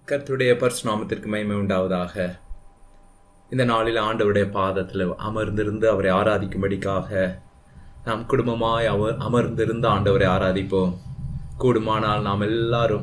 கர்த்தருடைய பரிசுநாமத்திற்கு மகிமை உண்டாவதாக இந்த நாளில் ஆண்டவருடைய பாதத்தில் அமர்ந்திருந்து அவரை ஆராதிக்கும்படிக்காக நாம் குடும்பமாய் அவர் அமர்ந்திருந்து ஆண்டவரை ஆராதிப்போம் கூடுமானால் நாம் எல்லாரும்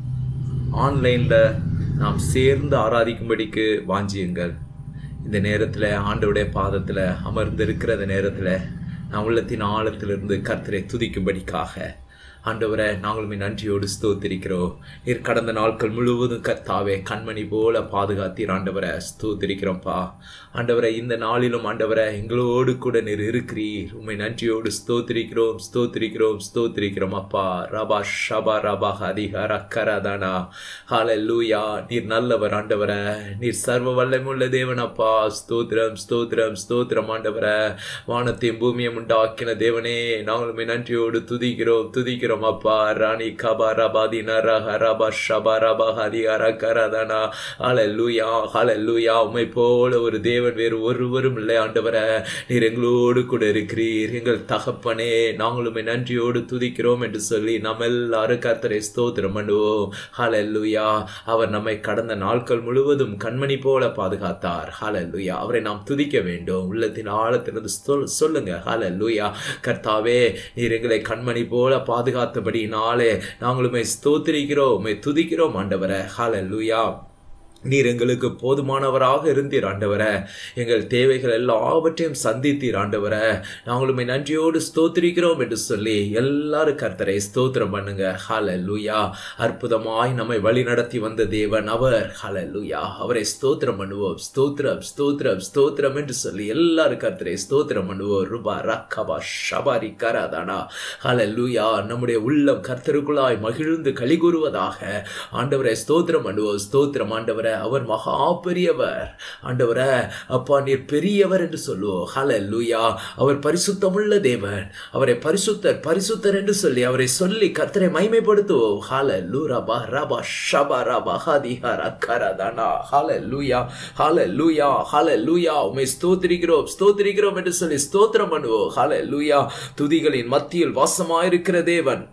ஆன்லைனில் நாம் சேர்ந்து ஆராதிக்கும்படிக்கு வாஞ்சியுங்கள் இந்த நேரத்தில் ஆண்டவருடைய பாதத்தில் அமர்ந்திருக்கிற இந்த நேரத்தில் நான் உள்ளத்தின் ஆழத்திலிருந்து கர்த்தரை துதிக்கும்படிக்காக ஆண்டவரை நாங்களுமே நன்றியோடு ஸ்தோத்திரிக்கிறோம் நீர் கடந்த நாட்கள் முழுவதும் கர்த்தாவே கண்மணி போல பாதுகாத்தீர் ஆண்டவரை ஸ்தோத்திரிக்கிறோம்ப்பா ஆண்டவரை இந்த நாளிலும் ஆண்டவரை எங்களோடு கூட நீர் இருக்கிறீர் உண்மை நன்றியோடு ஸ்தோத்திரிக்கிறோம் ஸ்தோத்திரிக்கிறோம் ஸ்தோத்திரிக்கிறோம் அப்பா ரபா ஷபா ரபா ஹதிஹர கரதானா ஹால லூயா நீர் நல்லவர் ஆண்டவரை நீர் சர்வ வல்லமுள்ள தேவன் அப்பா ஸ்தோத்திரம் ஸ்தோத்திரம் ஸ்தோத்திரம் ஆண்டவரை வானத்தையும் பூமியும் உண்டாக்கின தேவனே நாங்களுமே நன்றியோடு துதிக்கிறோம் துதிக்கிறோம் அப்பா ராணி கபா ரபாதி நரஹ ரபா ஷபா ரபா ஹதி அரகரதனா ஹால லூயா ஹால லூயா உண்மை போல ஒரு தேவன் வேறு ஒருவரும் இல்லை ஆண்டவரை நீர் எங்களோடு கூட இருக்கிறீர் எங்கள் தகப்பனே நாங்களுமே நன்றியோடு துதிக்கிறோம் என்று சொல்லி நம்ம எல்லாரும் கர்த்தரை ஸ்தோத்திரம் பண்ணுவோம் ஹால லூயா அவர் நம்மை கடந்த நாட்கள் முழுவதும் கண்மணி போல பாதுகாத்தார் ஹால லூயா அவரை நாம் துதிக்க வேண்டும் உள்ளத்தின் ஆழத்திலிருந்து சொல் சொல்லுங்க ஹால லூயா கர்த்தாவே நீர் எங்களை கண்மணி போல பாதுகாத்தபடினாலே நாங்களுமே ஸ்தோத்திரிக்கிறோம் உம்மை துதிக்கிறோம் ஆண்டவரை ஹால லூயா நீர் எங்களுக்கு போதுமானவராக இருந்தீர் ஆண்டவர எங்கள் தேவைகள் எல்லாவற்றையும் சந்தித்தீர் ஆண்டவர நாங்களுமே நன்றியோடு ஸ்தோத்திரிக்கிறோம் என்று சொல்லி எல்லாரும் கர்த்தரை ஸ்தோத்திரம் பண்ணுங்க ஹால லூயா அற்புதமாய் நம்மை வழி நடத்தி வந்த தேவன் அவர் ஹால லூயா அவரை ஸ்தோத்திரம் பண்ணுவோம் ஸ்தோத்திரம் ஸ்தோத்திரம் ஸ்தோத்திரம் என்று சொல்லி எல்லாரும் கர்த்தரை ஸ்தோத்திரம் பண்ணுவோம் ரூபா ரக்கபா ஷபாரி கராதானா ஹால லூயா நம்முடைய உள்ளம் கர்த்தருக்குள்ளாய் மகிழ்ந்து களி கூறுவதாக ஆண்டவரை ஸ்தோத்திரம் பண்ணுவோம் ஸ்தோத்திரம் ஆண்டவரை அவர் மகா பெரியவர் ஆண்டவரை அப்பா நீர் பெரியவர் என்று சொல்லுவோம் ஹல லூயா அவர் பரிசுத்தமுள்ள தேவன் அவரை பரிசுத்தர் பரிசுத்தர் என்று சொல்லி அவரை சொல்லி கர்த்தரை மைமைப்படுத்துவோம் ஹால லூரபா ரபா ஷபா ரபா ஹதிஹர கரதனா ஹால லூயா ஹால லூயா ஹால லூயா உமை ஸ்தோத்திரிக்கிறோம் ஸ்தோத்திரிக்கிறோம் என்று சொல்லி ஸ்தோத்திரம் பண்ணுவோம் ஹால லூயா துதிகளின் மத்தியில் வாசமாயிருக்கிற தேவன்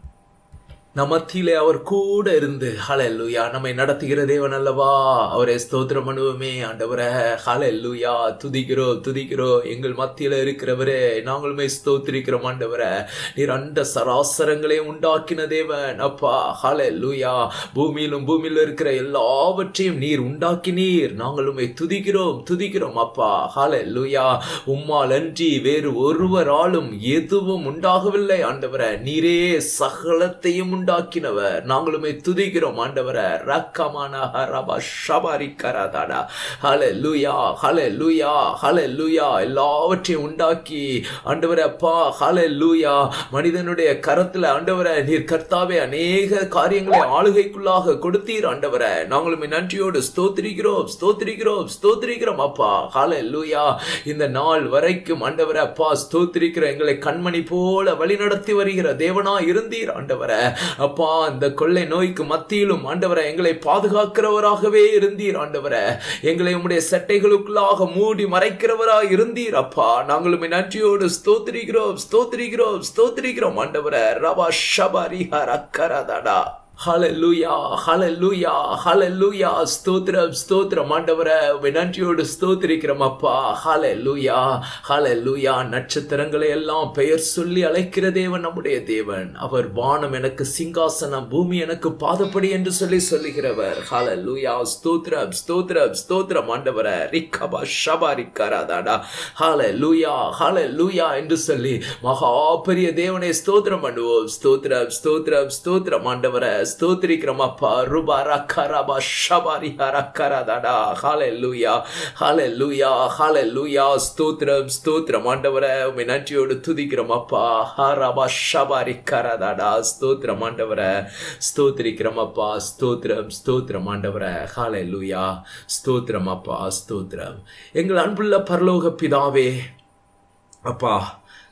நம் மத்தியிலே அவர் கூட இருந்து ஹலெல்லுயா நம்மை நடத்துகிற தேவன் அல்லவா அவரை ஸ்தோத்திரம் பண்ணுவோமே ஆண்டவரை ஹலெல்லுயா துதிக்கிறோம் துதிக்கிறோம் எங்கள் மத்தியில இருக்கிறவரே நாங்களுமே ஸ்தோத்திரிக்கிறோம் ஆண்டவரை நீர் அந்த சராசரங்களையும் உண்டாக்கின தேவன் அப்பா ஹலெல்லுயா பூமியிலும் பூமியில இருக்கிற எல்லாவற்றையும் நீர் உண்டாக்கினீர் நாங்களுமே துதிக்கிறோம் துதிக்கிறோம் அப்பா ஹலெல்லுயா உம்மால் அன்றி வேறு ஒருவராலும் எதுவும் உண்டாகவில்லை ஆண்டவரை நீரே சகலத்தையும் உண்டாக்கினவர் நாங்களுமே துதிக்கிறோம் ஆண்டவரை ரக்கமான ரபா ஷபாரி கராதாடா ஹலே லூயா ஹலே லூயா ஹலே லூயா எல்லாவற்றையும் உண்டாக்கி ஆண்டவரை அப்பா ஹலே லூயா மனிதனுடைய கரத்துல ஆண்டவரை நீர் கர்த்தாவே அநேக காரியங்களை ஆளுகைக்குள்ளாக கொடுத்தீர் ஆண்டவரை நாங்களுமே நன்றியோடு ஸ்தோத்திரிக்கிறோம் ஸ்தோத்திரிக்கிறோம் ஸ்தோத்திரிக்கிறோம் அப்பா ஹலே லூயா இந்த நாள் வரைக்கும் ஆண்டவரை அப்பா ஸ்தோத்திரிக்கிற எங்களை கண்மணி போல வழி நடத்தி வருகிற தேவனா இருந்தீர் ஆண்டவரை அப்பா இந்த கொள்ளை நோய்க்கு மத்தியிலும் ஆண்டவரை எங்களை பாதுகாக்கிறவராகவே இருந்தீர் ஆண்டவரை எங்களை உம்முடைய சட்டைகளுக்குள்ளாக மூடி மறைக்கிறவராக இருந்தீர் அப்பா நாங்களும் நன்றியோடு ஸ்தோத்திரிக்கிறோம் ஸ்தோத்திரிக்கிறோம் ஸ்தோத்திரிக்கிறோம் ஆண்டவரை ரவா ஷபரி ஹரக்கரதடா ஹலலூயா ஹலலூயா ஹலலூயா ஸ்தோத்திரம் ஸ்தோத்திரம் ஆண்டவரை நன்றியோடு ஸ்தோத்திரிக்கிறோம் அப்பா ஹலலூயா ஹலலூயா நட்சத்திரங்களை எல்லாம் பெயர் சொல்லி அழைக்கிற தேவன் நம்முடைய தேவன் அவர் வானம் எனக்கு சிங்காசனம் பூமி எனக்கு பாதப்படி என்று சொல்லி சொல்லுகிறவர் ஹலலூயா ஸ்தோத்திரம் ஸ்தோத்திரம் ஸ்தோத்திரம் ஆண்டவரை ரிக்கபா ஷபா ரிக்கராதாடா ஹலலூயா ஹலலூயா என்று சொல்லி மகா பெரிய தேவனை ஸ்தோத்திரம் பண்ணுவோம் ஸ்தோத்திரம் ஸ்தோத்திரம் ஸ்தோத்திரம் ஆண்டவரை ஸ்தோத்திரிக்கிறோம் அப்பா ருபா ரக்கரபா ஷபாரி ஹரக்கரதடா ஹalleluya ஹalleluya ஹalleluya ஸ்தோத்திரம் ஸ்தோத்திரம் ஆண்டவரே உம்மை நன்றியோடு துதிக்கிறோம் அப்பா ஹரபா ஷபாரி கரதடா ஸ்தோத்திரம் ஆண்டவரே ஸ்தோத்திரிக்கிறோம் அப்பா ஸ்தோத்திரம் ஸ்தோத்திரம் ஆண்டவரே ஹalleluya ஸ்தோத்திரம் அப்பா ஸ்தோத்திரம் எங்கள் அன்புள்ள பரலோக பிதாவே அப்பா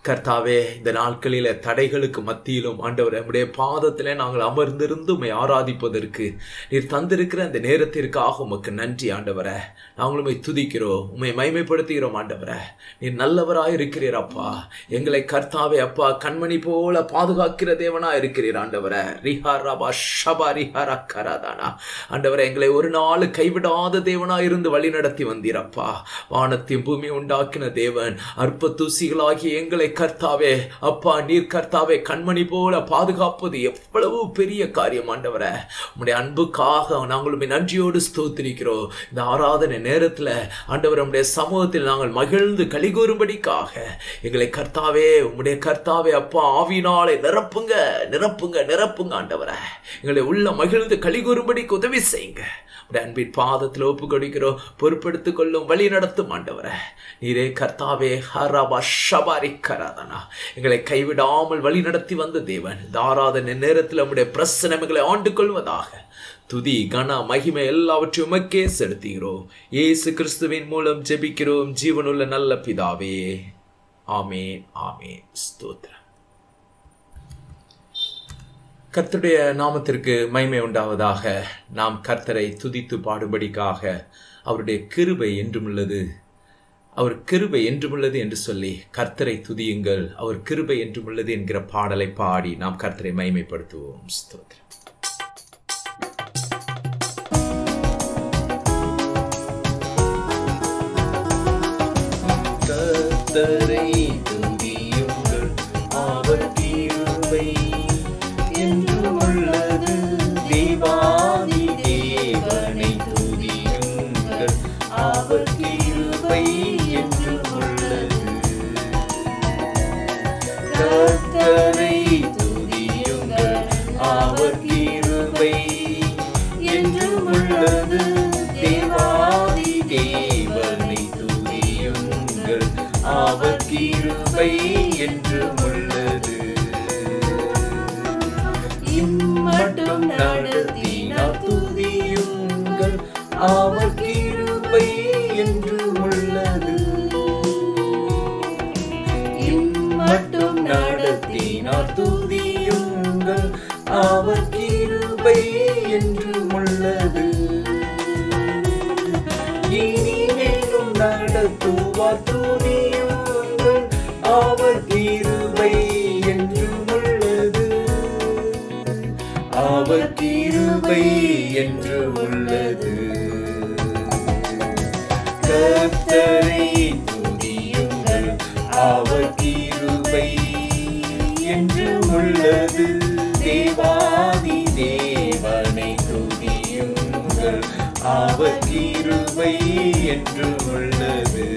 கர்த்தாவே இந்த நாட்களில தடைகளுக்கு மத்தியிலும் ஆண்டவர் நம்முடைய பாதத்திலே நாங்கள் அமர்ந்திருந்து உம்மை ஆராதிப்பதற்கு நீர் தந்திருக்கிற அந்த நேரத்திற்காக உமக்கு நன்றி ஆண்டவரே நாங்கள் உம்மை துதிக்கிறோம் உம்மை மைமைப்படுத்துகிறோம் ஆண்டவரே நீர் நல்லவராய் இருக்கிறீர் அப்பா எங்களை கர்த்தாவே அப்பா கண்மணி போல பாதுகாக்கிற தேவனா இருக்கிறீர் ஆண்டவரே ரிஹாராபா ஷபா ரிஹாரா கராதானா ஆண்டவரே எங்களை ஒரு நாள் கைவிடாத தேவனா இருந்து வழி நடத்தி வந்தீரப்பா வானத்தையும் பூமி உண்டாக்கின தேவன் அற்ப தூசிகளாகிய எங்களை கர்த்தாவே அப்பா நீர் கர்த்தாவே கண்மணி போல பாதுகாப்பது எவ்வளவு பெரிய காரியம் ஆண்டவரே உம்முடைய அன்புக்காக நாங்கள் நன்றியோடு ஸ்தோத்திரிக்கிறோம் இந்த ஆராதனை நேரத்தில் ஆண்டவர் நம்முடைய சமூகத்தில் நாங்கள் மகிழ்ந்து கலிகூறும்படிக்காக எங்களை கர்த்தாவே உம்முடைய கர்த்தாவே அப்பா ஆவினாலே நிரப்புங்க நிரப்புங்க நிரப்புங்க ஆண்டவரே எங்களை உள்ள மகிழ்ந்து கலிகூறும்படிக்கு உதவி செய்யுங்க உடைய அன்பின் பாதத்தில் ஒப்பு கொடுக்கிறோம் பொறுப்படுத்திக் கொள்ளும் வழி நடத்தும் ஆண்டவரே நீரே கர்த்தாவே ஹராபா ஷபாரி கராதனா எங்களை கைவிடாமல் வழி நடத்தி வந்த தேவன் இந்த ஆராதனை நேரத்தில் நம்முடைய பிரசனம் எங்களை ஆண்டு கொள்வதாக துதி கன மகிமை எல்லாவற்றையும் உமக்கே செலுத்துகிறோம் இயேசு கிறிஸ்துவின் மூலம் ஜெபிக்கிறோம் ஜீவனுள்ள நல்ல பிதாவே ஆமேன் ஆமேன் ஸ்தோத்திரம் கர்த்தருடைய நாமத்திற்கு மகிமை உண்டாவதாக நாம் கர்த்தரை துதித்து பாடுபடிக்காக அவருடைய கிருபை என்றுமுள்ளது அவர் கிருபை என்றுமுள்ளது என்று சொல்லி கர்த்தரை துதியுங்கள் அவர் கிருபை என்றுமுள்ளது என்கிற பாடலை பாடி நாம் கர்த்தரை மகிமைப்படுத்துவோம் ஸ்தோத்திரம் கர்த்தரை துதியுங்கள் அவர் கிருபை என்றும் உள்ளது தேவாதி தேவனை துதியுங்கள் அவர் கிருபை என்றும் உள்ளது கர்த்தரை துதியுங்கள் அவர் கிருபை என்றும் உள்ளது தேவாதி தேவனை துதியுங்கள் அவர் கிருபை என்றும் உள்ளது இம்மட்டும் நடத்தினார் துதியுங்கள் அவர் கிருபை என்றும் உள்ளது இம்மட்டும் நடத்தினார் துதியுங்கள் அவர் கிருபை என்றும் உள்ளது இனிமேலும் நடத்துவார் துதியுங்கள் அவர் கிருபை என்றும் உள்ளது அவர் கிருபை என்றும் உள்ளது கர்த்தரை துதியுங்கள் அவர் கிருபை என்றும் உள்ளது தேவாதி தேவனை துதியுங்கள் அவர் கிருபை என்றும் உள்ளது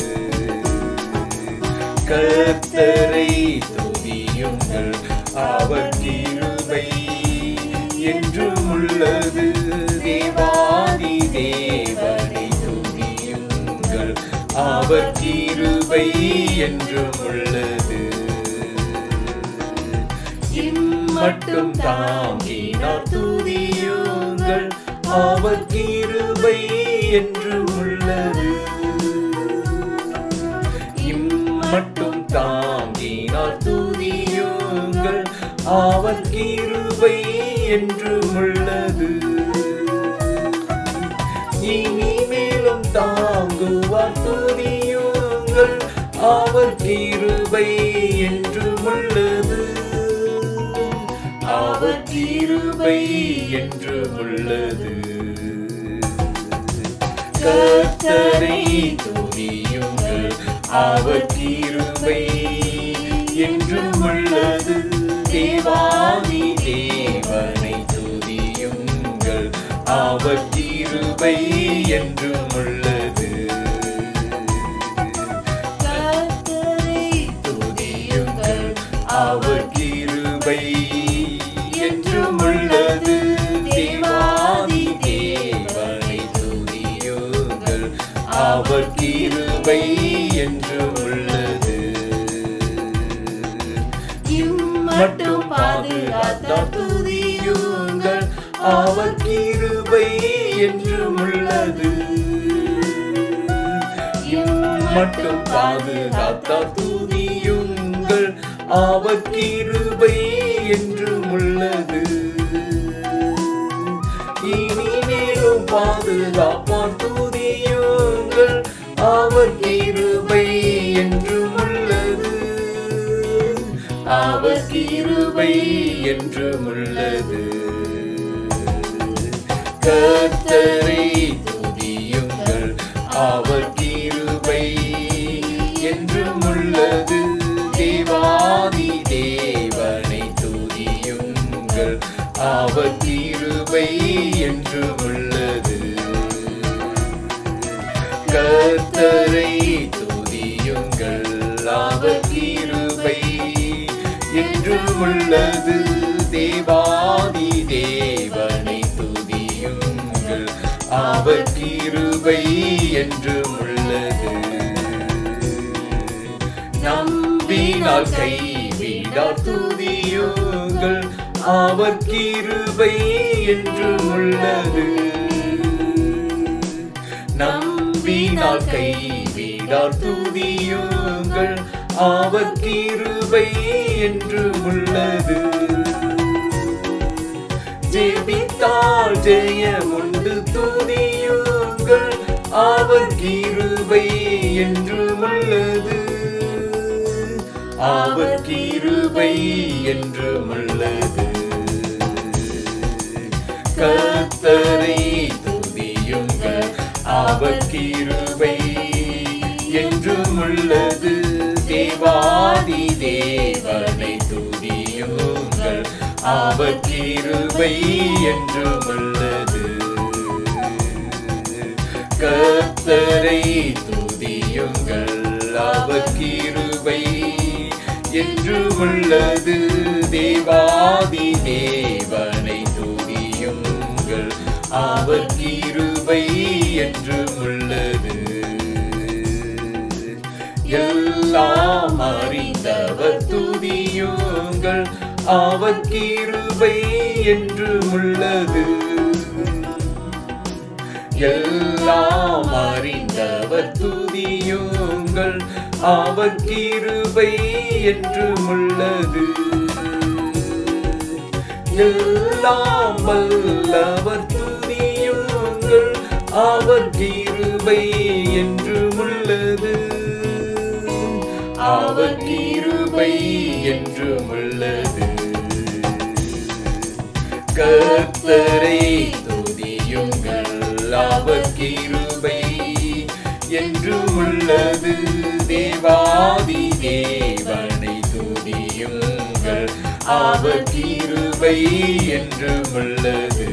கர்த்தரை துதியுங்கள் அவர் கிருபை என்றும் உள்ளது தேவாதி தேவனை துதியுங்கள் அவர் கிருபை என்றும் உள்ளது இம்மட்டும் தாங்கினார் துதியுங்கள் அவர் கிருபை என்றும் உள்ளது இம்மட்டும் தாங்கினார் துதியுங்கள் அவர் கிருபை என்றும் உள்ளது இனிமேலும் தாங்குவார் துதியுங்கள் அவர் கிருபை என்றும் உள்ளது அவர் கிருபை என்றும் உள்ளது கர்த்தரை துதியுங்கள் அவர் கிருபை என்றும் உள்ளது தேவாதி தேவனை துதியுங்கள் அவர் கிருபை என்றும் உள்ளது கர்த்தரை துதியுங்கள் அவர் கிருபை என்றும் உள்ளது தேவாதி தேவனை துதியுங்கள் அவர் கிருபை என்றும் உள்ளது இம்மட்டும் பாதுகாத்தார் துதியுங்கள் அவர் கிருபை என்றும் உள்ளது இம்மட்டும் பாதுகாத்தார் துதியுங்கள் அவர் கிருபை என்றும் உள்ளது இனி மேலும் பாதுகாப்பார் துதியுங்கள் அவர் கிருபை என்றும் உள்ளது அவர் கிருபை என்றும் உள்ளது கர்த்தரை துதியுங்கள் அவர் கிருபை என்றும் உள்ளது தேவாதி தேவனை துதியுங்கள் அவர் கிருபை என்றும் உள்ளது கர்த்தரை துதியுங்கள் அவர் கிருபை என்றும் உள்ளது தேவாதி தேவனை துதியுங்கள் அவர் கிருபை என்றும் உள்ளது நம்பினால் கைவிடார் துதியுங்கள் அவர் கிருபை என்றும் உள்ளது நம்பினால் கைவிடார் துதியுங்கள் அவர் கிருபை என்றும் உள்ளது ஜெபித்தால் ஜெயமுண்டு துதியுங்கள் அவர் கிருபை என்றும் உள்ளது அவர் கிருபை என்றும் உள்ளது கர்த்தரை துதியுங்கள் அவர் கிருபை என்றும் உள்ளது தேவாதி தேவனை துதியுங்கள் அவர் கிருபை என்றும் உள்ளது கர்த்தரை துதியுங்கள் அவர் கிருபை என்றும் உள்ளது தேவாதி தேவனை துதியுங்கள் அவர் கிருபை என்றும் உள்ளது எல்லாம் அறிந்தவர் துதியுங்கள் அவர் கிருபை என்றும் உள்ளது எல்லாம் அறிந்தவர் துதியுங்கள் அவர் கிருபை என்றும் உள்ளது எல்லாம் வல்லவர் துதியுங்கள் அவர் கிருபை என்றும் உள்ளது அவர் கிருபை என்றும் உள்ளது கர்த்தரை துதியுங்கள் அவர் கிருபை என்றும் உள்ளது தேவாதி தேவனை துதியுங்கள் அவர் கிருபை என்றும் உள்ளது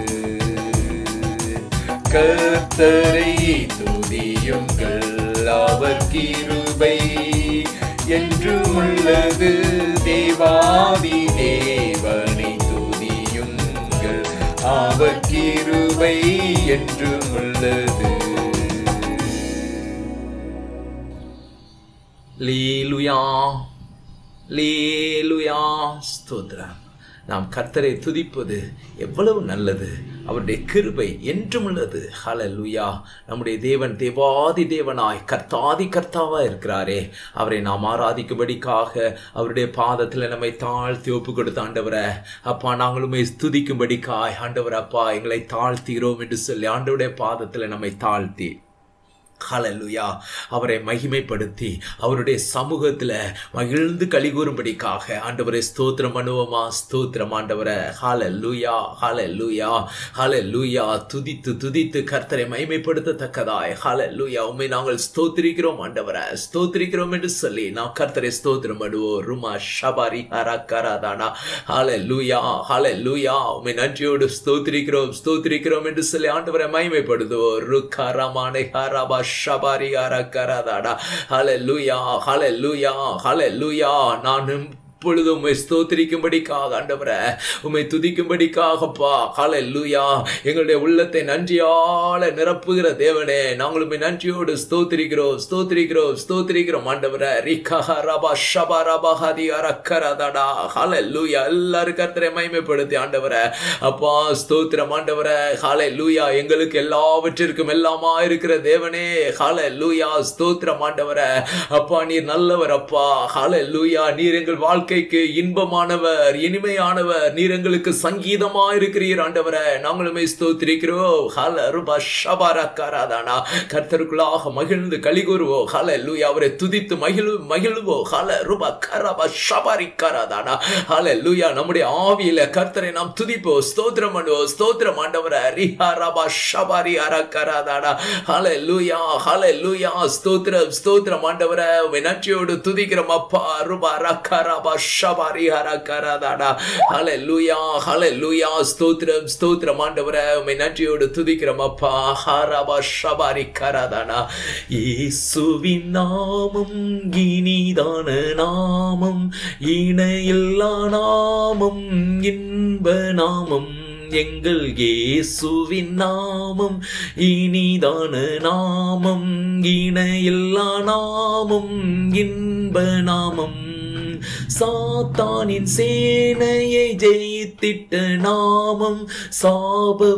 கர்த்தரை துதியுங்கள் அவர் கிருபை என்றும் உள்ளது தேவாதி தேவனை துதியுங்கள் அவர் கிருபை என்றும் உள்ளது லீலுயா லீலுயா ஸ்தோத்திரம் நாம் கர்த்தரை துதிப்பது எவ்வளவு நல்லது அவருடைய கிருபை என்றும் உள்ளது ஹalleluya நம்முடைய தேவன் தேவாதி தேவனாய் கர்த்தாதி கர்த்தாவா இருக்கிறாரே அவரை நாம் ஆராதிக்கும்படிக்காக அவருடைய பாதத்தில் நம்மை தாழ்த்தி ஒப்பு கொடுத்த ஆண்டவரை அப்பா நாங்களுமே ஸ்துதிக்கும்படிக்காய் ஆண்டவர் அப்பா எங்களை தாழ்த்துகிறோம் என்று சொல்லி ஆண்டவருடைய பாதத்தில் நம்மை தாழ்த்தி ஹalleluya அவரை மகிமைப்படுத்தி அவருடைய சமூகத்துல மகிழ்ந்து கலிகூறும்படிக்காக ஆண்டவரை ஸ்தோத்திரம் பண்ணுவோமா ஸ்தோத்திரம் ஆண்டவரை ஹalleluya ஹalleluya ஹalleluya துதித்து துதித்து கர்த்தரை மகிமைப்படுத்தத்தக்கதாய் ஹalleluya உம்மை நாங்கள் ஸ்தோத்திரிக்கிறோம் ஆண்டவரை ஸ்தோத்திரிக்கிறோம் என்று சொல்லி நாம் கர்த்தரை ஸ்தோத்திரம் பண்ணுவோம் ருமா ஷபாரி ஹரக்கராதானா ஹalleluya ஹalleluya உம்மை நன்றியோடு ஸ்தோத்திரிக்கிறோம் ஸ்தோத்திரிக்கிறோம் என்று சொல்லி ஆண்டவரை மகிமைப்படுத்துவோம் ருக்கரமானை ஹரபா ஷபாரி ஹரக்கராதானா ஹalleluya ஹalleluya ஹalleluya நானும் எப்பொழுதும் உம்மை ஸ்தோத்திரிக்கும்படிக்காக ஆண்டவரே உம்மை துதிக்கும்படிக்காகப்பா ஹalleluya எங்களுடைய உள்ளத்தை நன்றியால நிரப்புகிற தேவனே நாங்கள் உம்மை நன்றியோடு ஸ்தோத்திரிக்கிறோம் ஸ்தோத்திரிக்கிறோம் ஸ்தோத்திரிக்கிறோம் ஆண்டவரே ரிகஹ ரபா ஷபா ரபா ஹதி அரக்கரதடா ஹalleluya எல்லாரும் கர்த்தரை மகிமைப்படுத்தி ஆண்டவரே அப்பா ஸ்தோத்திரம் ஆண்டவரே ஹalleluya எங்களுக்கு எல்லாவற்றிற்கும் எல்லாமா இருக்கிற தேவனே ஹalleluya ஸ்தோத்திரம் ஆண்டவரே அப்பா நீர் நல்லவர் அப்பா ஹalleluya நீர் எங்கள் வாழ்க்கைக்கு இன்பமானவர் இனிமையானவர் நீர் எங்களுக்கு சங்கீதமா இருக்கிறீர் ஆண்டவரே நாங்களுமே ஸ்தோத்திரிக்கிறோம் ஹல ருபா ஷபாரக்காராதானா கர்த்தருக்குள்ளாக மகிழ்ந்து களி கூறுவோம் ஹல லூயா அவரை துதித்து மகிழ் மகிழ்வோ ஹல ருபா கரபா ஷபாரிக்காராதானா ஹல லூயா நம்முடைய ஆவியில கர்த்தரை நாம் துதிப்போம் ஸ்தோத்திரம் பண்ணுவோம் ஸ்தோத்திரம் ஆண்டவரை ரிஹா ரபா ஷபாரி அரக்கராதானா ஹல லூயா ஹல லூயா ஸ்தோத்திரம் ஸ்தோத்திரம் ஆண்டவரை உம்மை நன்றியோடு துதிக்கிறோம் அப்பா ருபா ரக்கரபா ஷபாரி அரக்கராதானா ஹல லூயா ஹல லூயா ஸ்தோத்திரம் ஸ்தோத்திரம் ஆண்டவரை உம்மை நன்றியோடு துதிக்கிறோம் அப்பா ஹரபா ஷபாரி கராதானா இயேசுவின் நாமம் இனிதான நாமம் இணையில்லா நாமம் இன்ப நாமம் எங்கள் இயேசுவின் நாமம் இனிதான நாமம் இணையில்லா நாமம் இன்ப நாமம் சாத்தானின் சேனையை ஜெயித்திட்ட நாமம் சாப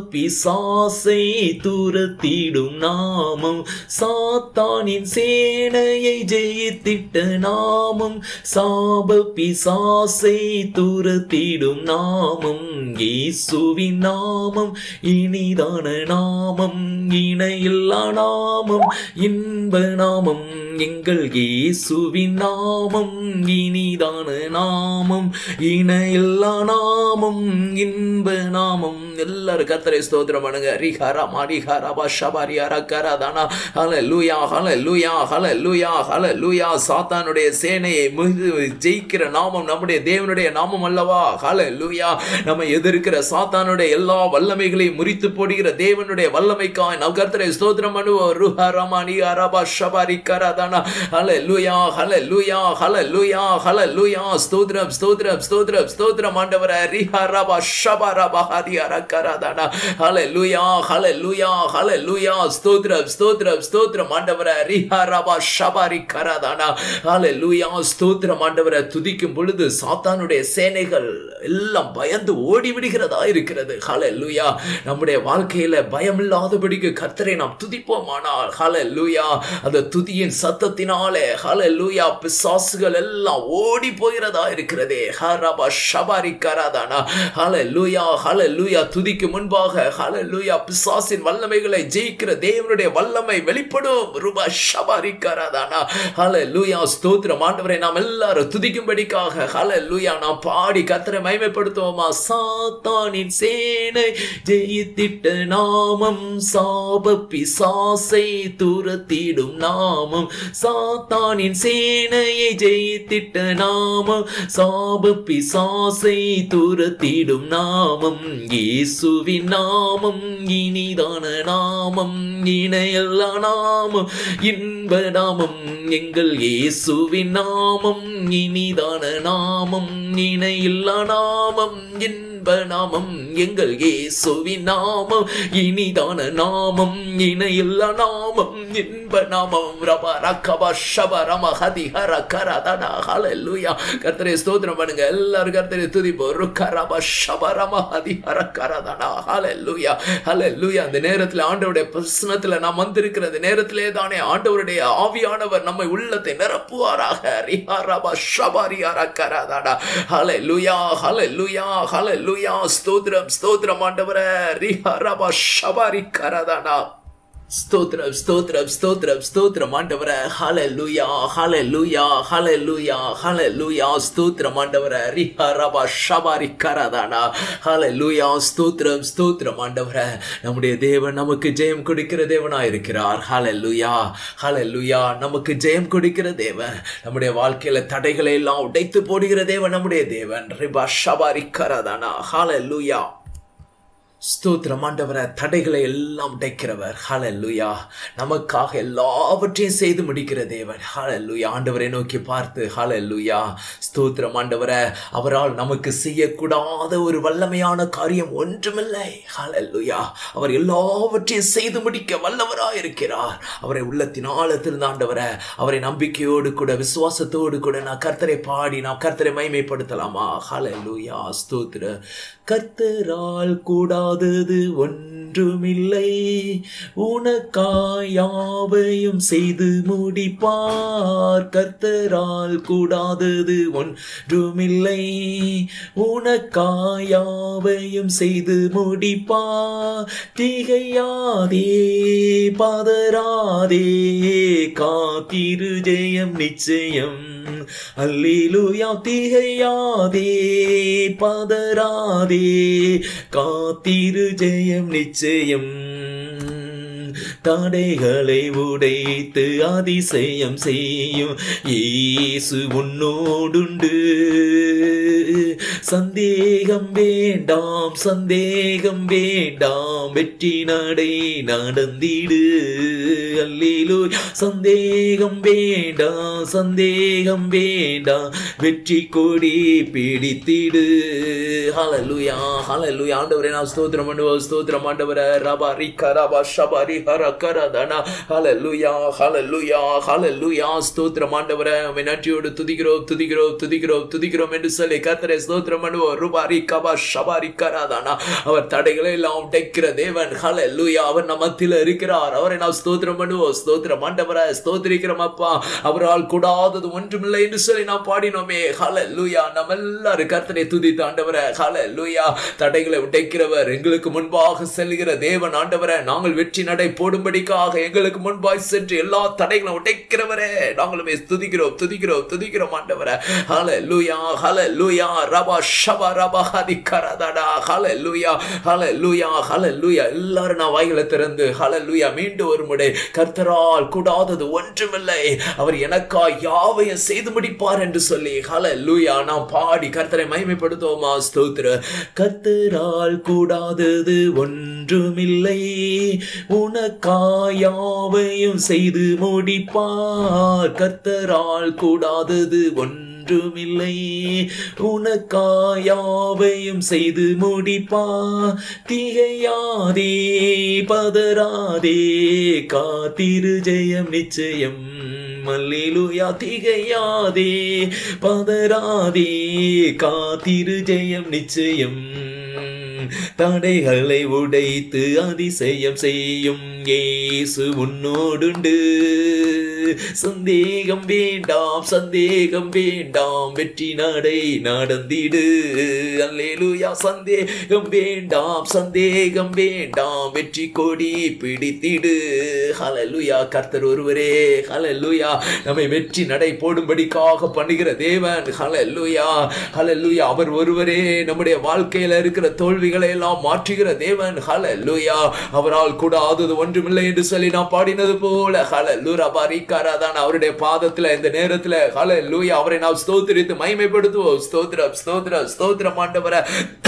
பிசாசை துரத்திடும் நாமம் சாத்தானின் சேனையை ஜெயித்திட்ட நாமம் சாப பிசாசை துரத்திடும் நாமம் இயேசுவின் நாமம் இனிதான நாமம் இணையில்லா நாமம் இன்ப நாமம் எங்கள் இயேசுவின் நாமம் இனிதான நாமம் இணையில்லா நாமம் இன்ப நாமம் எல்லாரும் கத்தரை ஸ்தோத்திரம் பண்ணுங்க ரிஹரா மாரிஹரா பஷபாரி அரக்கராதானா ஹல லூயா ஹல லூயா ஹல லூயா ஹல லூயா சாத்தானுடைய சேனையை மிகு ஜெயிக்கிற நாமம் நம்முடைய தேவனுடைய நாமம் அல்லவா ஹல லூயா நம்ம எதிர்க்கிற சாத்தானுடைய எல்லா வல்லமைகளையும் முறித்து போடுகிற தேவனுடைய வல்லமைக்காய் நம் கர்த்தரை ஸ்தோத்திரம் பண்ணுவோம் ருஹா ரமானி அரபா ஷபாரி கராதானா ஹல லூயா ஹல லூயா ஹல லூயா ஹல லூயா ஸ்தோத்திரம் ஸ்தோத்திரம் ஸ்தோத்திரம் ஸ்தோத்திரம் ஆண்டவர ரிஹா ரபா ஷபா ரபா ஹரி அரக்கராதானா ஹல லூயா ஹல லூயா ஹல லூயா ஸ்தோத்திரம் ஸ்தோத்திரம் ஸ்தோத்திரம் ஆண்டவர ரிஹா ரபா ஷபாரி கராதானா ஹல லூயா ஸ்தோத்திரம் ஆண்டவரை துதிக்கும் பொழுது சாத்தானுடைய சேனைகள் எல்லாம் பயந்து ஓடி விடுகிறதா இருக்கிறது ஹல லூயா நம்முடைய வாழ்க்கையில பயம் இல்லாதபடிக்கு கர்த்தரை நாம் துதிப்போமானால் ஹல லூயா அந்த துதியின் சத்தத்தினாலே ஹல லூயா பிசாசுகள் எல்லாம் ஓடி போகிறதா இருக்கிறதே ஹரபா ஷபாரி கராதானா ஹல லூயா ஹல லூயா துதிக்கு முன்பாக ஹல லூயா பிசாசின் வல்லமைகளை ஜெயிக்கிற தேவனுடைய வல்லமை வெளிப்படும் ரூபா ஷபாரி கராதானா ஹல லூயா ஸ்தோத்திரம் ஆண்டவரை நாம் எல்லாரும் துதிக்கும்படிக்காக ஹல லூயா நாம் பாடி கத்தரை மகிமைப்படுத்துவோமா சாத்தானின் சேனை ஜெயித்திட்ட நாமம் சாப பிசாசை துரத்திடும் நாமம் சாத்தானின் சேனையை ஜெயித்திட்ட நாமம் சாப பிசாசை துரத்திடும் நாமம் இயேசுவின் நாமம் இனிதான நாமம் இணையல்லா நாமம் இன்ப நாமம் எங்கள் இயேசுவின் நாமம் இனிதான நாமம் இணையில்லா நாமம் இன்ப நாமம் எங்கள் இயேசுவின் நாமம் இனிதான நாமம் இணையில்லா நாமம் இன்ப நாமம் ரப ரக்கப ஷப ரம ஹதி ஹர கரதன ஹalleluya கர்த்தரே ஸ்தோத்திரம் பண்ணுங்க எல்லாரும் கர்த்தரே துதிப்போம் ருக்க ரப ஷப ரம ஹதி ஹர கரதன ஹalleluya ஹalleluya அந்த நேரத்தில் ஆண்டவருடைய பிரசன்னத்தில் நாம் வந்திருக்கிறது நேரத்திலே தானே ஆண்டவருடைய ஆவியானவர் நம்மை உள்ளத்தை நிரப்புவாராக ரிஹா ரப ஷபாரி ஹர கரதன ஹalleluya ஹalleluya ஹalleluya ஸ்தோத்திரம் ஸ்தோத்திரம் ஆண்டவரே ரிஹா ரப ஷபாரி கரதன ஸ்தோத்திரம் ஸ்தோத்திரம் ஸ்தோத்திரம் ஸ்தோத்திரம் ஆண்டவர ஹalleluya ஹalleluya ஹalleluya ஹalleluya ஸ்தோத்திரம் ஆண்டவர ரிஹா ரபா ஷபாரி கரதானா ஹalleluya ஸ்தோத்திரம் ஸ்தோத்திரம் ஆண்டவர நம்முடைய தேவன் நமக்கு ஜெயம் கொடுக்கிற தேவனா இருக்கிறார் ஹalleluya ஹalleluya நமக்கு ஜெயம் கொடுக்கிற தேவன் நம்முடைய வாழ்க்கையில தடைகளை எல்லாம் உடைத்து போடுகிற தேவன் நம்முடைய தேவன் ரிபா ஷபாரி கரதானா ஹalleluya ஸ்தோத்திரம் ஆண்டவரை தடைகளை எல்லாம் உடைக்கிறவர் ஹalleluya நமக்காக எல்லாவற்றையும் செய்து முடிக்கிற தேவன் ஹalleluya ஆண்டவரை நோக்கி பார்த்து ஹalleluya ஸ்தோத்திரம் ஆண்டவரை அவரால் நமக்கு செய்யக்கூடாத ஒரு வல்லமையான காரியம் ஒன்றுமில்லை ஹalleluya அவர் எல்லாவற்றையும் செய்து முடிக்க வல்லவராய் இருக்கிறார் அவரை உள்ளத்தின் ஆழத்திலிருந்து ஆண்டவரை அவரை நம்பிக்கையோடு கூட விசுவாசத்தோடு கூட நான் கர்த்தரை பாடி நான் கர்த்தரை மைமைப்படுத்தலாமா ஹalleluya ஸ்தோத்திர கர்த்தரால் கூடாதது ஒன்றுமில்லை உனக்காய் யாவையும் செய்து முடிப்பார் கர்த்தரால் கூடாதது ஒன்றுமில்லை உனக்காய் யாவையும் செய்து முடிப்பார் திகையாதே பதறாதே காத்திரு ஜெயம் நிச்சயம் அல்லேலூயா திகையாதே பதறாதே காத்திரு ஜெயம் நிச்சயம் தடைகளை உடைத்து அதிசயம் செய்யும் இயேசு உன்னோடுண்டு சந்தேகம் வேண்டாம் சந்தேகம் வேண்டாம் வெற்றி நடை நடந்திடு அல்லேலூ சந்தேகம் வேண்டாம் சந்தேகம் வேண்டாம் வெற்றி கொடி பிடித்திடு ஹalleluya ஹalleluya ஆண்டவரே நான் ஸ்தோத்திரம் பண்ணுவோம் ஸ்தோத்திரம் ஆண்டவரே ரபா ரிகா ரபா ஷபா ரிஹர கரதனா ஹalleluya ஹalleluya ஹalleluya ஸ்தோத்திரம் ஆண்டவரே உம்மை நன்றியோடு துதிக்கிறோம் துதிக்கிறோம் துதிக்கிறோம் துதிக்கிறோம் என்று சொல்லி கர்த்தரை ஸ்தோத்திரம் பண்ணுவோம் ரூபா ரிகா ஷபா ரிகரதனா அவர் தடைகளை எல்லாம் உடைக்கிற தேவன் ஹalleluya அவர் நம்ம மத்தியில இருக்கிறார் அவரை நான் ஸ்தோத்திரம் பண்ணுவோம் ஸ்தோத்திரம் ஆண்டவரே ஸ்தோத்திரிக்கிறோம் அப்பா அவரால் கூடாதது ஒன்றுமில்லை என்று சொல்லி நாம் பாடினோமே ஹalleluya நம்ம எல்லாரும் கர்த்தரை துதித்து ஆண்டவரே ஹalleluya தடைகளை உடைக்கிறவர் எங்களுக்கு முன்பாக செல்கிற தேவன் ஆண்டவரே நாங்கள் வெற்றி நடை போடும்படிக்காக எங்களுக்கு முன்பாய் சென்று எல்லா தடைகளும் உடைக்கிறவரே நாங்களுமே துதிக்கிறோம் துதிக்கிறோம் துதிக்கிறோம் ஆண்டவரே ஹalleluya ஹalleluya ரபா ஷபா ரபா ஹதிகரதடா ஹalleluya ஹalleluya ஹalleluya எல்லாரும் நான் வாய்களை திறந்து ஹalleluya மீண்டும் ஒரு முறை கர்த்தரால் கூடாதது ஒன்றுமில்லை அவர் எனக்காய் யாவையும் செய்து முடிப்பார் என்று சொல்லி ஹalleluya நாம் பாடி கர்த்தரை மகிமைப்படுத்துவோமா ஸ்தோத்திர கர்த்தரால் கூடாதது ஒன்றுமில்லை உனக்காய் யாவையும் செய்து முடிப்பார் கர்த்தரால் கூடாதது ஒன்றுமில்லை உனக்காய் யாவையும் செய்து முடிப்பா திகையாதே பதறாதே காத்திரு ஜெயம் நிச்சயம் மல்லிலுயா திகையாதே பதறாதே காத்திரு ஜெயம் நிச்சயம் தடைகளை உடைத்து அதிசயம் செய்யும் இயேசு உன்னோடுண்டு சந்தேகம் வேண்டாம் சந்தேகம் வேண்டாம் வெற்றி நடை நடந்திடு அல்லேலூயா சந்தேகம் வேண்டாம் சந்தேகம் வேண்டாம் வெற்றி கொடி பிடித்திடு ஹalleluya கர்த்தர் ஒருவரே ஹalleluya நம்மை வெற்றி நடை போடும்படிக்காக பண்ணுகிற தேவன் ஹalleluya ஹalleluya அவர் ஒருவரே நம்முடைய வாழ்க்கையில இருக்கிற தோல்விகளை எல்லாம் மாற்றுகிற தேவன் ஹalleluya அவரால் கூடாதது ஒன்றுமில்லை என்று சொல்லி நான் பாடினது போல ஹalleluya பாரிக்காராதான் அவருடைய பாதத்துல இந்த நேரத்துல ஹalleluya அவரை நாம் ஸ்தோத்திரித்து மகிமைப்படுத்துவோம் ஸ்தோத்திரம் ஸ்தோத்திரம் ஸ்தோத்திரம் ஆண்டவரை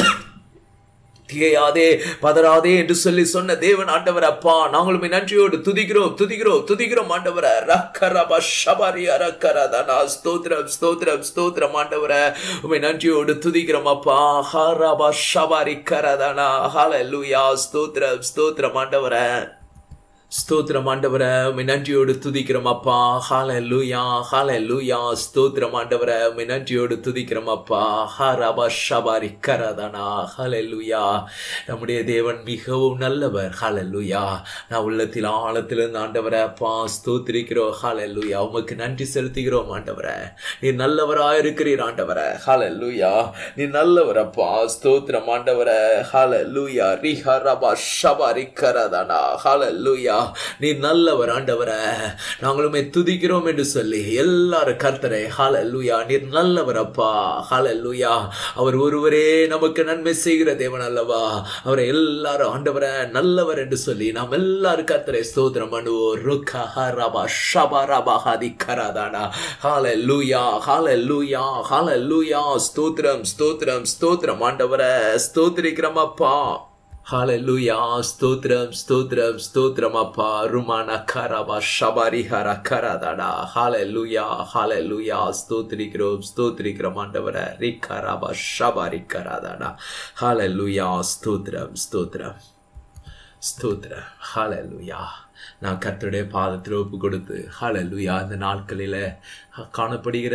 திகையாதே பதறாதே என்று சொல்லி சொன்ன தேவன் ஆண்டவர் அப்பா நாங்களும் நன்றியோடு துதிக்கிறோம் துதிக்கிறோம் துதிக்கிறோம் ஆண்டவர ரக்கரப ஷபரி அரக்கரதனா ஸ்தோத்திரம் ஸ்தோத்திரம் ஸ்தோத்திரம் ஆண்டவர உமை நன்றியோடு துதிக்கிறோம் அப்பா ஹரப ஷபரி கரதனா ஹalleluya ஸ்தோத்திரம் ஸ்தோத்திரம் ஆண்டவர ஸ்தோத்திரம் ஆண்டவரை உம்மை நன்றியோடு துதிக்கிறோம் அப்பா ஹalleluya ஹalleluya ஸ்தோத்திரம் ஆண்டவரை உம்மை நன்றியோடு துதிக்கிறோம் அப்பா ஹரப ஷபரி கரதனா ஹalleluya நம்முடைய தேவன் மிகவும் நல்லவர் ஹalleluya நான் உள்ளத்தில் ஆழத்திலிருந்து ஆண்டவரை அப்பா ஸ்தோத்திரிக்கிறோம் ஹalleluya உமக்கு நன்றி செலுத்துகிறோம் ஆண்டவரை நீ நல்லவராய் இருக்கிறீர் ஆண்டவரை ஹalleluya நீ நல்லவர் அப்பா ஸ்தோத்திரம் ஆண்டவரை ஹalleluya ரிஹரப ஷபரி கரதனா ஹalleluya நீ நல்லவர் ஆண்டவர நாங்களுமே துதிக்கிறோம் என்று சொல்லி எல்லாரும் கர்த்தரை ஹalleluya நீர் நல்லவர் அப்பா ஹalleluya அவர் ஒருவரே நமக்கு நன்மை செய்கிற தேவன் அல்லவா அவரை எல்லாரும் ஆண்டவர நல்லவர் என்று சொல்லி நாம் எல்லாரும் கர்த்தரை ஸ்தோத்திரம் பண்ணுவோம் ருக்க ஹரபா ஷபரபா ஹதி கரதானா ஹalleluya ஹalleluya ஹalleluya ஸ்தோத்திரம் ஸ்தோத்திரம் ஸ்தோத்திரம் ஆண்டவர ஸ்தோத்திரிக்கிறோம் அப்பா ஹalleluya ஸ்தோத்திரம் ஸ்தோத்திரம் ஸ்தோத்திரம் அப்பா ருமான கரபா ஷபரி ஹர கரதடா ஹalleluya ஹalleluya ஸ்தோத்திரிக்கிறோம் ஸ்தோத்திரிக்கிறோம் ஆண்டவரே ரிகரபா ஷபரி கரதடா ஹalleluya ஸ்தோத்திரம் ஸ்தோத்திரம் ஸ்தோத்திரம் ஹalleluya நான் கர்த்தருடைய பாதத்தில் ஒப்பு கொடுத்து ஹalleluya இந்த நாட்களில் காணப்படுகிற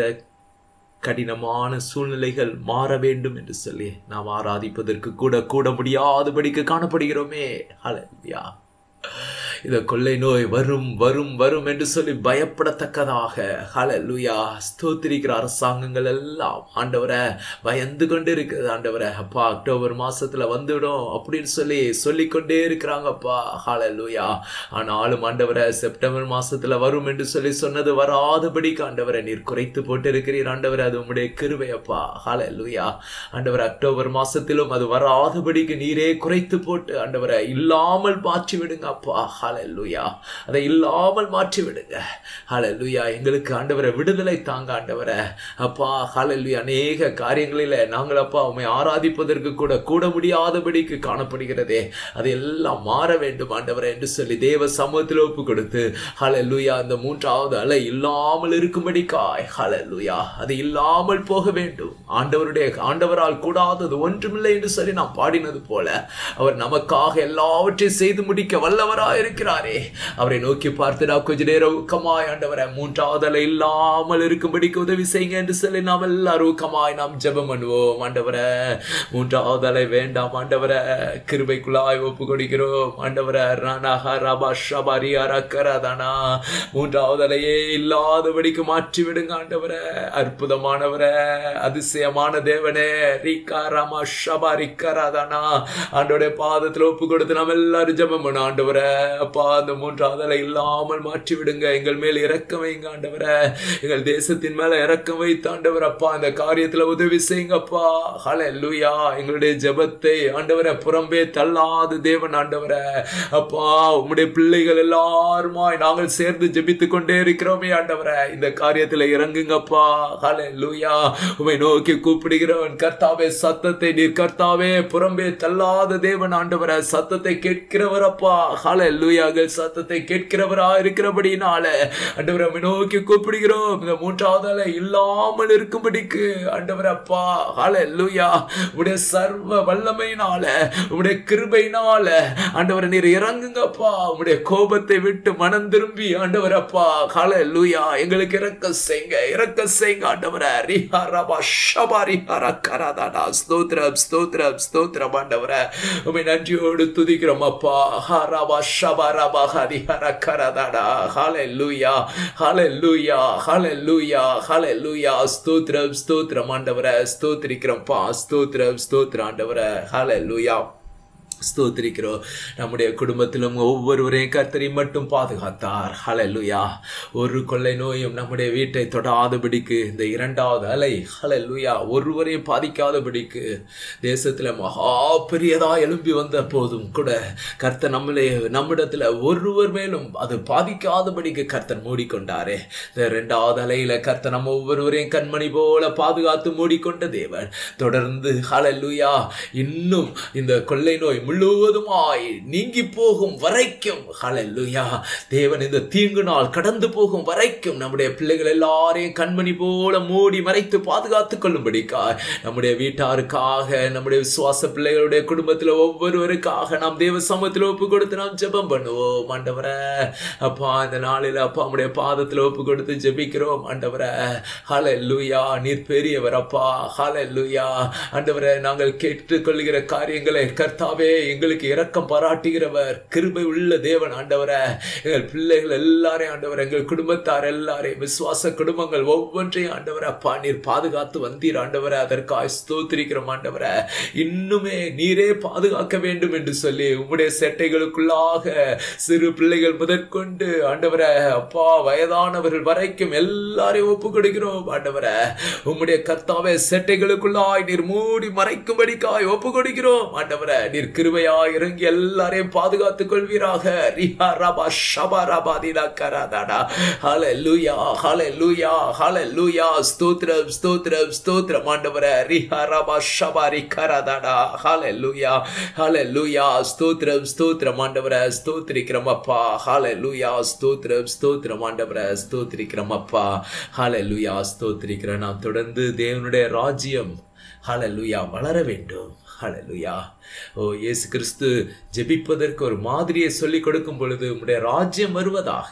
கடினமான சூழ்நிலைகள் மாற வேண்டும் என்று சொல்லி நாம் ஆராதிப்பதற்கு கூட கூட முடியாதபடிக்கு காணப்படுகிறோமே ஹalleluya இந்த கொள்ளை நோய் வரும் வரும் வரும் என்று சொல்லி பயப்படத்தக்கதாக ஹalleluya ஸ்தோத்திரிக்கிற அரசாங்கங்கள் எல்லாம் ஆண்டவரை பயந்து கொண்டு இருக்குது ஆண்டவரை அப்பா அக்டோபர் மாசத்துல வந்துடும் அப்படின்னு சொல்லி சொல்லிக்கொண்டே இருக்கிறாங்கப்பா ஹalleluya ஆனாலும் ஆண்டவரை செப்டம்பர் மாசத்துல வரும் என்று சொல்லி சொன்னது வராதபடிக்கு ஆண்டவரை நீர் குறைத்து போட்டு இருக்கிறீர் ஆண்டவரை அது உம்முடைய கிருபையப்பா ஹalleluya ஆண்டவர் அக்டோபர் மாசத்திலும் அது வராதபடிக்கு நீரே குறைத்து போட்டு ஆண்டவரை இல்லாமல் மாற்றி விடுங்க அப்பா ஹalleluya அதை இல்லாமல் மாற்றி விடுங்க ஹalleluya எங்களுக்கு ஆண்டவரை விடுதலை தாங்க ஆண்டவரை அப்பா ஹalleluya அநேக காரியங்களில நாங்கள் அப்பா உம்மை ஆராதிப்பதற்கு கூட கூட முடியாதபடிக்கு காணப்படுகிறதே அது எல்லாம் மாற வேண்டும் ஆண்டவரை என்று சொல்லி தேவ சமூகத்தில் ஒப்பு கொடுத்து ஹalleluya அந்த மூன்றாவது அலை இல்லாமல் இருக்கும்படிக்காய் ஹalleluya அது இல்லாமல் போக வேண்டும் ஆண்டவருடைய ஆண்டவரால் கூடாதது ஒன்றுமில்லை என்று சொல்லி நாம் பாடினது போல அவர் நமக்காக எல்லாவற்றையும் செய்து முடிக்க வல்லவராய் இருக்கிறாரே அவரை நோக்கி பார்த்து நான் கொஞ்ச நேரம் ஊக்கமாய் ஆண்டவரை மூன்றாவது அலை இல்லாமல் இருக்கும்படிக்கு உதவி செய்யுங்க என்று சொல்லி நாம் எல்லாரும் ஊக்கமாய் நாம் ஜெபம் பண்ணுவோம் ஆண்டவரை மூன்றாவது அலை வேண்டாம் ஆண்டவரை கிருபைக்குள்ளாய் ஒப்பு கொடுக்கிறோம் ஆண்டவரை ரானாஹா ரபா ஷபாரி அரக்கரதானா மூன்றாவது அலையே இல்லாதபடிக்கு மாற்றி விடுங்க ஆண்டவரை அற்புதமானவரை அதிசயமான தேவனே ரீகா ராமா ஷபா ரிக்கராதானா ஆண்டோடைய பாதத்தில் ஒப்பு கொடுத்து நாம் எல்லாரும் ஜெபம் பண்ண ஆண்டவரை அப்பா அந்த மூன்றாவது அலை இல்லாமல் மாற்றி விடுங்க எங்கள் மேல் இறக்கம் வைங்க ஆண்டவரை எங்கள் தேசத்தின் மேல இறக்கம் வைத்து ஆண்டவர் அப்பா இந்த காரியத்துல உதவி செய்யுங்கப்பா ஹalleluya எங்களுடைய ஜெபத்தை ஆண்டவரை புறம்பே தள்ளாது தேவன் ஆண்டவரை அப்பா உம்முடைய பிள்ளைகள் எல்லாருமாய் நாங்கள் சேர்ந்து ஜெபித்து கொண்டே இருக்கிறோமே ஆண்டவரை இந்த காரியத்துல இறங்குங்கப்பா ஹalleluya உம்மை நோக்கி கூப்பிடுகிறவன் கர்த்தாவே சத்தத்தை நீர் கர்த்தாவே புறம்பே தள்ளாத தேவன் ஆண்டவரை சத்தத்தை கேட்கிறவர் அப்பா ஹalleluya சத்தத்தை கேட்கிறவரா இருக்கிறபடினால ஆண்டவரை உம்மை நோக்கி கூப்பிடுகிறோம் இந்த மூன்றாவது அலை இல்லாமல் இருக்கும்படிக்கு ஆண்டவர் அப்பா ஹalleluya உடைய சர்வ வல்லமையினால உடைய கிருபையினால ஆண்டவர் நீர் இறங்குங்கப்பா உடைய கோபத்தை விட்டு மனம் திரும்பி ஆண்டவர் அப்பா ஹalleluya எங்களுக்கு இறக்க செய்யுங்க இறக்க செய்யுங்க ஆண்டவரே ரிஹரபா ஷபாரி ஹரக்கரதாடா ஸ்தோத்திரம் ஸ்தோத்திரம் ஸ்தோத்திரம் ஆண்டவரே உம்மை நன்றியோடு துதிக்கிறோம் அப்பா ஹரபா ஷபரபா ஹரி ஹரக்கரதாடா ஹalleluya ஹalleluya ஹalleluya ஹalleluya ஸ்தோத்திரம் ஸ்தோத்திரம் ஆண்டவரே ஸ்தோத்திரிக்கிறோம்ப்பா ஸ்தோத்திரம் ஸ்தோத்திரம் ஆண்டவரே ஹalleluya ஸ்தோத்திரிக்கிறோம் நம்முடைய குடும்பத்திலும் ஒவ்வொருவரையும் கர்த்தரை மட்டும் பாதுகாத்தார் ஹalleluya ஒரு கொள்ளை நோயும் நம்முடைய வீட்டை தொடாதபடிக்கு இந்த இரண்டாவது அலை ஹalleluya ஒருவரையும் பாதிக்காதபடிக்கு தேசத்துல மகா பெரியதா எழும்பி வந்த போதும் கூட கர்த்தர் நம்மளே நம்மிடத்துல ஒருவர் மேலும் அது பாதிக்காதபடிக்கு கர்த்தர் மூடிக்கொண்டாரே இந்த இரண்டாவது அலையில கர்த்தர் நம்ம ஒவ்வொருவரையும் கண்மணி போல பாதுகாத்து மூடிக்கொண்ட தேவன் தொடர்ந்து ஹalleluya இன்னும் இந்த கொள்ளை நோய் முழுவதுமாய் நீங்கி போகும் வரைக்கும் ஹalleluya தேவன் இந்த தீங்கு நாள் கடந்து போகும் வரைக்கும் நம்முடைய பிள்ளைகள் எல்லாரையும் கண்மணி போல மூடி மறைத்து பாதுகாத்துக் கொள்ளும்படிக்காய் நம்முடைய வீட்டாருக்காக நம்முடைய விசுவாச பிள்ளைகளுடைய குடும்பத்தில் ஒவ்வொருவருக்காக நாம் தேவ சமூகத்தில் ஒப்பு கொடுத்து நாம் ஜெபம் பண்ணுவோம் ஆண்டவரே அப்பா இந்த நாளில் அப்பா நம்முடைய பாதத்தில் ஒப்பு கொடுத்து ஜெபிக்கிறோம் ஆண்டவரே ஹalleluya நீர் பெரியவர் அப்பா ஹalleluya ஆண்டவரே நாங்கள் கேட்டுக்கொள்கிற காரியங்களை கர்த்தாவே எங்களுக்கு இரக்கம் பாராட்டுகிறவர் கிருபை உள்ள தேவன் ஆண்டவரை எங்கள் பிள்ளைகள் எல்லாரையும் ஆண்டவர் எங்கள் குடும்பத்தார் எல்லாரையும் விசுவாச குடும்பங்கள் ஒவ்வொன்றையும் ஆண்டவரை அப்பா நீர் பாதுகாத்து வந்தீர் ஆண்டவரை அதற்காக ஸ்தோத்திரிக்கிறோம் ஆண்டவரை இன்னுமே நீரே பாதுகாக்க வேண்டும் என்று சொல்லி உம்முடைய செட்டைகளுக்குள்ளாக சிறு பிள்ளைகள் முதற்கொண்டு ஆண்டவரை அப்பா வயதானவர்கள் வரைக்கும் எல்லாரையும் ஒப்பு கொடுக்கிறோம் ஆண்டவரை உம்முடைய கர்த்தாவே செட்டைகளுக்குள்ளாய் நீர் மூடி மறைக்கும்படிக்காய் ஒப்பு கொடுக்கிறோம் ஆண்டவரை நீர் கிருபையா இறங்கி எல்லாரையும் பாதுகாத்துக் கொள்வீராக ரிஹா ரபா ஷபா ரபா தினா கராதாடா ஹalleluya ஹalleluya ஹalleluya ஸ்தோத்திரம் ஸ்தோத்திரம் ஸ்தோத்திரம் ஆண்டவரே ரிஹா ரபா ஷபா ரிகராதாடா ஹalleluya ஹalleluya ஸ்தோத்திரம் ஸ்தோத்திரம் ஆண்டவரே ஸ்தோத்திரிக்கிறோம் அப்பா ஹalleluya ஸ்தோத்திரம் ஸ்தோத்திரம் ஆண்டவரே ஸ்தோத்திரிக்கிறோம் அப்பா ஹalleluya ஸ்தோத்திரிக்கிறேன் நாம் தொடர்ந்து தேவனுடைய ராஜ்யம் ஹalleluya வளர வேண்டும் ஹalleluya ஓ இயேசு கிறிஸ்து ஜெபிப்பதற்கு ஒரு மாதிரியை சொல்லிக் கொடுக்கும் பொழுது உம்முடைய ராஜ்யம் வருவதாக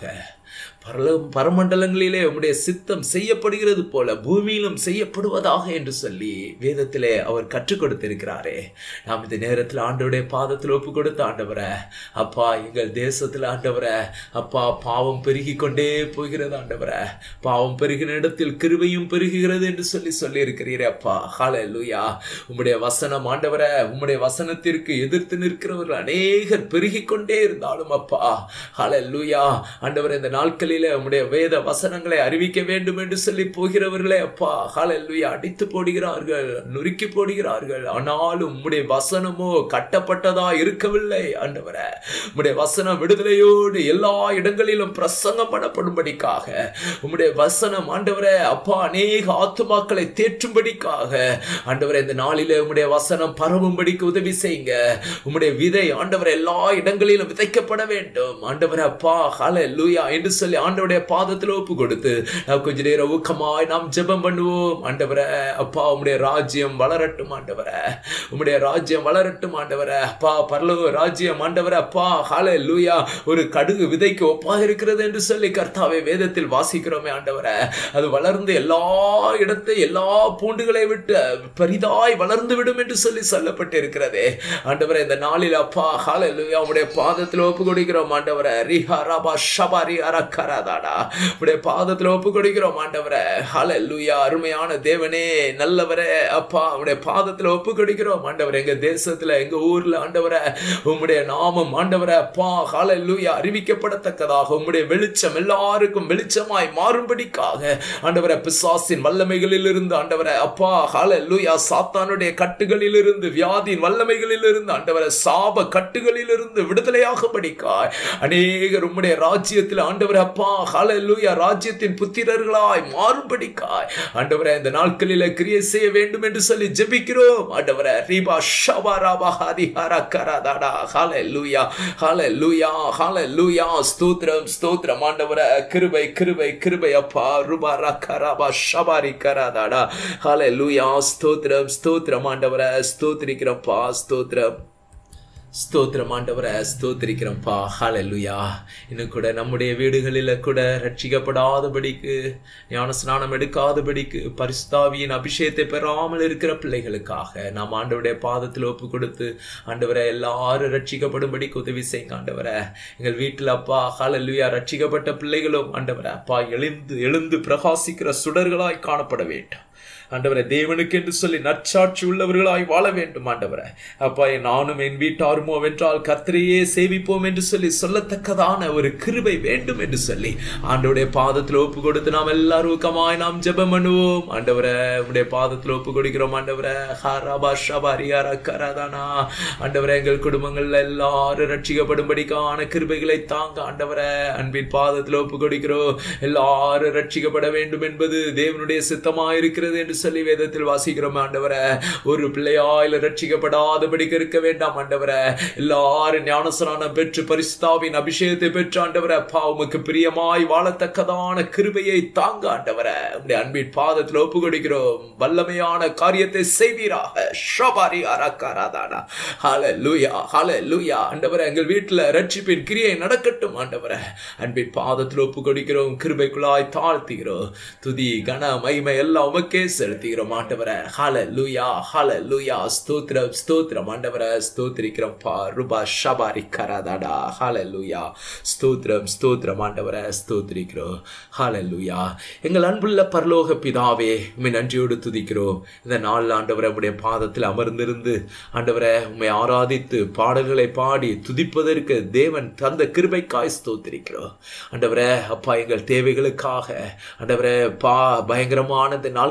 பரல பரமண்டலங்களிலே உம்முடைய சித்தம் செய்யப்படுகிறது போல பூமியிலும் செய்யப்படுவதாக என்று சொல்லி வேதத்திலே அவர் கற்றுக் கொடுத்திருக்கிறாரே நாம் இந்த நேரத்தில் ஆண்டவருடைய பாதத்தில் ஒப்பு கொடுத்த ஆண்டவரை அப்பா எங்கள் தேசத்தில் ஆண்டவரை அப்பா பாவம் பெருகி கொண்டே போகிறது ஆண்டவரை பாவம் பெருகின இடத்தில் கிருபையும் பெருகுகிறது என்று சொல்லி சொல்லி இருக்கிறீரே அப்பா ஹalleluya உம்முடைய வசனம் ஆண்டவரை உம்முடைய வசனத்திற்கு எதிர்த்து நிற்கிறவர்கள் அநேகர் பெருகிக் கொண்டே இருந்தாலும் அப்பா ஹalleluya ஆண்டவரை இந்த நாட்களிலே உம்முடைய வேத வசனங்களை அறிவிக்க வேண்டும் என்று சொல்லி போகிறவர்களே அப்பா ஹalleluya அடித்து போடுகிறார்கள் நொறுக்கி போடுகிறார்கள் ஆனாலும் உம்முடைய வசனமோ கட்டப்பட்டதா இருக்கவில்லை ஆண்டவரே உம்முடைய வசனம் விடுதலையோடு எல்லா இடங்களிலும் பிரசங்கம் பண்ணப்படும்படிக்காக உம்முடைய வசனம் ஆண்டவரே அப்பா அநேக ஆத்துமாக்களை தேற்றும்படிக்காக ஆண்டவரே இந்த நாளிலே உம்முடைய வசனம் பரவும்படிக்கு உதவி செய்யுங்க உம்முடைய விதை ஆண்டவரே எல்லா இடங்களிலும் விதைக்கப்பட வேண்டும் ஆண்டவரே அப்பா ஹalleluya என்று சொல்லி ஆண்டவருடைய பாதத்தில் ஒப்பு கொடுத்து நாம் கொஞ்ச நேரம் ஊக்கமாய் நாம் ஜெபம் பண்ணுவோம் ஆண்டவரே அப்பா உம்முடைய ராஜ்யம் வளரட்டும் ஆண்டவரே உம்முடைய ராஜ்யம் வளரட்டும் ஆண்டவரே அப்பா பரலோக ராஜ்யம் ஆண்டவரே அப்பா ஹalleluya ஒரு கடுகு விதைக்கு ஒப்பாக இருக்கிறது என்று சொல்லி கர்த்தாவே வேதத்தில் வாசிக்கிறோமே ஆண்டவரே அது வளர்ந்து எல்லா இடத்தை எல்லா பூண்டுகளை விட்டு பெரிதாய் வளர்ந்து விடும் என்று சொல்லி சொல்லப்பட்டு இருக்கிறதே ஆண்டவரே இந்த நாளில் அப்பா ஹalleluya உம்முடைய பாதத்தில் ஒப்பு கொடுக்கிறோம் ஆண்டவரே ரிஹா ரபா ஷபாரி அரக்கராதாடா உம்முடைய பாதத்தில் ஒப்பு கொடுக்கிறோம் ஆண்டவரே ஹalleluya அருமையான தேவனே நல்லவரே அப்பா உம்முடைய பாதத்தில் ஒப்பு கொடுக்கிறோம் ஆண்டவரே எங்க தேசத்துல எங்க ஊர்ல ஆண்டவரே உம்முடைய நாமம் ஆண்டவரே அப்பா ஹalleluya அறிவிக்கப்படத்தக்கதாக உம்முடைய வெளிச்சம் எல்லாருக்கும் வெளிச்சமாய் மாறும்படிக்காக ஆண்டவரே பிசாசின் வல்லமைகளில் இருந்து ஆண்டவரே அப்பா ஹalleluya சாத்தானுடைய கட்டுகளில் இருந்து வியாதியின் வல்லமைகளில் இருந்து ஆண்டவரே சாப கட்டுகளில் இருந்து விடுதலையாகும்படிக்காய் அநேகர் உம்முடைய ராஜ்யத்தில் ஆண்டவரே அப்பா ஹalleluya ராஜ்யத்தின் புத்திரர்களாய் மாறும்படிக்காய் ஆண்டவரே இந்த நாட்களிலே கிரியை செய்ய வேண்டும் என்று சொல்லி ஜெபிக்கிறோம் ஆண்டவரே ரீபா ஷபா ராபா ஹாதி ஹரா கராதாடா ஹalleluya ஹalleluya ஹalleluya ஸ்தோத்திரம் ஸ்தோத்திரம் ஆண்டவரே கிருபை கிருபை கிருபை அப்பா ருபா ரக்கராபா ஷபாரி கராதாடா ஹalleluya ஸ்தோத்திரம் ஸ்தோத்திரம் ஆண்டவரே ஸ்தோத்திரிக்கிறப்பா ஸ்தோத்திரம் ஸ்தோத்திரம் ஆண்டவரை ஸ்தோத்திரிக்கிறோம்ப்பா ஹalleluya இன்னும் கூட நம்முடைய வீடுகளில் கூட ரட்சிக்கப்படாதபடிக்கு ஞான ஸ்நானம் எடுக்காதபடிக்கு பரிசுத்தாவியின் அபிஷேகத்தை பெறாமல் இருக்கிற பிள்ளைகளுக்காக நாம் ஆண்டவருடைய பாதத்தில் ஒப்பு கொடுத்து ஆண்டவரை எல்லாரும் ரட்சிக்கப்படும்படிக்கு உதவி செய்யுங்க ஆண்டவரை எங்கள் வீட்டில் அப்பா ஹalleluya ரட்சிக்கப்பட்ட பிள்ளைகளும் ஆண்டவரை அப்பா எழுந்து எழுந்து பிரகாசிக்கிற சுடர்களாய் காணப்பட வேண்டும் ஆண்டவரே தேவனுக்கு என்று சொல்லி நற்சாட்சி உள்ளவர்களாய் வாழ வேண்டும் ஆண்டவரே அப்பா நானும் என் வீட்டாருமோ வென்றால் கர்த்தரையே சேவிப்போம் என்று சொல்லி சொல்லத்தக்கதான ஒரு கிருபை வேண்டும் என்று சொல்லி ஆண்டவருடைய பாதத்தில் ஒப்பு கொடுத்து நாம் எல்லாரும் ஊக்கமாய் நாம் ஜெபம் பண்ணுவோம் ஆண்டவரே உடைய பாதத்தில் ஒப்பு கொடுக்கிறோம் ஆண்டவரே ஹரபா ஷபாரி கராதானா ஆண்டவரே எங்கள் குடும்பங்கள்ல எல்லாரும் ரட்சிக்கப்படும்படிக்கான கிருபைகளை தாங்க ஆண்டவரே அன்பின் பாதத்தில் ஒப்பு கொடுக்கிறோம் எல்லாரும் ரட்சிக்கப்பட வேண்டும் என்பது தேவனுடைய சித்தமாக இருக்கிறது என்று சொல்லி வேதத்தில் வாசிக்கிறோம் ஆண்டவரை ஒரு பிள்ளையாயில ரட்சிக்கப்படாதபடிக்கு இருக்க வேண்டாம் ஆண்டவரை எல்லாரும் ஞானசனானம் பெற்று பரிசுத்தாவின் அபிஷேகத்தை பெற்று ஆண்டவரை அப்பா உமக்கு பிரியமாய் வாழத்தக்கதான கிருபையை தாங்க ஆண்டவரை உடைய அன்பின் பாதத்தில் ஒப்பு கொடுக்கிறோம் வல்லமையான காரியத்தை செய்வீராக ஷபாரி அரக்காராதானா ஹால லூயா ஹால லூயா ஆண்டவரை எங்கள் வீட்டில் ரட்சிப்பின் கிரியை நடக்கட்டும் ஆண்டவரை அன்பின் பாதத்தில் ஒப்பு கொடுக்கிறோம் கிருபைக்குள்ளாய் தாழ்த்துகிறோம் துதி கன மகிமை எல்லாம் உமக்கே செலுத்துகிறோம் ஆண்டவரை ஹால லூயா ஹால லூயா ஸ்தோத்திரம் ஸ்தோத்திரம் ஆண்டவரை ஸ்தோத்திரிக்கிறோம் பா ரூபா ஷபாரி கராதாடா ஹால லூயா ஸ்தோத்திரம் ஸ்தோத்திரம் ஆண்டவரை ஸ்தோத்திரிக்கிறோம் ஹால லூயா எங்கள் அன்புள்ள பரலோக பிதாவே உண்மை நன்றியோடு துதிக்கிறோம் இந்த நாள் ஆண்டவரை உடைய பாதத்தில் அமர்ந்திருந்து ஆண்டவரை உண்மை ஆராதித்து பாடல்களை பாடி துதிப்பதற்கு தேவன் தந்த கிருபைக்காய் ஸ்தோத்திரிக்கிறோம் ஆண்டவரே அப்பா எங்கள் தேவைகளுக்காக ஆண்டவரே பா பயங்கரமான இந்த நாட்களில்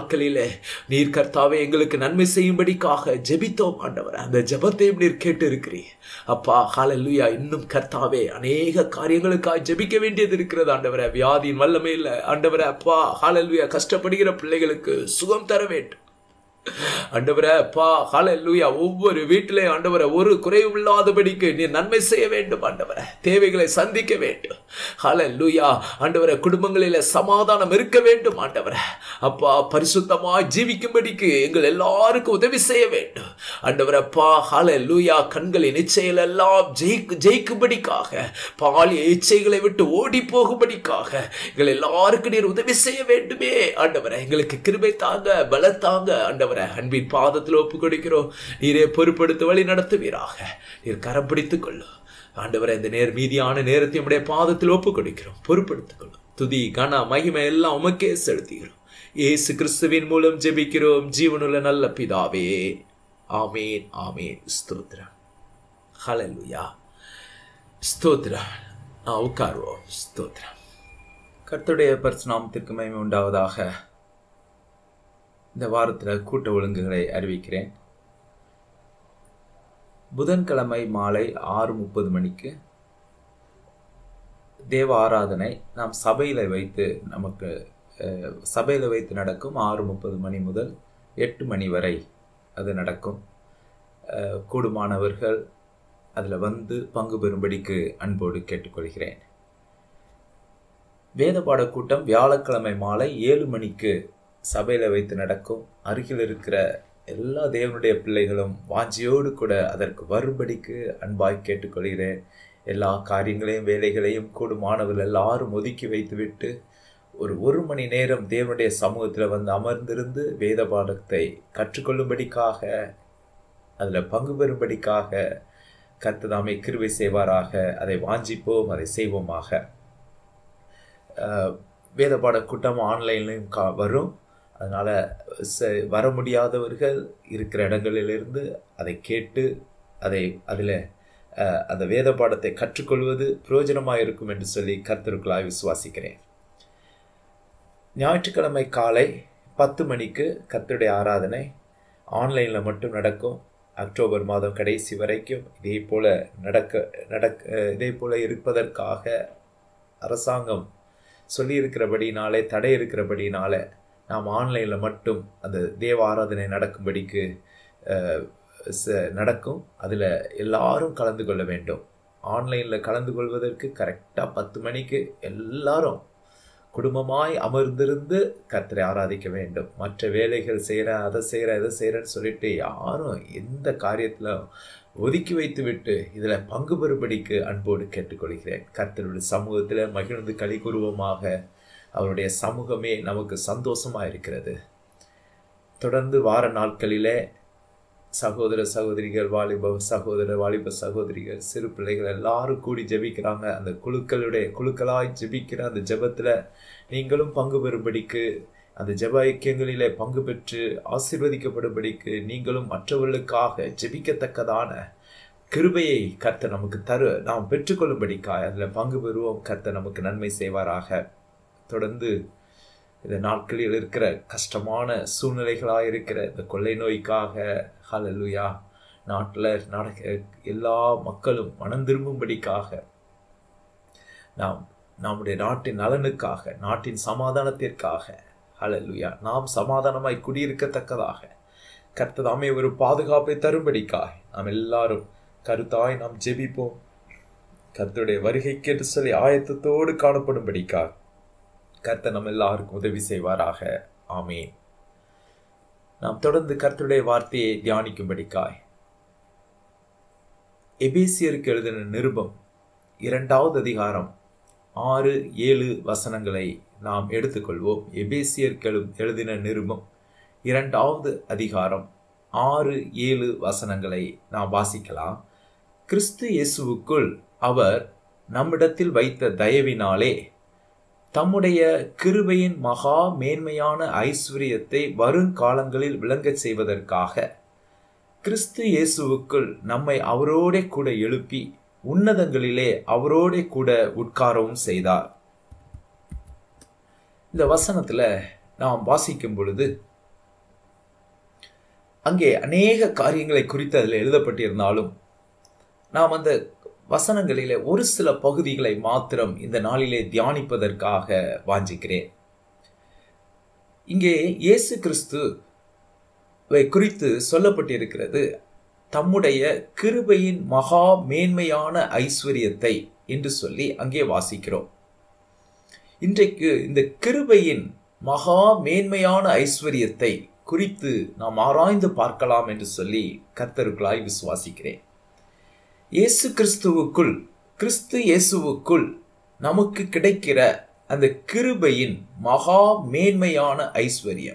நாட்களிலே நீர் கர்த்தாவே எங்களுக்கு நன்மை செய்யும்படிக்காக ஜெபித்தோம் ஆண்டவரே அந்த ஜெபத்தையும் நீர் கேட்டு இருக்கிறீர் அப்பா ஹalleluya இன்னும் கர்த்தாவே அநேக காரியங்களுக்காக ஜெபிக்க வேண்டியது இருக்கிறது ஆண்டவரே வியாதியின் வல்லமை இல்லை ஆண்டவரே அப்பா ஹalleluya கஷ்டப்படுகிற பிள்ளைகளுக்கு சுகம் தர வேண்டும் ஆண்டவரே அப்பா ஹalleluya ஒவ்வொரு வீட்டிலே ஆண்டவரே ஒரு குறைவும் இல்லாதபடிக்கு நீ நன்மை செய்ய வேண்டும் ஆண்டவரே தேவைகளை சந்திக்க வேண்டும் ஹalleluya ஆண்டவரே குடும்பங்களிலே சமாதானம் இருக்க வேண்டும் ஆண்டவரே அப்பா பரிசுத்தமாய் ஜீவிக்கும்படிக்கு எங்கள் எல்லாருக்கும் உதவி செய்ய வேண்டும் ஆண்டவரே அப்பா ஹalleluya கண்களின் இச்சைகள் எல்லாம் ஜெயிக்கு ஜெயிக்கும்படிக்காக பாலிய இச்சைகளை விட்டு ஓடி போகும்படிக்காக எங்கள் எல்லாருக்கும் நீர் உதவி செய்ய வேண்டுமே ஆண்டவரே எங்களுக்கு கிருபை தாங்க பல தாங்க ஆண்டவரே அன்பின் பாதத்தில் ஒப்பு கொடுக்கிறோம் நீரே பொறுப்படுத்த வழி நடத்துவீராக நீர் கரம் பிடித்துக் கொள்ளும் ஆண்டவரே இந்த நேர் மீதியான நேரத்தை உடைய பாதத்தில் ஒப்பு கொடுக்கிறோம் பொறுப்படுத்திக் கொள்ளும் துதி கன மகிமை எல்லாம் உமக்கே செலுத்துகிறோம் இயேசு கிறிஸ்துவின் மூலம் ஜெபிக்கிறோம் ஜீவனுள்ள நல்ல பிதாவே ஆமேன் ஆமேன் ஸ்தோத்திரம் ஹalleluya ஸ்தோத்திரம் நான் உட்காருவோம் ஸ்தோத்திரம் கர்த்தருடைய பரிசுநாமத்திற்கு மகிமை உண்டாவதாக இந்த வாரத்தில் கூட்ட ஒழுங்குகளை அறிவிக்கிறேன் புதன்கிழமை மாலை ஆறு முப்பது மணிக்கு தேவ ஆராதனை நாம் சபையில் வைத்து நமக்கு சபையில் வைத்து நடக்கும் ஆறு முப்பது மணி முதல் எட்டு மணி வரை அது நடக்கும் அஹ், கூடுமானவர்கள் அதில் வந்து பங்கு பெறும்படிக்கு அன்போடு கேட்டுக்கொள்கிறேன் வேத பாட கூட்டம் வியாழக்கிழமை மாலை ஏழு மணிக்கு சபையில் வைத்து நடக்கும் அருகில் இருக்கிற எல்லா தேவனுடைய பிள்ளைகளும் வாஞ்சியோடு கூட அதற்கு வரும்படிக்கு அன்பாய் கேட்டுக்கொள்கிறேன் எல்லா காரியங்களையும் வேலைகளையும் கூடுமானவர்கள் எல்லாரும் ஒதுக்கி வைத்துவிட்டு ஒரு ஒரு மணி நேரம் தேவனுடைய சமூகத்தில் வந்து அமர்ந்திருந்து வேத பாடத்தை கற்றுக்கொள்ளும்படிக்காக அதில் பங்கு பெறும்படிக்காக கர்த்ததாமே கிருபை செய்வாராக அதை வாஞ்சிப்போம் அதை செய்வோமாக அஹ், வேத பாட கூட்டம் ஆன்லைன்லையும் கா வரும் அதனால் ச- வர முடியாதவர்கள் இருக்கிற இடங்களிலிருந்து அதை கேட்டு அதை அதில் அந்த வேத பாடத்தை கற்றுக்கொள்வது பிரயோஜனமாக இருக்கும் என்று சொல்லி கர்த்தருக்குள்ளாய் விசுவாசிக்கிறேன் ஞாயிற்றுக்கிழமை காலை பத்து மணிக்கு கர்த்தருடைய ஆராதனை ஆன்லைனில் மட்டும் நடக்கும் அக்டோபர் மாதம் கடைசி வரைக்கும் இதே போல நடக்க நடக்க இதே போல இருப்பதற்காக அரசாங்கம் சொல்லியிருக்கிறபடினாலே தடை இருக்கிறபடினால நாம் ஆன்லைனில் மட்டும் அந்த தேவ ஆராதனை நடக்கும்படிக்கு அஹ், ச- நடக்கும் அதில் எல்லாரும் கலந்து கொள்ள வேண்டும் ஆன்லைனில் கலந்து கொள்வதற்கு கரெக்டாக பத்து மணிக்கு எல்லாரும் குடும்பமாய் அமர்ந்திருந்து கர்த்தரை ஆராதிக்க வேண்டும் மற்ற வேலைகள் செய்கிறேன் அதை செய்கிறேன் இதை செய்கிறேன்னு சொல்லிட்டு யாரும் எந்த காரியத்தில் ஒதுக்கி வைத்து விட்டு இதில் பங்கு பெறும்படிக்கு அன்போடு கேட்டுக்கொள்கிறேன் கர்த்தருடைய சமூகத்தில் மகிழ்ந்து களி கூறுவோமாக அவருடைய சமூகமே நமக்கு சந்தோஷமாக இருக்கிறது தொடர்ந்து வார நாட்களிலே சகோதர சகோதரிகள் வாலிப சகோதர வாலிப சகோதரிகள் சிறு பிள்ளைகள் எல்லாரும் கூடி ஜெபிக்கிறாங்க அந்த குழுக்களுடைய குழுக்களாய் ஜெபிக்கிற அந்த ஜெபத்தில் நீங்களும் பங்கு பெறும்படிக்கு அந்த ஜெப ஐக்கியங்களிலே பங்கு பெற்று ஆசீர்வதிக்கப்படும்படிக்கு நீங்களும் மற்றவர்களுக்காக ஜெபிக்கத்தக்கதான கிருபையை கர்த்தர் நமக்கு தரு நாம் பெற்றுக்கொள்ளும்படிக்காய் அதில் பங்கு பெறுவோம் கர்த்தர் நமக்கு நன்மை செய்வாராக தொடர்ந்து இந்த நாட்களில் இருக்கிற கஷ்டமான சூழ்நிலைகளாக இருக்கிற இந்த கொள்ளை நோய்க்காக ஹalleluya நாட்டில் நடக்க எல்லா மக்களும் மனம் திரும்பும்படிக்காக நாம் நம்முடைய நாட்டின் நலனுக்காக நாட்டின் சமாதானத்திற்காக ஹalleluya நாம் சமாதானமாய் குடியிருக்கத்தக்கதாக கர்த்ததாமே ஒரு பாதுகாப்பை தரும்படிக்காய் நாம் எல்லாரும் கருத்தாய் நாம் ஜெபிப்போம் கர்த்தருடைய வருகைக்கு என்று சொல்லி ஆயத்தத்தோடு காணப்படும்படிக்காக கர்த்தர் நம்ம எல்லாருக்கும் உதவி செய்வாராக ஆமென் நாம் தொடர்ந்து கர்த்தருடைய வார்த்தையை தியானிக்கும்படிக்காய் எபேசியருக்கு எழுதின நிருபம் இரண்டாவது அதிகாரம் ஆறு ஏழு வசனங்களை நாம் எடுத்துக்கொள்வோம் எபேசியருக்கு எழு- எழுதின நிருபம் இரண்டாவது அதிகாரம் ஆறு ஏழு வசனங்களை நாம் வாசிக்கலாம் கிறிஸ்து இயேசுவுக்குள் அவர் நம்மிடத்தில் வைத்த தயவினாலே தம்முடைய கிருபையின் மகா மேன்மையான ஐஸ்வரியத்தை வருங்காலங்களில் விளங்கச் செய்வதற்காக கிறிஸ்து இயேசுவுக்குள் நம்மை அவரோடே கூட எழுப்பி உன்னதங்களிலே அவரோடே கூட உட்காரவும் செய்தார் இந்த வசனத்துல நாம் வாசிக்கும் பொழுது அங்கே அநேக காரியங்களை குறித்து அதில் எழுதப்பட்டிருந்தாலும் நாம் அந்த வசனங்களிலே ஒரு சில பகுதிகளை மாத்திரம் இந்த நாளிலே தியானிப்பதற்காக வாஞ்சிக்கிறேன் இங்கே இயேசு கிறிஸ்து குறித்து சொல்லப்பட்டிருக்கிறது தம்முடைய கிருபையின் மகா மேன்மையான ஐஸ்வர்யத்தை என்று சொல்லி அங்கே வாசிக்கிறோம் இன்றைக்கு இந்த கிருபையின் மகா மேன்மையான ஐஸ்வர்யத்தை குறித்து நாம் ஆராய்ந்து பார்க்கலாம் என்று சொல்லி கர்த்தருக்குள்ளாய் விசுவாசிக்கிறேன் இயேசு கிறிஸ்துவுக்குள் கிறிஸ்து இயேசுவுக்குள் நமக்கு கிடைக்கிற அந்த கிருபையின் மகா மேன்மையான ஐஸ்வர்யம்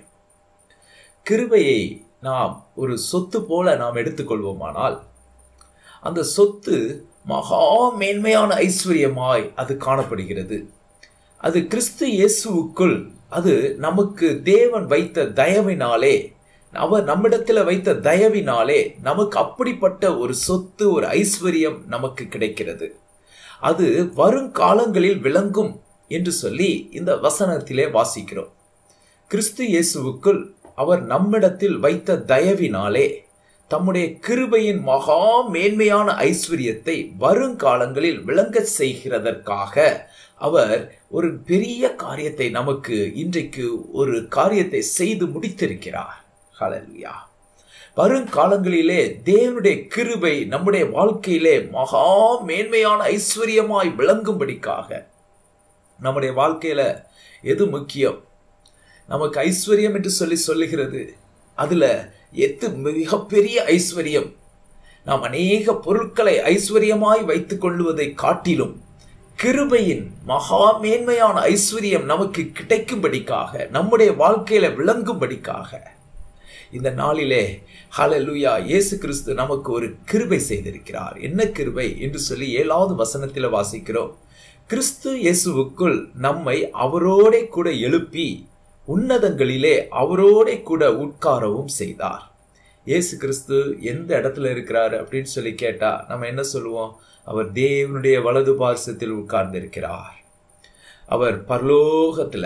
கிருபையை நாம் ஒரு சொத்து போல நாம் எடுத்துக்கொள்வோமானால் அந்த சொத்து மகா மேன்மையான ஐஸ்வர்யமாய் அது காணப்படுகிறது அது கிறிஸ்து இயேசுவுக்குள் அது நமக்கு தேவன் வைத்த தயவினாலே அவர் நம்மிடத்தில் வைத்த தயவினாலே நமக்கு அப்படிப்பட்ட ஒரு சொத்து ஒரு ஐஸ்வர்யம் நமக்கு கிடைக்கிறது அது வருங்காலங்களில் விளங்கும் என்று சொல்லி இந்த வசனத்திலே வாசிக்கிறோம் கிறிஸ்து இயேசுவுக்குள் அவர் நம்மிடத்தில் வைத்த தயவினாலே தம்முடைய கிருபையின் மகா மேன்மையான ஐஸ்வர்யத்தை வருங்காலங்களில் விளங்க செய்கிறதற்காக அவர் ஒரு பெரிய காரியத்தை நமக்கு இன்றைக்கு ஒரு காரியத்தை செய்து முடித்திருக்கிறார் ஹலல்யா வருங்காலங்களிலே தேவனுடைய கிருபை நம்முடைய வாழ்க்கையிலே மகா மேன்மையான ஐஸ்வர்யமாய் விளங்கும்படிக்காக நம்முடைய வாழ்க்கையில எது முக்கியம் நமக்கு ஐஸ்வர்யம் என்று சொல்லி சொல்லுகிறது அதுல எது மிகப்பெரிய ஐஸ்வர்யம் நாம் அநேக பொருட்களை ஐஸ்வர்யமாய் வைத்துக் கொள்வதை காட்டிலும் கிருபையின் மகா மேன்மையான ஐஸ்வர்யம் நமக்கு கிடைக்கும்படிக்காக நம்முடைய வாழ்க்கையில விளங்கும்படிக்காக இந்த நாளிலே ஹலலுயா இயேசு கிறிஸ்து நமக்கு ஒரு கிருபை செய்திருக்கிறார் என்ன கிருபை என்று சொல்லி ஏழாவது வசனத்தில் வாசிக்கிறோம் கிறிஸ்து இயேசுவுக்குள் நம்மை அவரோட கூட எழுப்பி உன்னதங்களிலே அவரோட கூட உட்காரவும் செய்தார் இயேசு கிறிஸ்து எந்த இடத்துல இருக்கிறாரு அப்படின்னு சொல்லி கேட்டா நம்ம என்ன சொல்லுவோம் அவர் தேவனுடைய வலது பார்சத்தில் உட்கார்ந்திருக்கிறார் அவர் பரலோகத்துல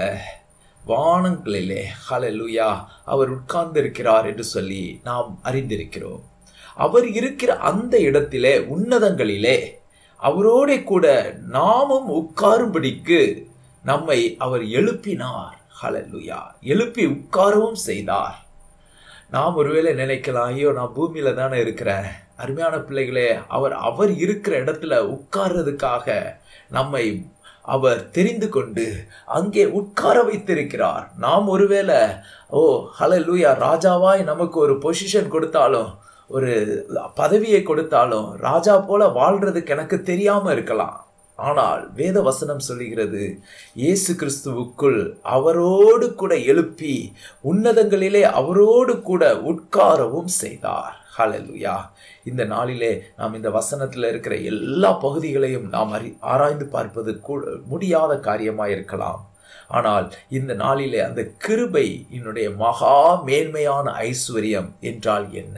வானங்களிலே ஹலலுயா அவர் உட்கார்ந்திருக்கிறார் என்று சொல்லி நாம் அறிந்திருக்கிறோம் அவர் இருக்கிற அந்த இடத்திலே உன்னதங்களிலே அவரோட கூட நாமும் உட்காரும்படிக்கு நம்மை அவர் எழுப்பினார் ஹலலுயா எழுப்பி உட்காரவும் செய்தார் நாம் ஒருவேளை நினைக்கலாம் ஐயோ நான் பூமியில தானே இருக்கிறேன் அருமையான பிள்ளைகளே அவர் அவர் இருக்கிற இடத்துல உட்கார்றதுக்காக நம்மை அவர் தெரிந்து கொண்டு அங்கே உட்கார வைத்திருக்கிறார் நாம் ஒருவேளை ஓ ஹல லூயா ராஜாவாய் நமக்கு ஒரு பொசிஷன் கொடுத்தாலும் ஒரு பதவியை கொடுத்தாலும் ராஜா போல வாழ்றதுக்கு எனக்கு தெரியாம இருக்கலாம் ஆனால் வேத வசனம் சொல்லுகிறது இயேசு கிறிஸ்துவுக்குள் அவரோடு கூட எழுப்பி உன்னதங்களிலே அவரோடு கூட உட்காரவும் செய்தார் ஹலலுயா இந்த நாளிலே நாம் இந்த வசனத்தில் இருக்கிற எல்லா பகுதிகளையும் நாம் அறி ஆராய்ந்து பார்ப்பது கூட முடியாத காரியமாக இருக்கலாம் ஆனால் இந்த நாளிலே அந்த கிருபை என்னுடைய மகா மேன்மையான ஐஸ்வர்யம் என்றால் என்ன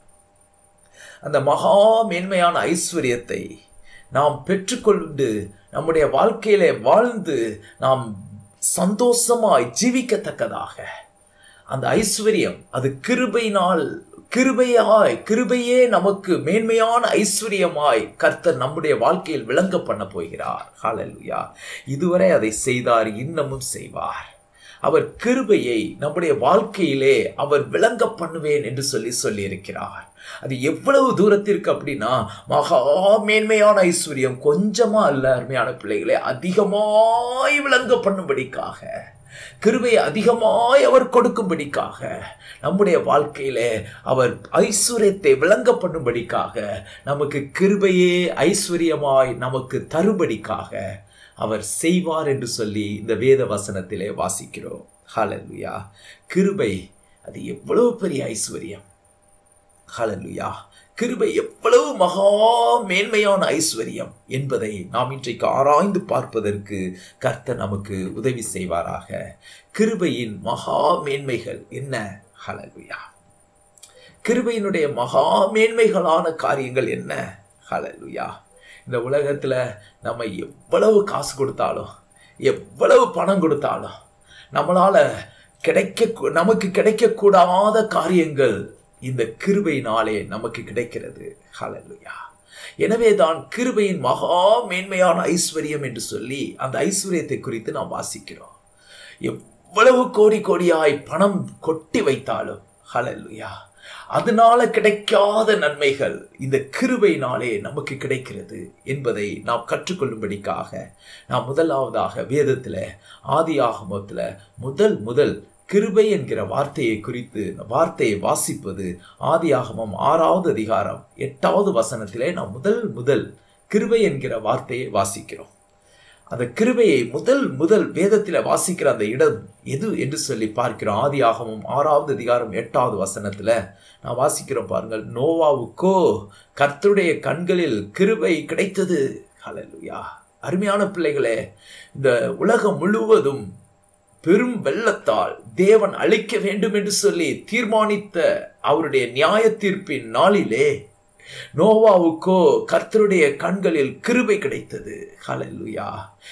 அந்த மகா மேன்மையான ஐஸ்வர்யத்தை நாம் பெற்றுக்கொண்டு நம்முடைய வாழ்க்கையிலே வாழ்ந்து நாம் சந்தோஷமாய் ஜீவிக்கத்தக்கதாக அந்த ஐஸ்வர்யம் அது கிருபையினால் கிருபையாய் கிருபையே நமக்கு மேன்மையான ஐஸ்வர்யமாய் கர்த்தர் நம்முடைய வாழ்க்கையில் விளங்க பண்ண போகிறார் ஹalleluya இதுவரை அதை செய்தார் இன்னமும் செய்வார் அவர் கிருபையை நம்முடைய வாழ்க்கையிலே அவர் விளங்க பண்ணுவேன் என்று சொல்லி சொல்லி இருக்கிறார் அது எவ்வளவு தூரத்திற்கு அப்படின்னா மகா மேன்மையான ஐஸ்வர்யம் கொஞ்சமா அல்ல அருமையான பிள்ளைகளே அதிகமாய் விளங்க பண்ணும்படிக்காக கிருபையை அதிகமாய் அவர் கொடுக்கும்படிக்காக நம்முடைய வாழ்க்கையிலே அவர் ஐஸ்வர்யத்தை விளங்க பண்ணும்படிக்காக நமக்கு கிருபையே ஐஸ்வர்யமாய் நமக்கு தரும்படிக்காக அவர் செய்வார் என்று சொல்லி இந்த வேத வசனத்திலே வாசிக்கிறோம் ஹalleluya கிருபை அது எவ்வளவு பெரிய ஐஸ்வர்யம் ஹalleluya கிருபை எவ்வளவு மகா மேன்மையான ஐஸ்வர்யம் என்பதை நாம் இன்றைக்கு ஆராய்ந்து பார்ப்பதற்கு கர்த்தர் நமக்கு உதவி செய்வாராக கிருபையின் மகா மேன்மைகள் என்ன ஹalleluya கிருபையினுடைய மகா மேன்மைகளான காரியங்கள் என்ன ஹalleluya இந்த உலகத்துல நம்ம எவ்வளவு காசு கொடுத்தாலும் எவ்வளவு பணம் கொடுத்தாலும் நம்மளால கிடைக்க நமக்கு கிடைக்கக்கூடாத காரியங்கள் இந்த கிருபையினாலே நமக்கு கிடைக்கிறது ஹalleluya எனவே தான் கிருபையின் மகா மேன்மையான ஐஸ்வர்யம் என்று சொல்லி அந்த ஐஸ்வர்யத்தை குறித்து நாம் வாசிக்கிறோம் எவ்வளவு கோடி கோடியாய் பணம் கொட்டி வைத்தாலும் ஹalleluya அதனால கிடைக்காத நன்மைகள் இந்த கிருபையினாலே நமக்கு கிடைக்கிறது என்பதை நாம் கற்றுக்கொள்ளும்படிக்காக நாம் முதலாவதாக வேதத்தில் ஆதி ஆகமத்தில் முதல் முதல் கிருபை என்கிற வார்த்தையை குறித்து வார்த்தையை வாசிப்பது ஆதியாகமம் ஆறாவது அதிகாரம் எட்டாவது வசனத்திலே நாம் முதல் முதல் கிருபை என்கிற வார்த்தையை வாசிக்கிறோம் அந்த கிருபையை முதல் முதல் வேதத்தில் வாசிக்கிற அந்த இடம் எது என்று சொல்லி பார்க்கிறோம் ஆதியாகமம் ஆறாவது அதிகாரம் எட்டாவது வசனத்துல நான் வாசிக்கிறோம் பாருங்கள் நோவாவுக்கோ கர்த்தருடைய கண்களில் கிருபை கிடைத்தது ஹalleluya அருமையான பிள்ளைகளே இந்த உலகம் முழுவதும் பெரும் வெள்ளத்தால் தேவன் அழிக்க வேண்டும் என்று சொல்லி தீர்மானித்த அவருடைய நியாய தீர்ப்பின் நாளிலே நோவாவுக்கோ கர்த்தருடைய கண்களில் கிருபை கிடைத்தது ஹalleluya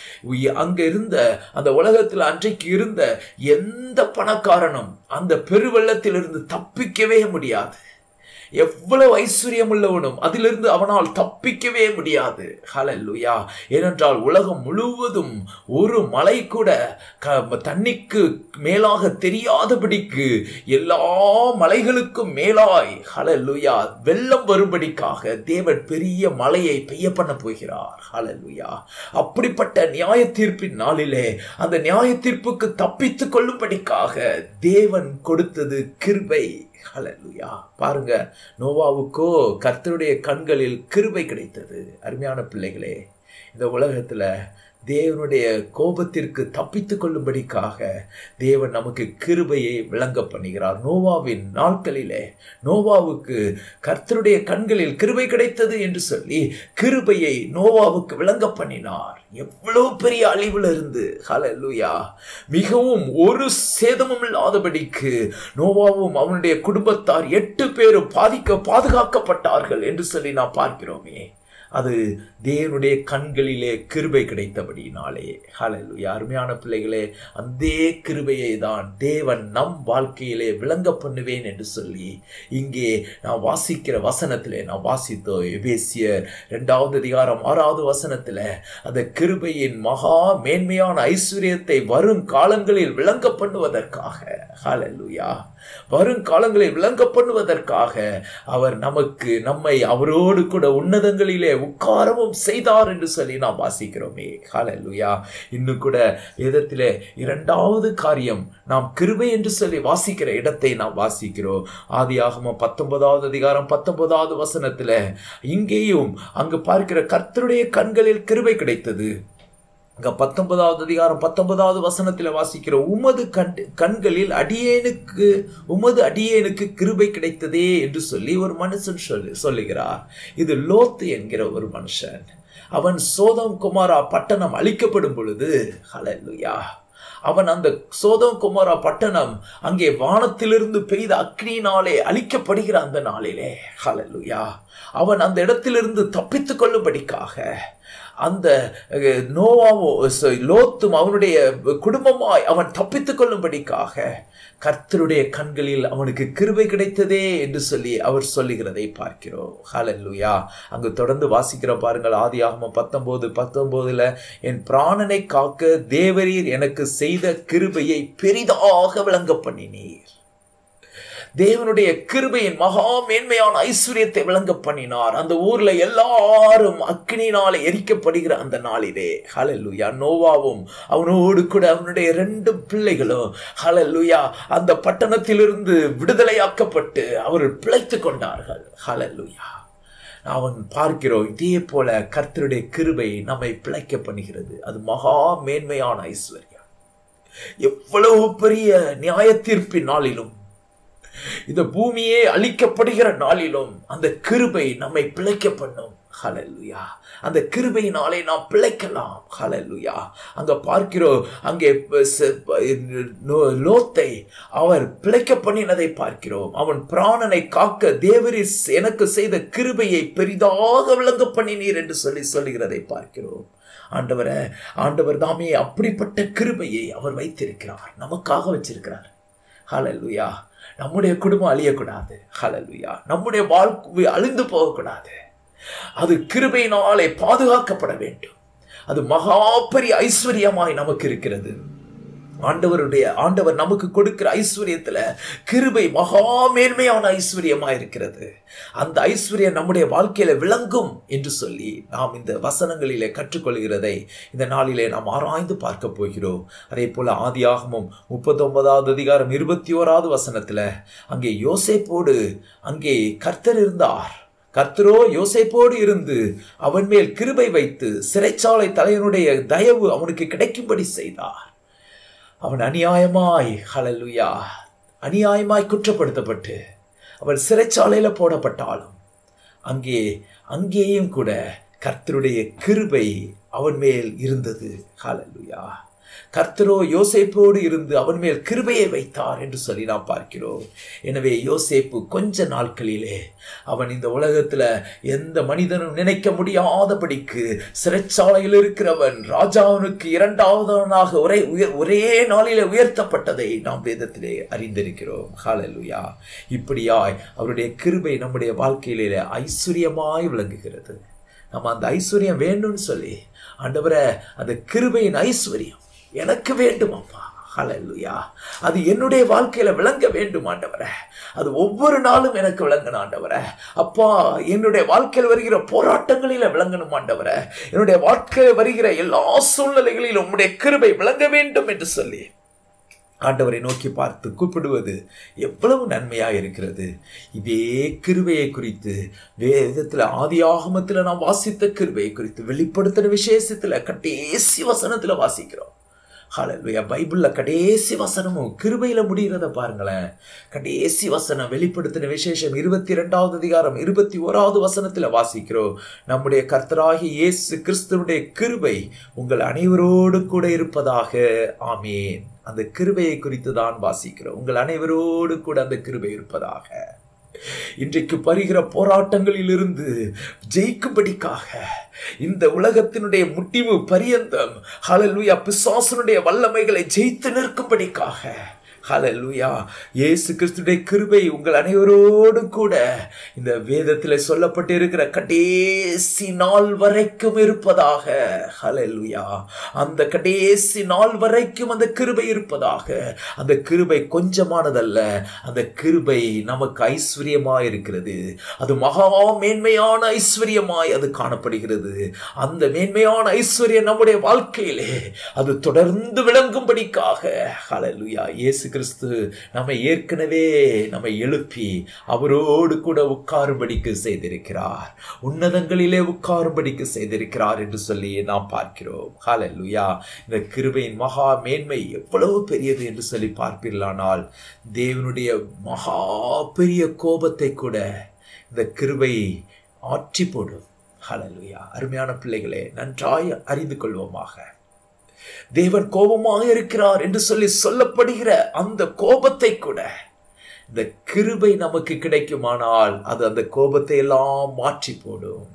அங்க இருந்த அந்த உலகத்தில் அன்றைக்கு இருந்த எந்த பணக்காரனும் அந்த பெருவெள்ளத்திலிருந்து தப்பிக்கவே முடியாது எவ்வளவு ஐஸ்வர்யம் உள்ளவனும் அதிலிருந்து அவனால் தப்பிக்கவே முடியாது ஹalleluya ஏனென்றால் உலகம் முழுவதும் ஒரு மலை கூட க- தண்ணிக்கு மேலாக தெரியாதபடிக்கு எல்லா மலைகளுக்கும் மேலாய் ஹalleluya வெள்ளம் வரும்படிக்காக தேவன் பெரிய மலையை பெய்ய பண்ண போகிறார் ஹalleluya அப்படிப்பட்ட நியாய தீர்ப்பின் நாளிலே அந்த நியாய தீர்ப்புக்கு தப்பித்துக் கொள்ளும்படிக்காக தேவன் கொடுத்தது கிருபை ஹalleluya பாருங்க நோவாவுக்கோ கர்த்தருடைய கண்களில் கிருபை கிடைத்தது அருமையான பிள்ளைகளே இந்த உலகத்துல தேவனுடைய கோபத்திற்கு தப்பித்துக் கொள்ளும்படிக்காக தேவன் நமக்கு கிருபையை விளங்க பண்ணுகிறார் நோவாவின் நாட்களிலே நோவாவுக்கு கர்த்தருடைய கண்களில் கிருபை கிடைத்தது என்று சொல்லி கிருபையை நோவாவுக்கு விளங்க பண்ணினார் எவ்வளவு பெரிய அழிவுல இருந்து ஹalleluya மிகவும் ஒரு சேதமும் இல்லாதபடிக்கு நோவாவும் அவனுடைய குடும்பத்தார் எட்டு பேரும் பாதிக்க பாதுகாக்கப்பட்டார்கள் என்று சொல்லி நாம் பார்க்கிறோமே அது தேவனுடைய கண்களிலே கிருபை கிடைத்தபடியினாலே ஹalleluya அருமையான பிள்ளைகளே அந்த கிருபையை தான் தேவன் நம் வாழ்க்கையிலே விளங்க பண்ணுவேன் என்று சொல்லி இங்கே நான் வாசிக்கிற வசனத்திலே நான் வாசித்தோம் எபேசியர் இரண்டாவது அதிகாரம் ஆறாவது வசனத்துல அந்த கிருபையின் மகா மேன்மையான ஐஸ்வர்யத்தை வரும் காலங்களில் விளங்க பண்ணுவதற்காக ஹalleluya வரும் காலங்களில் விளங்க பண்ணுவதற்காக அவர் நமக்கு நம்மை அவரோடு கூட உன்னதங்களிலே உட்காரவும் செய்தார் என்று சொல்லி நாம் வாசிக்கிறோமே ஹalleluya இன்னும் கூட வேதத்திலே இரண்டாவது காரியம் நாம் கிருபை என்று சொல்லி வாசிக்கிற இடத்தை நாம் வாசிக்கிறோம் ஆதியாகமம் பத்தொன்பதாவது அதிகாரம் பத்தொன்பதாவது வசனத்துல இங்கேயும் அங்கு பார்க்கிற கர்த்தருடைய கண்களில் கிருபை கிடைத்தது அங்க பத்தொன்பதாவது அதிகாரம் பத்தொன்பதாவது வசனத்துல வாசிக்கிற உமது கண் கண்களில் அடியேனுக்கு உமது அடியேனுக்கு கிருபை கிடைத்ததே என்று சொல்லி ஒரு மனுஷன் சொல்லு சொல்லுகிறார் இது லோத்து என்கிற ஒரு மனுஷன் அவன் சோதம் குமாரா பட்டணம் அழிக்கப்படும் பொழுது ஹalleluya அவன் அந்த சோதம் குமாரா பட்டணம் அங்கே வானத்திலிருந்து பெய்த அக்னியினாலே அழிக்கப்படுகிற அந்த நாளிலே ஹalleluya அவன் அந்த இடத்திலிருந்து தப்பித்துக் கொள்ளும்படிக்காக அந்த அஹ், நோவாவோ ச- லோத்தும் அவனுடைய குடும்பமாய் அவன் தப்பித்துக் கொள்ளும்படிக்காக கர்த்தருடைய கண்களில் அவனுக்கு கிருபை கிடைத்ததே என்று சொல்லி அவர் சொல்லுகிறதை பார்க்கிறோம் ஹalleluya அங்கு தொடர்ந்து வாசிக்கிறோம் பாருங்கள் ஆதியாகமம் பத்தொன்பது பத்தொன்பதுல என் பிராணனை காக்க தேவரீர் எனக்கு செய்த கிருபையை பெரிதாக விளங்க பண்ணினீர் தேவனுடைய கிருபையின் மகா மேன்மையான ஐஸ்வர்யத்தை விளங்க பண்ணினார் அந்த ஊர்ல எல்லாரும் அக்னினாலே எரிக்கப்படுகிற அந்த நாளிலே ஹalleluya நோவாவும் அவனோடு கூட அவனுடைய ரெண்டு பிள்ளைகளும் ஹalleluya அந்த பட்டணத்திலிருந்து விடுதலையாக்கப்பட்டு அவர்கள் பிழைத்துக் கொண்டார்கள் ஹalleluya அவன் பார்க்கிறோம் இதே போல கர்த்தருடைய கிருபை நம்மை பிழைக்க பண்ணுகிறது அது மகா மேன்மையான ஐஸ்வர்யம் எவ்வளவு பெரிய நியாய தீர்ப்பின் நாளிலும் இந்த பூமியே அழிக்கப்படுகிற நாளிலும் அந்த கிருபை நம்மை பிழைக்க பண்ணும் ஹalleluya அந்த கிருபையினாலே நாம் பிழைக்கலாம் ஹalleluya அங்க பார்க்கிறோம் அங்கே ப- ச- ப- நோ- லோத்தை அவர் பிழைக்க பண்ணினதை பார்க்கிறோம் அவன் பிராணனை காக்க தேவரி எனக்கு செய்த கிருபையை பெரிதாக விளங்க பண்ணினீர் என்று சொல்லி சொல்லுகிறதை பார்க்கிறோம் ஆண்டவரே ஆண்டவர் தாமே அப்படிப்பட்ட கிருபையை அவர் வைத்திருக்கிறார் நமக்காக வச்சிருக்கிறார் ஹalleluya நம்முடைய குடும்பம் அழியக்கூடாது ஹalleluya நம்முடைய வாழ்க்கை அழிந்து போகக்கூடாது அது கிருபையினாலே பாதுகாக்கப்பட வேண்டும் அது மகா பெரிய ஐஸ்வர்யமாய் நமக்கு இருக்கிறது ஆண்டவருடைய ஆண்டவர் நமக்கு கொடுக்கிற ஐஸ்வர்யத்துல கிருபை மகா மேன்மையான ஐஸ்வர்யமா இருக்கிறது அந்த ஐஸ்வர்யம் நம்முடைய வாழ்க்கையில விளங்கும் என்று சொல்லி நாம் இந்த வசனங்களிலே கற்றுக்கொள்கிறதை இந்த நாளிலே நாம் ஆராய்ந்து பார்க்க போகிறோம் அதே போல ஆதியாகமும் முப்பத்தொன்பதாவது அதிகாரம் இருபத்தி ஓராவது வசனத்துல அங்கே யோசேப்போடு அங்கே கர்த்தர் இருந்தார் கர்த்தரோ யோசேப்போடு இருந்து அவன் மேல் கிருபை வைத்து சிறைச்சாலை தலைவனுடைய தயவு அவனுக்கு கிடைக்கும்படி செய்தார் அவன் அநியாயமாய் ஹalleluya அநியாயமாய் குற்றப்படுத்தப்பட்டு அவன் சிறைச்சாலையில போடப்பட்டாலும் அங்கே அங்கேயும் கூட கர்த்தருடைய கிருபை அவன் மேல் இருந்தது ஹalleluya கர்த்தரோ யோசேப்போடு இருந்து அவன் மேல் கிருபையை வைத்தார் என்று சொல்லி நாம் பார்க்கிறோம் எனவே யோசேப்பு கொஞ்ச நாட்களிலே அவன் இந்த உலகத்துல எந்த மனிதனும் நினைக்க முடியாதபடிக்கு சிறைச்சாலையில் இருக்கிறவன் ராஜாவனுக்கு இரண்டாவதவனாக ஒரே உயர் ஒரே நாளிலே உயர்த்தப்பட்டதை நாம் வேதத்திலே அறிந்திருக்கிறோம் ஹalleluya இப்படியாய் அவருடைய கிருபை நம்முடைய வாழ்க்கையிலே ஐஸ்வர்யமாய் விளங்குகிறது நம்ம அந்த ஐஸ்வர்யம் வேண்டும்னு சொல்லி ஆண்டவரே அந்த கிருபையின் ஐஸ்வர்யம் எனக்கு வேண்டும் அப்பா ஹalleluya அது என்னுடைய வாழ்க்கையில விளங்க வேண்டும் ஆண்டவரே அது ஒவ்வொரு நாளும் எனக்கு விளங்கணும் ஆண்டவரே அப்பா என்னுடைய வாழ்க்கையில் வருகிற போராட்டங்களில விளங்கணும் ஆண்டவரே என்னுடைய வாழ்க்கையில் வருகிற எல்லா சூழ்நிலைகளிலும் உம்முடைய கிருபை விளங்க வேண்டும் என்று சொல்லி ஆண்டவரை நோக்கி பார்த்து கூப்பிடுவது எவ்வளவு நன்மையா இருக்கிறது இதே கிருபையை குறித்து வேதத்துல ஆதி ஆகமத்துல நாம் வாசித்த கிருபையை குறித்து வெளிப்படுத்தின விசேஷத்துல கடைசி வசனத்துல வாசிக்கிறோம் ஹalleluya பைபிள்ல கடைசி வசனமும் கிருபையில முடிகிறத பாருங்களேன் கடைசி வசனம் வெளிப்படுத்தின விசேஷம் இருபத்தி இரண்டாவது அதிகாரம் இருபத்தி ஓராவது வசனத்துல வாசிக்கிறோம் நம்முடைய கர்த்தராகிய இயேசு கிறிஸ்துவனுடைய கிருபை உங்கள் அனைவரோடு கூட இருப்பதாக ஆமேன் அந்த கிருபையை குறித்து தான் வாசிக்கிறோம் உங்கள் அனைவரோடு கூட அந்த கிருபை இருப்பதாக இன்றைக்கு பருகிற போராட்டங்களில் இருந்து ஜெயிக்கும்படிக்காக இந்த உலகத்தினுடைய முடிவு பரியந்தம் ஹalleluya பிசாசனுடைய வல்லமைகளை ஜெயித்து நிற்கும்படிக்காக ஹalleluya இயேசு கிறிஸ்துடைய கிருபை உங்கள் அனைவரோடும் கூட இந்த வேதத்தில் சொல்லப்பட்டு இருக்கிற கடைசி நாள் வரைக்கும் இருப்பதாக ஹalleluya அந்த கடைசி நாள் வரைக்கும் அந்த கிருபை இருப்பதாக அந்த கிருபை கொஞ்சமானதல்ல அந்த கிருபை நமக்கு ஐஸ்வர்யமாய் இருக்கிறது அது மகா மேன்மையான ஐஸ்வர்யமாய் அது காணப்படுகிறது அந்த மேன்மையான ஐஸ்வர்யம் நம்முடைய வாழ்க்கையிலே அது தொடர்ந்து விளங்கும்படிக்காக ஹalleluya இயேசு கிறிஸ்து நம்மை ஏற்கனவே நம்மை எழுப்பி அவரோடு கூட உட்காரும்படிக்கு செய்திருக்கிறார் உன்னதங்களிலே உட்காரும்படிக்கு செய்திருக்கிறார் என்று சொல்லி நாம் பார்க்கிறோம் ஹalleluya இந்த கிருபையின் மகா மேன்மை எவ்வளவு பெரியது என்று சொல்லி பார்ப்பீர்களானால் தேவனுடைய மகா பெரிய கோபத்தை கூட இந்த கிருபை ஆற்றி போடும் ஹalleluya அருமையான பிள்ளைகளே நன்றாய் அறிந்து கொள்வோமாக தேவன் கோபமாக இருக்கிறார் என்று சொல்லி சொல்லப்படுகிற அந்த கோபத்தை கூட இந்த கிருபை நமக்கு கிடைக்குமானால் அது அந்த கோபத்தை எல்லாம் மாற்றி போடும்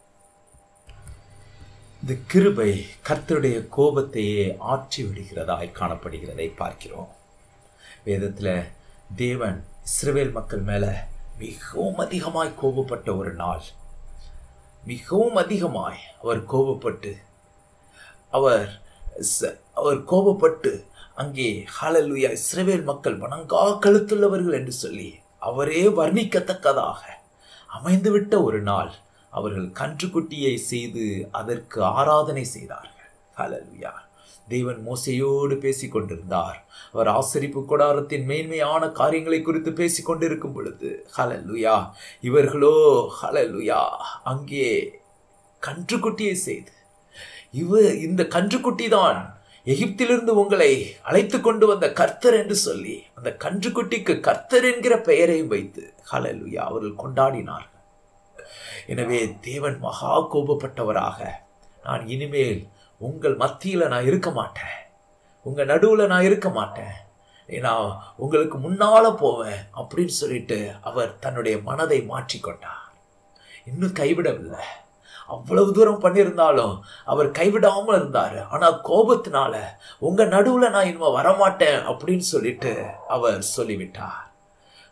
இந்த கிருபை கர்த்தருடைய கோபத்தையே ஆற்றி விடுகிறதாய் காணப்படுகிறதை பார்க்கிறோம் வேதத்துல தேவன் இஸ்ரவேல் மக்கள் மேல மிகவும் அதிகமாய் கோபப்பட்ட ஒரு நாள் மிகவும் அதிகமாய் அவர் கோபப்பட்டு அவர் ச- அவர் கோபப்பட்டு அங்கே ஹalleluya இஸ்ரவேல் மக்கள் வணங்கா கழுத்துள்ளவர்கள் என்று சொல்லி அவரே வர்ணிக்கத்தக்கதாக அமைந்துவிட்ட ஒரு நாள் அவர்கள் கன்றுக்குட்டியை செய்து அதற்கு ஆராதனை செய்தார்கள் ஹalleluya தேவன் மோசையோடு பேசிக் கொண்டிருந்தார் அவர் ஆசரிப்பு கொடாரத்தின் மேன்மையான காரியங்களை குறித்து பேசிக் கொண்டிருக்கும் பொழுது ஹalleluya இவர்களோ ஹalleluya அங்கே கன்றுக்குட்டியை செய்து இவ இந்த கன்றுக்குட்டி தான் எகிப்திலிருந்து உங்களை அழைத்து கொண்டு வந்த கர்த்தர் என்று சொல்லி அந்த கன்றுக்குட்டிக்கு கர்த்தர் என்கிற பெயரையும் வைத்து ஹalleluya அவர்கள் கொண்டாடினார்கள் எனவே தேவன் மகா கோபப்பட்டவராக நான் இனிமேல் உங்கள் மத்தியில நான் இருக்க மாட்டேன் உங்க நடுவுல நான் இருக்க மாட்டேன் நான் உங்களுக்கு முன்னால போவேன் அப்படின்னு சொல்லிட்டு அவர் தன்னுடைய மனதை மாற்றிக்கொண்டார் இன்னும் கைவிடவில்லை அவ்வளவு தூரம் பண்ணியிருந்தாலும் அவர் கைவிடாமல் இருந்தாரு ஆனா கோபத்தினால உங்க நடுவுல நான் இனிமே வரமாட்டேன் அப்படின்னு சொல்லிட்டு அவர் சொல்லிவிட்டார்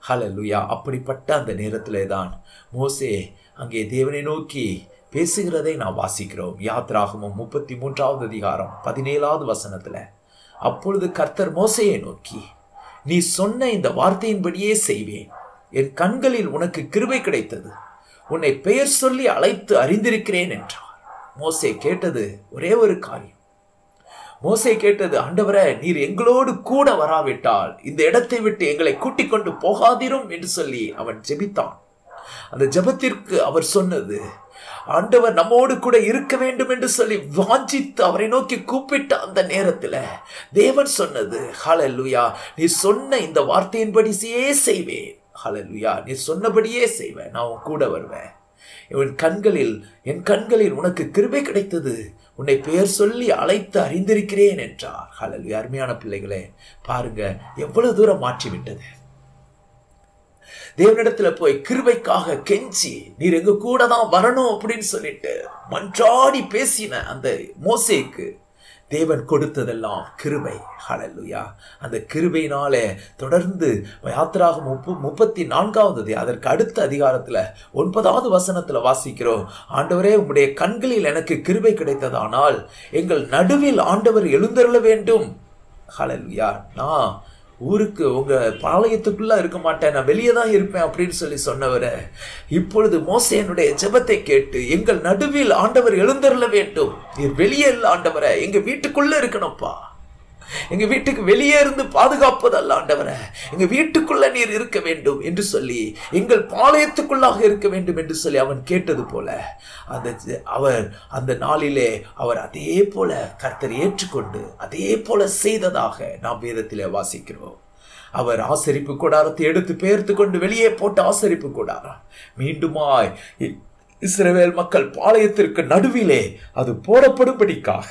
ஹalleluya அப்படிப்பட்ட அந்த நேரத்திலே தான் மோசே அங்கே தேவனை நோக்கி பேசுகிறதை நாம் வாசிக்கிறோம் யாத்ராகமம் முப்பத்தி மூன்றாவது அதிகாரம் பதினேழாவது வசனத்துல அப்பொழுது கர்த்தர் மோசையை நோக்கி நீ சொன்ன இந்த வார்த்தையின்படியே செய்வேன் என் கண்களில் உனக்கு கிருபை கிடைத்தது உன்னை பெயர் சொல்லி அழைத்து அறிந்திருக்கிறேன் என்றார் மோசே கேட்டது ஒரே ஒரு காரியம் மோசே கேட்டது ஆண்டவரே நீர் எங்களோடு கூட வராவிட்டால் இந்த இடத்தை விட்டு எங்களை கூட்டிக் கொண்டு போகாதிரும் என்று சொல்லி அவன் ஜெபித்தான் அந்த ஜெபத்திற்கு அவர் சொன்னது ஆண்டவர் நம்மோடு கூட இருக்க வேண்டும் என்று சொல்லி வாஞ்சித்து அவரை நோக்கி கூப்பிட்ட அந்த நேரத்தில் தேவன் சொன்னது ஹalleluya நீ சொன்ன இந்த வார்த்தையின்படியே செய்வேன் ஹalleluya நீ சொன்னபடியே செய்வேன் நான் உன் கூட வருவேன் என் கண்களில் என் கண்களில் உனக்கு கிருபை கிடைத்தது உன்னை பெயர் சொல்லி அழைத்து அறிந்திருக்கிறேன் என்றார் ஹalleluya அருமையான பிள்ளைகளே பாருங்க எவ்வளவு தூரம் மாற்றி விட்டது தேவனிடத்துல போய் கிருபைக்காக கெஞ்சி நீர் எங்க கூட தான் வரணும் அப்படின்னு சொல்லிட்டு மன்றாடி பேசின அந்த மோசேக்கு தேவன் கொடுத்ததெல்லாம் கிருபை ஹalleluya அந்த கிருபையினாலே தொடர்ந்து யாத்திராக முப்பு முப்பத்தி நான்காவது அதற்கு அடுத்த அதிகாரத்துல ஒன்பதாவது வசனத்துல வாசிக்கிறோம் ஆண்டவரே உம்முடைய கண்களில் எனக்கு கிருபை கிடைத்ததானால் எங்கள் நடுவில் ஆண்டவர் எழுந்தருள வேண்டும் ஹalleluya நான் ஊருக்கு உங்க பாளையத்துக்குள்ள இருக்க மாட்டேன் நான் வெளியே தான் இருப்பேன் அப்படின்னு சொல்லி சொன்னவரை இப்பொழுது மோசேனுடைய ஜெபத்தை கேட்டு எங்கள் நடுவில் ஆண்டவர் எழுந்தருள வேண்டும் நீர் வெளியே இல்லை ஆண்டவரை எங்க வீட்டுக்குள்ள இருக்கணும்ப்பா எங்க வீட்டுக்கு வெளியே இருந்து பாதுகாப்பதல்ல ஆண்டவரை எங்க வீட்டுக்குள்ள நீர் இருக்க வேண்டும் என்று சொல்லி எங்கள் பாளையத்துக்குள்ளாக இருக்க வேண்டும் என்று சொல்லி அவன் கேட்டது போல அந்த ஜ- அவர் அந்த நாளிலே அவர் அதே போல கர்த்தர் ஏற்றுக்கொண்டு அதே போல செய்ததாக நாம் வேதத்திலே வாசிக்கிறோம் அவர் ஆசரிப்பு கூடாரத்தை எடுத்து பெயர்த்து கொண்டு வெளியே போட்ட ஆசரிப்பு கூடாரம் மீண்டுமாய் இ- இஸ்ரவேல் மக்கள் பாளையத்திற்கு நடுவிலே அது போடப்படும்படிக்காக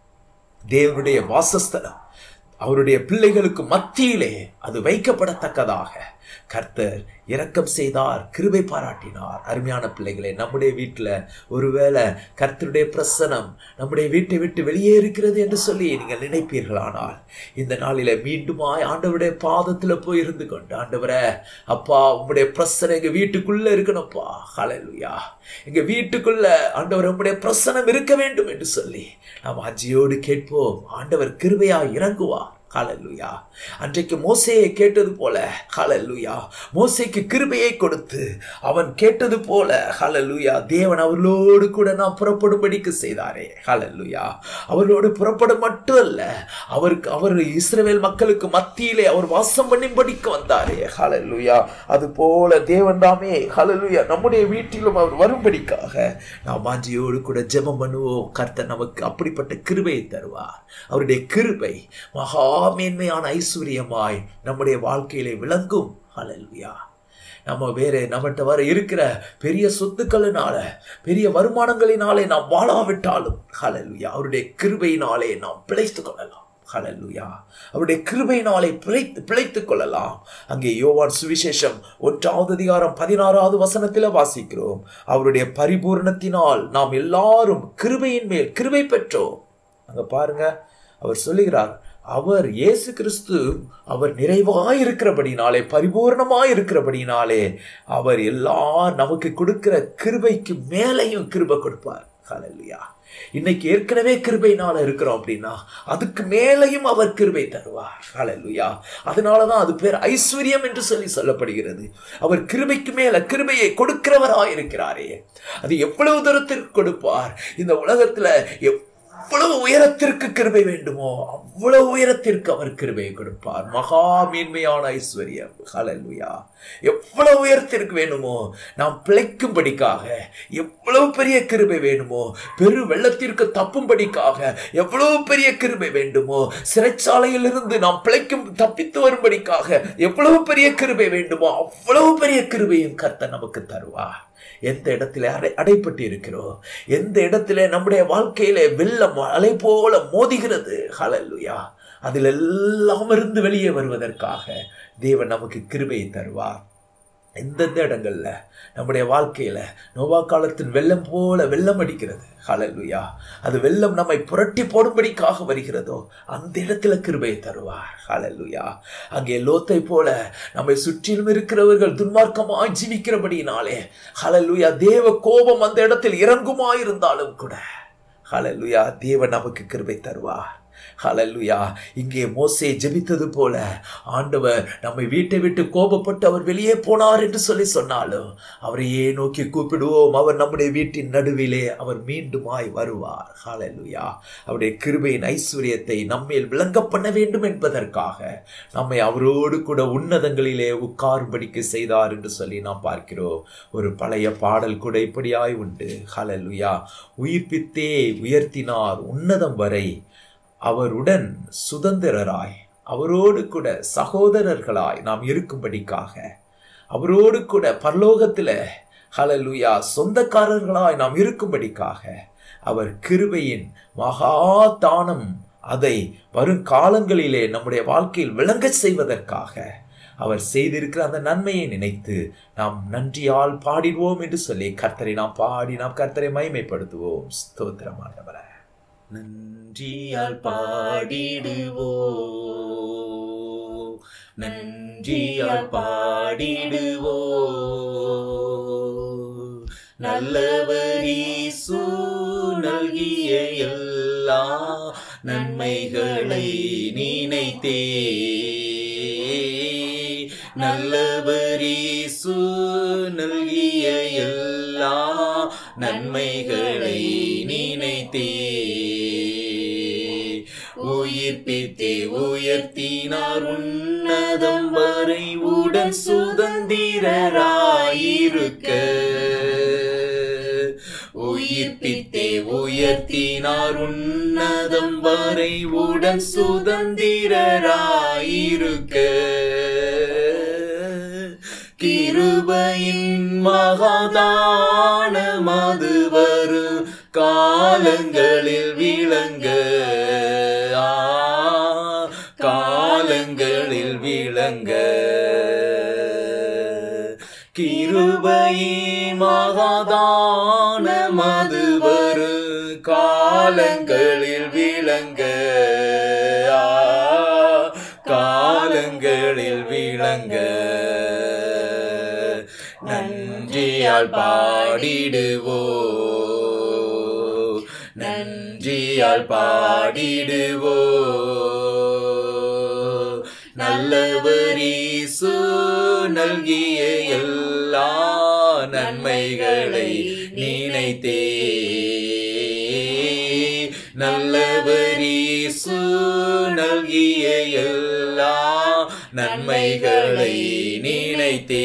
தேவனுடைய வாசஸ்தலம் அவருடைய பிள்ளைகளுக்கு மத்தியிலே அது வைக்கப்படத்தக்கதாக கர்த்தர் இரக்கம் செய்தார் கிருபை பாராட்டினார் அருமையான பிள்ளைகளே நம்முடைய வீட்டில் ஒருவேளை கர்த்தருடைய பிரசனம் நம்முடைய வீட்டை விட்டு வெளியே இருக்கிறது என்று சொல்லி நீங்கள் நினைப்பீர்களானால் இந்த நாளில மீண்டுமாய் ஆண்டவருடைய பாதத்தில் போய் இருந்து கொண்டு ஆண்டவரே அப்பா உம்முடைய பிரசனம் எங்க வீட்டுக்குள்ள இருக்கணும்ப்பா ஹalleluya எங்க வீட்டுக்குள்ள ஆண்டவர் உம்முடைய பிரசனம் இருக்க வேண்டும் என்று சொல்லி நாம் அஜியோடு கேட்போம் ஆண்டவர் கிருபையா இறங்குவார் ஹalleluya அன்றைக்கு மோசேயை கேட்டது போல ஹalleluya மோசேக்கு கிருபையை கொடுத்து அவன் கேட்டது போல ஹalleluya தேவன் அவர்களோடு கூட நாம் புறப்படும்படிக்கு செய்தாரே ஹalleluya அவர்களோடு புறப்பட மட்டும் அல்ல அவருக்கு அவர் இஸ்ரவேல் மக்களுக்கு மத்தியிலே அவர் வாசம் பண்ணும்படிக்கு வந்தாரே ஹalleluya அது போல தேவன் தாமே ஹalleluya நம்முடைய வீட்டிலும் அவர் வரும்படிக்காக நாம் வாஞ்சியோடு கூட ஜெபம் பண்ணுவோம் கர்த்தர் நமக்கு அப்படிப்பட்ட கிருபையை தருவார் அவருடைய கிருபை மகா மேன்மையான ஐஸ்வர்யமாய் நம்முடைய வாழ்க்கையிலே விளங்கும் ஹalleluya நம்ம வேற நம்மகிட்ட வர இருக்கிற பெரிய சொத்துக்களினால பெரிய வருமானங்களினாலே நாம் வாழாவிட்டாலும் ஹalleluya அவருடைய கிருபையினாலே நாம் பிழைத்துக் கொள்ளலாம் ஹalleluya அவருடைய கிருபையினாலே பிழைத்து பிழைத்துக் கொள்ளலாம் அங்கே யோவான் சுவிசேஷம் ஒன்றாவது அதிகாரம் பதினாறாவது வசனத்தில் வாசிக்கிறோம் அவருடைய பரிபூரணத்தினால் நாம் எல்லாரும் கிருபையின் மேல் கிருபை பெற்றோம் அங்க பாருங்க அவர் சொல்லுகிறார் அவர் இயேசு கிறிஸ்து அவர் நிறைவாய் இருக்கிறபடினாலே பரிபூர்ணமாய் இருக்கிறபடினாலே அவர் எல்லா நமக்கு கொடுக்கிற கிருபைக்கு மேலையும் கிருபை கொடுப்பார் ஹalleluya இன்னைக்கு ஏற்கனவே கிருபைனால இருக்கிறோம் அப்படின்னா அதுக்கு மேலையும் அவர் கிருபை தருவார் ஹalleluya அதனால தான் அது பேர் ஐஸ்வர்யம் என்று சொல்லி சொல்லப்படுகிறது அவர் கிருபைக்கு மேல கிருபையை கொடுக்கிறவராய் இருக்கிறாரே அது எவ்வளவு தூரத்திற்கு கொடுப்பார் இந்த உலகத்துல எவ்வளவு உயரத்திற்கு கிருபை வேண்டுமோ அவ்வளவு உயரத்திற்கு அவர் கிருபையை கொடுப்பார் மகா மேன்மையான ஐஸ்வர்யம் ஹalleluya எவ்வளவு உயரத்திற்கு வேணுமோ நாம் பிழைக்கும்படிக்காக எவ்வளவு பெரிய கிருபை வேணுமோ பெரு வெள்ளத்திற்கு தப்பும்படிக்காக எவ்வளவு பெரிய கிருபை வேண்டுமோ சிறைச்சாலையில் இருந்து நாம் பிழைக்கும் தப்பித்து வரும்படிக்காக எவ்வளவு பெரிய கிருபை வேண்டுமோ அவ்வளவு பெரிய கிருபையும் கர்த்தர் நமக்கு தருவார் எந்த இடத்துல அடை அடைப்பட்டு இருக்கிறோம் எந்த இடத்துல நம்முடைய வாழ்க்கையில வெள்ளம் அலை போல மோதுகிறது ஹalleluya அதில் எல்லாம் இருந்து வெளியே வருவதற்காக தேவன் நமக்கு கிருபையை தருவார் எந்தெந்த இடங்கள்ல நம்முடைய வாழ்க்கையில நோவா காலத்தின் வெள்ளம் போல வெள்ளம் அடிக்கிறது ஹalleluya அது வெள்ளம் நம்மை புரட்டி போடும்படிக்காக வருகிறதோ அந்த இடத்துல கிருபையை தருவார் ஹalleluya அங்கே லோத்தை போல நம்மை சுற்றிலும் இருக்கிறவர்கள் துன்மார்க்கமாய் ஜீவிக்கிறபடியினாலே ஹalleluya தேவ கோபம் அந்த இடத்தில் இறங்குமாயிருந்தாலும் கூட ஹalleluya தேவன் நமக்கு கிருபை தருவார் ஹalleluya இங்கே மோசே ஜெபித்தது போல ஆண்டவர் நம்மை வீட்டை விட்டு கோபப்பட்டு அவர் வெளியே போனார் என்று சொல்லி சொன்னாலும் அவரையே நோக்கி கூப்பிடுவோம் அவர் நம்முடைய வீட்டின் நடுவிலே அவர் மீண்டுமாய் வருவார் ஹalleluya அவருடைய கிருபையின் ஐஸ்வர்யத்தை நம்மேல் விளங்க பண்ண வேண்டும் என்பதற்காக நம்மை அவரோடு கூட உன்னதங்களிலே உட்காரும்படிக்கு செய்தார் என்று சொல்லி நாம் பார்க்கிறோம் ஒரு பழைய பாடல் கூட இப்படியாய் உண்டு ஹalleluya உயிர்ப்பித்தே உயர்த்தினார் உன்னதம் வரை அவருடன் சுதந்திரராய் அவரோடு கூட சகோதரர்களாய் நாம் இருக்கும்படிக்காக அவரோடு கூட பரலோகத்தில் ஹalleluya சொந்தக்காரர்களாய் நாம் இருக்கும்படிக்காக அவர் கிருபையின் மகா தானம் அதை வரும் காலங்களிலே நம்முடைய வாழ்க்கையில் விளங்கச் செய்வதற்காக அவர் செய்திருக்கிற அந்த நன்மையை நினைத்து நாம் நன்றியால் பாடிடுவோம் என்று சொல்லி கர்த்தரை நாம் பாடி நாம் கர்த்தரை மகிமைப்படுத்துவோம் ஸ்தோத்திரமானவரை நன்றியால் பாடிடுவோ நன்றியால் பாடிடுவோ நல்லவரீசு நல்கிய எல்லா நன்மைகளை நினைத்தே நல்லவரீசு நல்கிய எல்லா நன்மைகளை நினைத்தே உயிர்ப்பித்தே உயர்த்தினார் உன்னதம் வரை உடன் சுதந்திரராயிருக்க உயிர்ப்பித்தே உயர்த்தினார் உன்னதம் வரை உடன் சுதந்திரராயிருக்க கிருபையின் மகாதான மது வரும் காலங்களில் விளங்க ஆ, காலங்களில் விளங்க கிருபையின் மகாதான மது வரும் காலங்களில் விளங்க ஆ, காலங்களில் விளங்க நன்றியால் பாடிடுவோ நன்றியால் பாடிடுவோ நல்லவரீசு நல்கிய எல்லா நன்மைகளை நினைத்தே நல்லவரீசு நல்கிய எல்லா நன்மைகளை நினைத்தே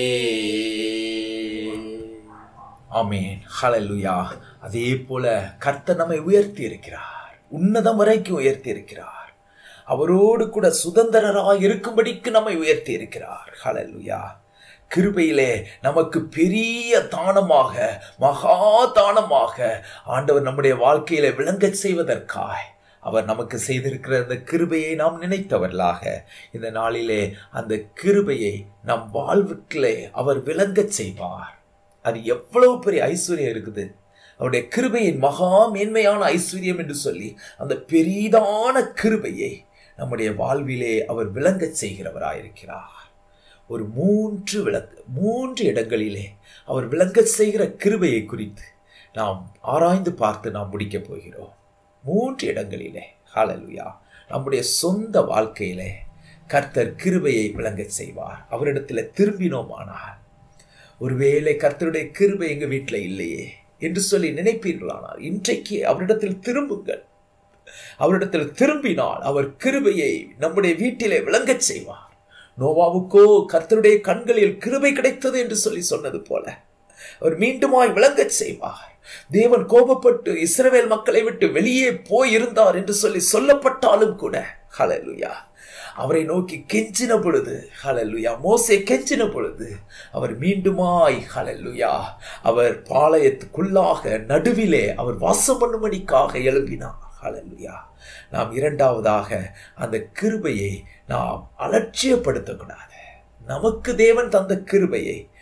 ஆமீன் ஹalleluya அதே போல கர்த்தர் நம்மை உயர்த்தி இருக்கிறார் உன்னதம் வரைக்கும் உயர்த்தி இருக்கிறார் அவரோடு கூட சுதந்திரராய் இருக்கும்படிக்கு நம்மை உயர்த்தி இருக்கிறார் ஹalleluya கிருபையிலே நமக்கு பெரிய தானமாக மகா தானமாக ஆண்டவர் நம்முடைய வாழ்க்கையில விளங்கச் செய்வதற்காய் அவர் நமக்கு செய்திருக்கிற அந்த கிருபையை நாம் நினைத்தவர்களாக இந்த நாளிலே அந்த கிருபையை நம் வாழ்வுக்களே அவர் விளங்கச் செய்வார் அது எவ்வளவு பெரிய ஐஸ்வர்யம் இருக்குது அவருடைய கிருபையின் மகா மேன்மையான ஐஸ்வர்யம் என்று சொல்லி அந்த பெரிதான கிருபையை நம்முடைய வாழ்விலே அவர் விளங்கச் செய்கிறவராயிருக்கிறார் ஒரு மூன்று விளக்கு மூன்று இடங்களிலே அவர் விளங்கச் செய்கிற கிருபையை குறித்து நாம் ஆராய்ந்து பார்த்து நாம் முடிக்கப் போகிறோம் மூன்று இடங்களிலே ஹalleluya நம்முடைய சொந்த வாழ்க்கையிலே கர்த்தர் கிருபையை விளங்கச் செய்வார் அவரிடத்தில் திரும்பினோமானால் ஒருவேளை கர்த்தருடைய கிருபை எங்க வீட்டில் இல்லையே என்று சொல்லி நினைப்பீர்களானால் இன்றைக்கு அவரிடத்தில் திரும்புங்கள் அவரிடத்தில் திரும்பினால் அவர் கிருபையை நம்முடைய வீட்டிலே விளங்கச் செய்வார் நோவாவுக்கோ கர்த்தருடைய கண்களில் கிருபை கிடைத்தது என்று சொல்லி சொன்னது போல அவர் மீண்டுமாய் விளங்கச் செய்வார் தேவன் கோபப்பட்டு இஸ்ரவேல் மக்களை விட்டு வெளியே போயிருந்தார் என்று சொல்லி சொல்லப்பட்டாலும் கூட ஹalleluya அவரை நோக்கி கெஞ்சின பொழுது ஹalleluya மோசே கெஞ்சின பொழுது அவர் மீண்டுமாய் ஹalleluya அவர் பாளையத்துக்குள்ளாக நடுவிலே அவர் வாசம் பண்ணும்படிக்காக எழும்பினார் ஹalleluya நாம் இரண்டாவதாக அந்த கிருபையை நாம் அலட்சியப்படுத்தக்கூடாது நமக்கு தேவன் தந்த கிருபையை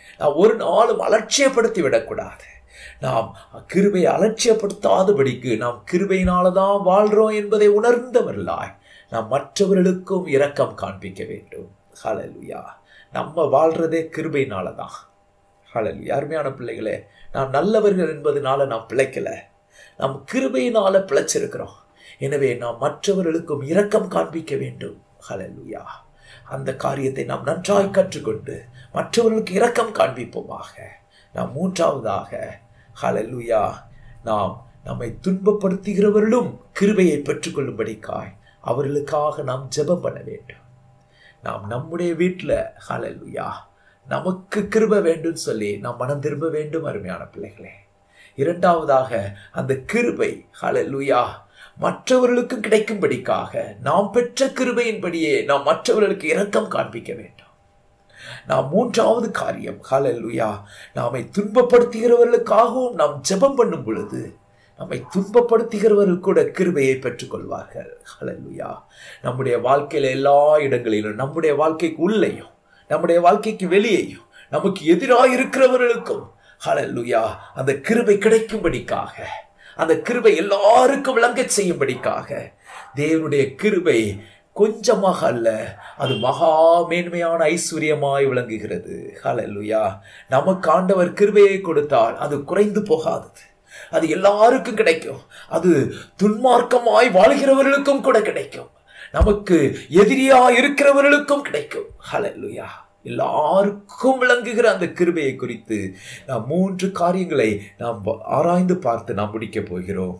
நாம் ஒரு நாளும் அலட்சியப்படுத்தி விடக்கூடாது நாம் கிருபையை அலட்சியப்படுத்தாதபடிக்கு நாம் கிருபையினால தான் வாழ்றோம் என்பதை உணர்ந்தவர்களாய் நாம் மற்றவர்களுக்கும் இரக்கம் காண்பிக்க வேண்டும் ஹalleluya நம்ம வாழ்றதே கிருபையினால தான் ஹalleluya அருமையான பிள்ளைகளே நாம் நல்லவர்கள் என்பதனால நாம் பிழைக்கல நாம் கிருபையினால பிழைச்சிருக்கிறோம் எனவே நாம் மற்றவர்களுக்கும் இரக்கம் காண்பிக்க வேண்டும் ஹalleluya அந்த காரியத்தை நாம் நன்றாய் கற்றுக்கொண்டு மற்றவர்களுக்கு இரக்கம் காண்பிப்போமாக நாம் மூன்றாவதாக ஹalleluya நாம் நம்மை துன்பப்படுத்துகிறவர்களும் கிருபையை பெற்றுக்கொள்ளும்படிக்காய் அவர்களுக்காக நாம் ஜெபம் பண்ண வேண்டும் நாம் நம்முடைய வீட்டில் ஹalleluya நமக்கு கிருபை வேண்டும் சொல்லி நாம் மனம் திரும்ப வேண்டும் அருமையான பிள்ளைகளே இரண்டாவதாக அந்த கிருபை ஹalleluya மற்றவர்களுக்கும் கிடைக்கும்படிக்காக நாம் பெற்ற கிருபையின்படியே நாம் மற்றவர்களுக்கு இரக்கம் காண்பிக்க வேண்டும் நாம் மூன்றாவது காரியம் ஹalleluya நாமை துன்பப்படுத்துகிறவர்களுக்காகவும் நாம் ஜெபம் பண்ணும் பொழுது நம்மை துன்பப்படுத்துகிறவர்கள் கூட கிருபையை பெற்றுக்கொள்வார்கள் ஹalleluya நம்முடைய வாழ்க்கையில எல்லா இடங்களிலும் நம்முடைய வாழ்க்கைக்கு உள்ளேயும் நம்முடைய வாழ்க்கைக்கு வெளியேயும் நமக்கு எதிராக இருக்கிறவர்களுக்கும் ஹalleluya அந்த கிருபை கிடைக்கும்படிக்காக அந்த கிருபை எல்லாருக்கும் விளங்கச் செய்யும்படிக்காக தேவனுடைய கிருபை கொஞ்சமாக அல்ல அது மகா மேன்மையான ஐஸ்வர்யமாய் விளங்குகிறது ஹalleluya நமக்கு ஆண்டவர் கிருபையை கொடுத்தால் அது குறைந்து போகாதது அது எல்லாருக்கும் கிடைக்கும் அது துன்மார்க்கமாய் வாழ்கிறவர்களுக்கும் கூட கிடைக்கும் நமக்கு எதிரியா இருக்கிறவர்களுக்கும் கிடைக்கும் ஹalleluya எல்லாருக்கும் விளங்குகிற அந்த கிருபையை குறித்து நாம் மூன்று காரியங்களை நாம் ஆராய்ந்து பார்த்து நாம் முடிக்கப் போகிறோம்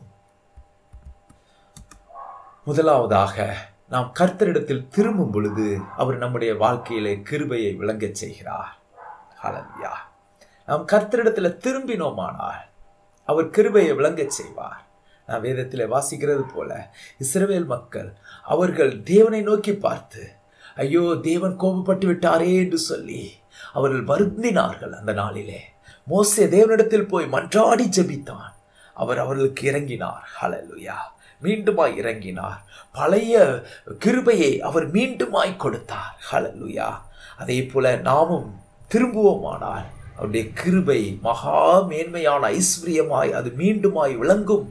முதலாவதாக நாம் கர்த்தரிடத்தில் திரும்பும் பொழுது அவர் நம்முடைய வாழ்க்கையிலே கிருபையை விளங்கச் செய்கிறார் ஹalleluya நாம் கர்த்தரிடத்தில் திரும்பினோமானால் அவர் கிருபையை விளங்கச் செய்வார் நான் வேதத்திலே வாசிக்கிறது போல இஸ்ரவேல் மக்கள் அவர்கள் தேவனை நோக்கி பார்த்து ஐயோ தேவன் கோபப்பட்டு விட்டாரே என்று சொல்லி அவர்கள் வருந்தினார்கள் அந்த நாளிலே மோசே தேவனிடத்தில் போய் மன்றாடி ஜெபித்தான் அவர் அவர்களுக்கு இறங்கினார் ஹalleluya மீண்டுமாய் இறங்கினார் பழைய கிருபையை அவர் மீண்டுமாய் கொடுத்தார் ஹalleluya அதே போல நாமும் திரும்புவோமானால் அவருடைய கிருபை மகா மேன்மையான ஐஸ்வர்யமாய் அது மீண்டுமாய் விளங்கும்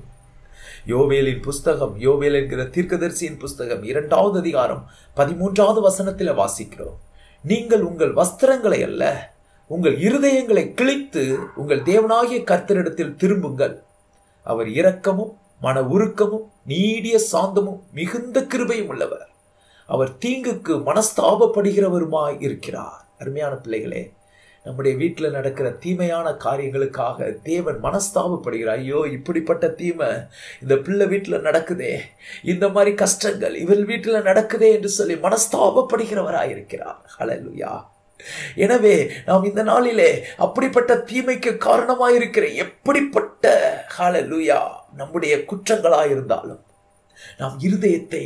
யோவேலின் புஸ்தகம் யோவேல் என்கிற தீர்க்கதரிசியின் புஸ்தகம் இரண்டாவது அதிகாரம் பதிமூன்றாவது வசனத்தில் வாசிக்கிறோம் நீங்கள் உங்கள் வஸ்திரங்களை அல்ல உங்கள் இருதயங்களை கிழித்து உங்கள் தேவனாகிய கர்த்தரிடத்தில் திரும்புங்கள் அவர் இரக்கமும் மன உருக்கமும் நீடிய சாந்தமும் மிகுந்த கிருபையும் உள்ளவர் அவர் தீங்குக்கு மனஸ்தாபப்படுகிறவருமாய் இருக்கிறார் அருமையான பிள்ளைகளே நம்முடைய வீட்டில் நடக்கிற தீமையான காரியங்களுக்காக தேவன் மனஸ்தாபப்படுகிறார் ஐயோ இப்படிப்பட்ட தீமை இந்த பிள்ளை வீட்டில் நடக்குதே இந்த மாதிரி கஷ்டங்கள் இவள் வீட்டில் நடக்குதே என்று சொல்லி மனஸ்தாபப்படுகிறவராய் இருக்கிறார் ஹalleluya எனவே நாம் இந்த நாளிலே அப்படிப்பட்ட தீமைக்கு காரணமாயிருக்கிற எப்படிப்பட்ட ஹalleluya நம்முடைய குற்றங்களாயிருந்தாலும் நாம் இருதயத்தை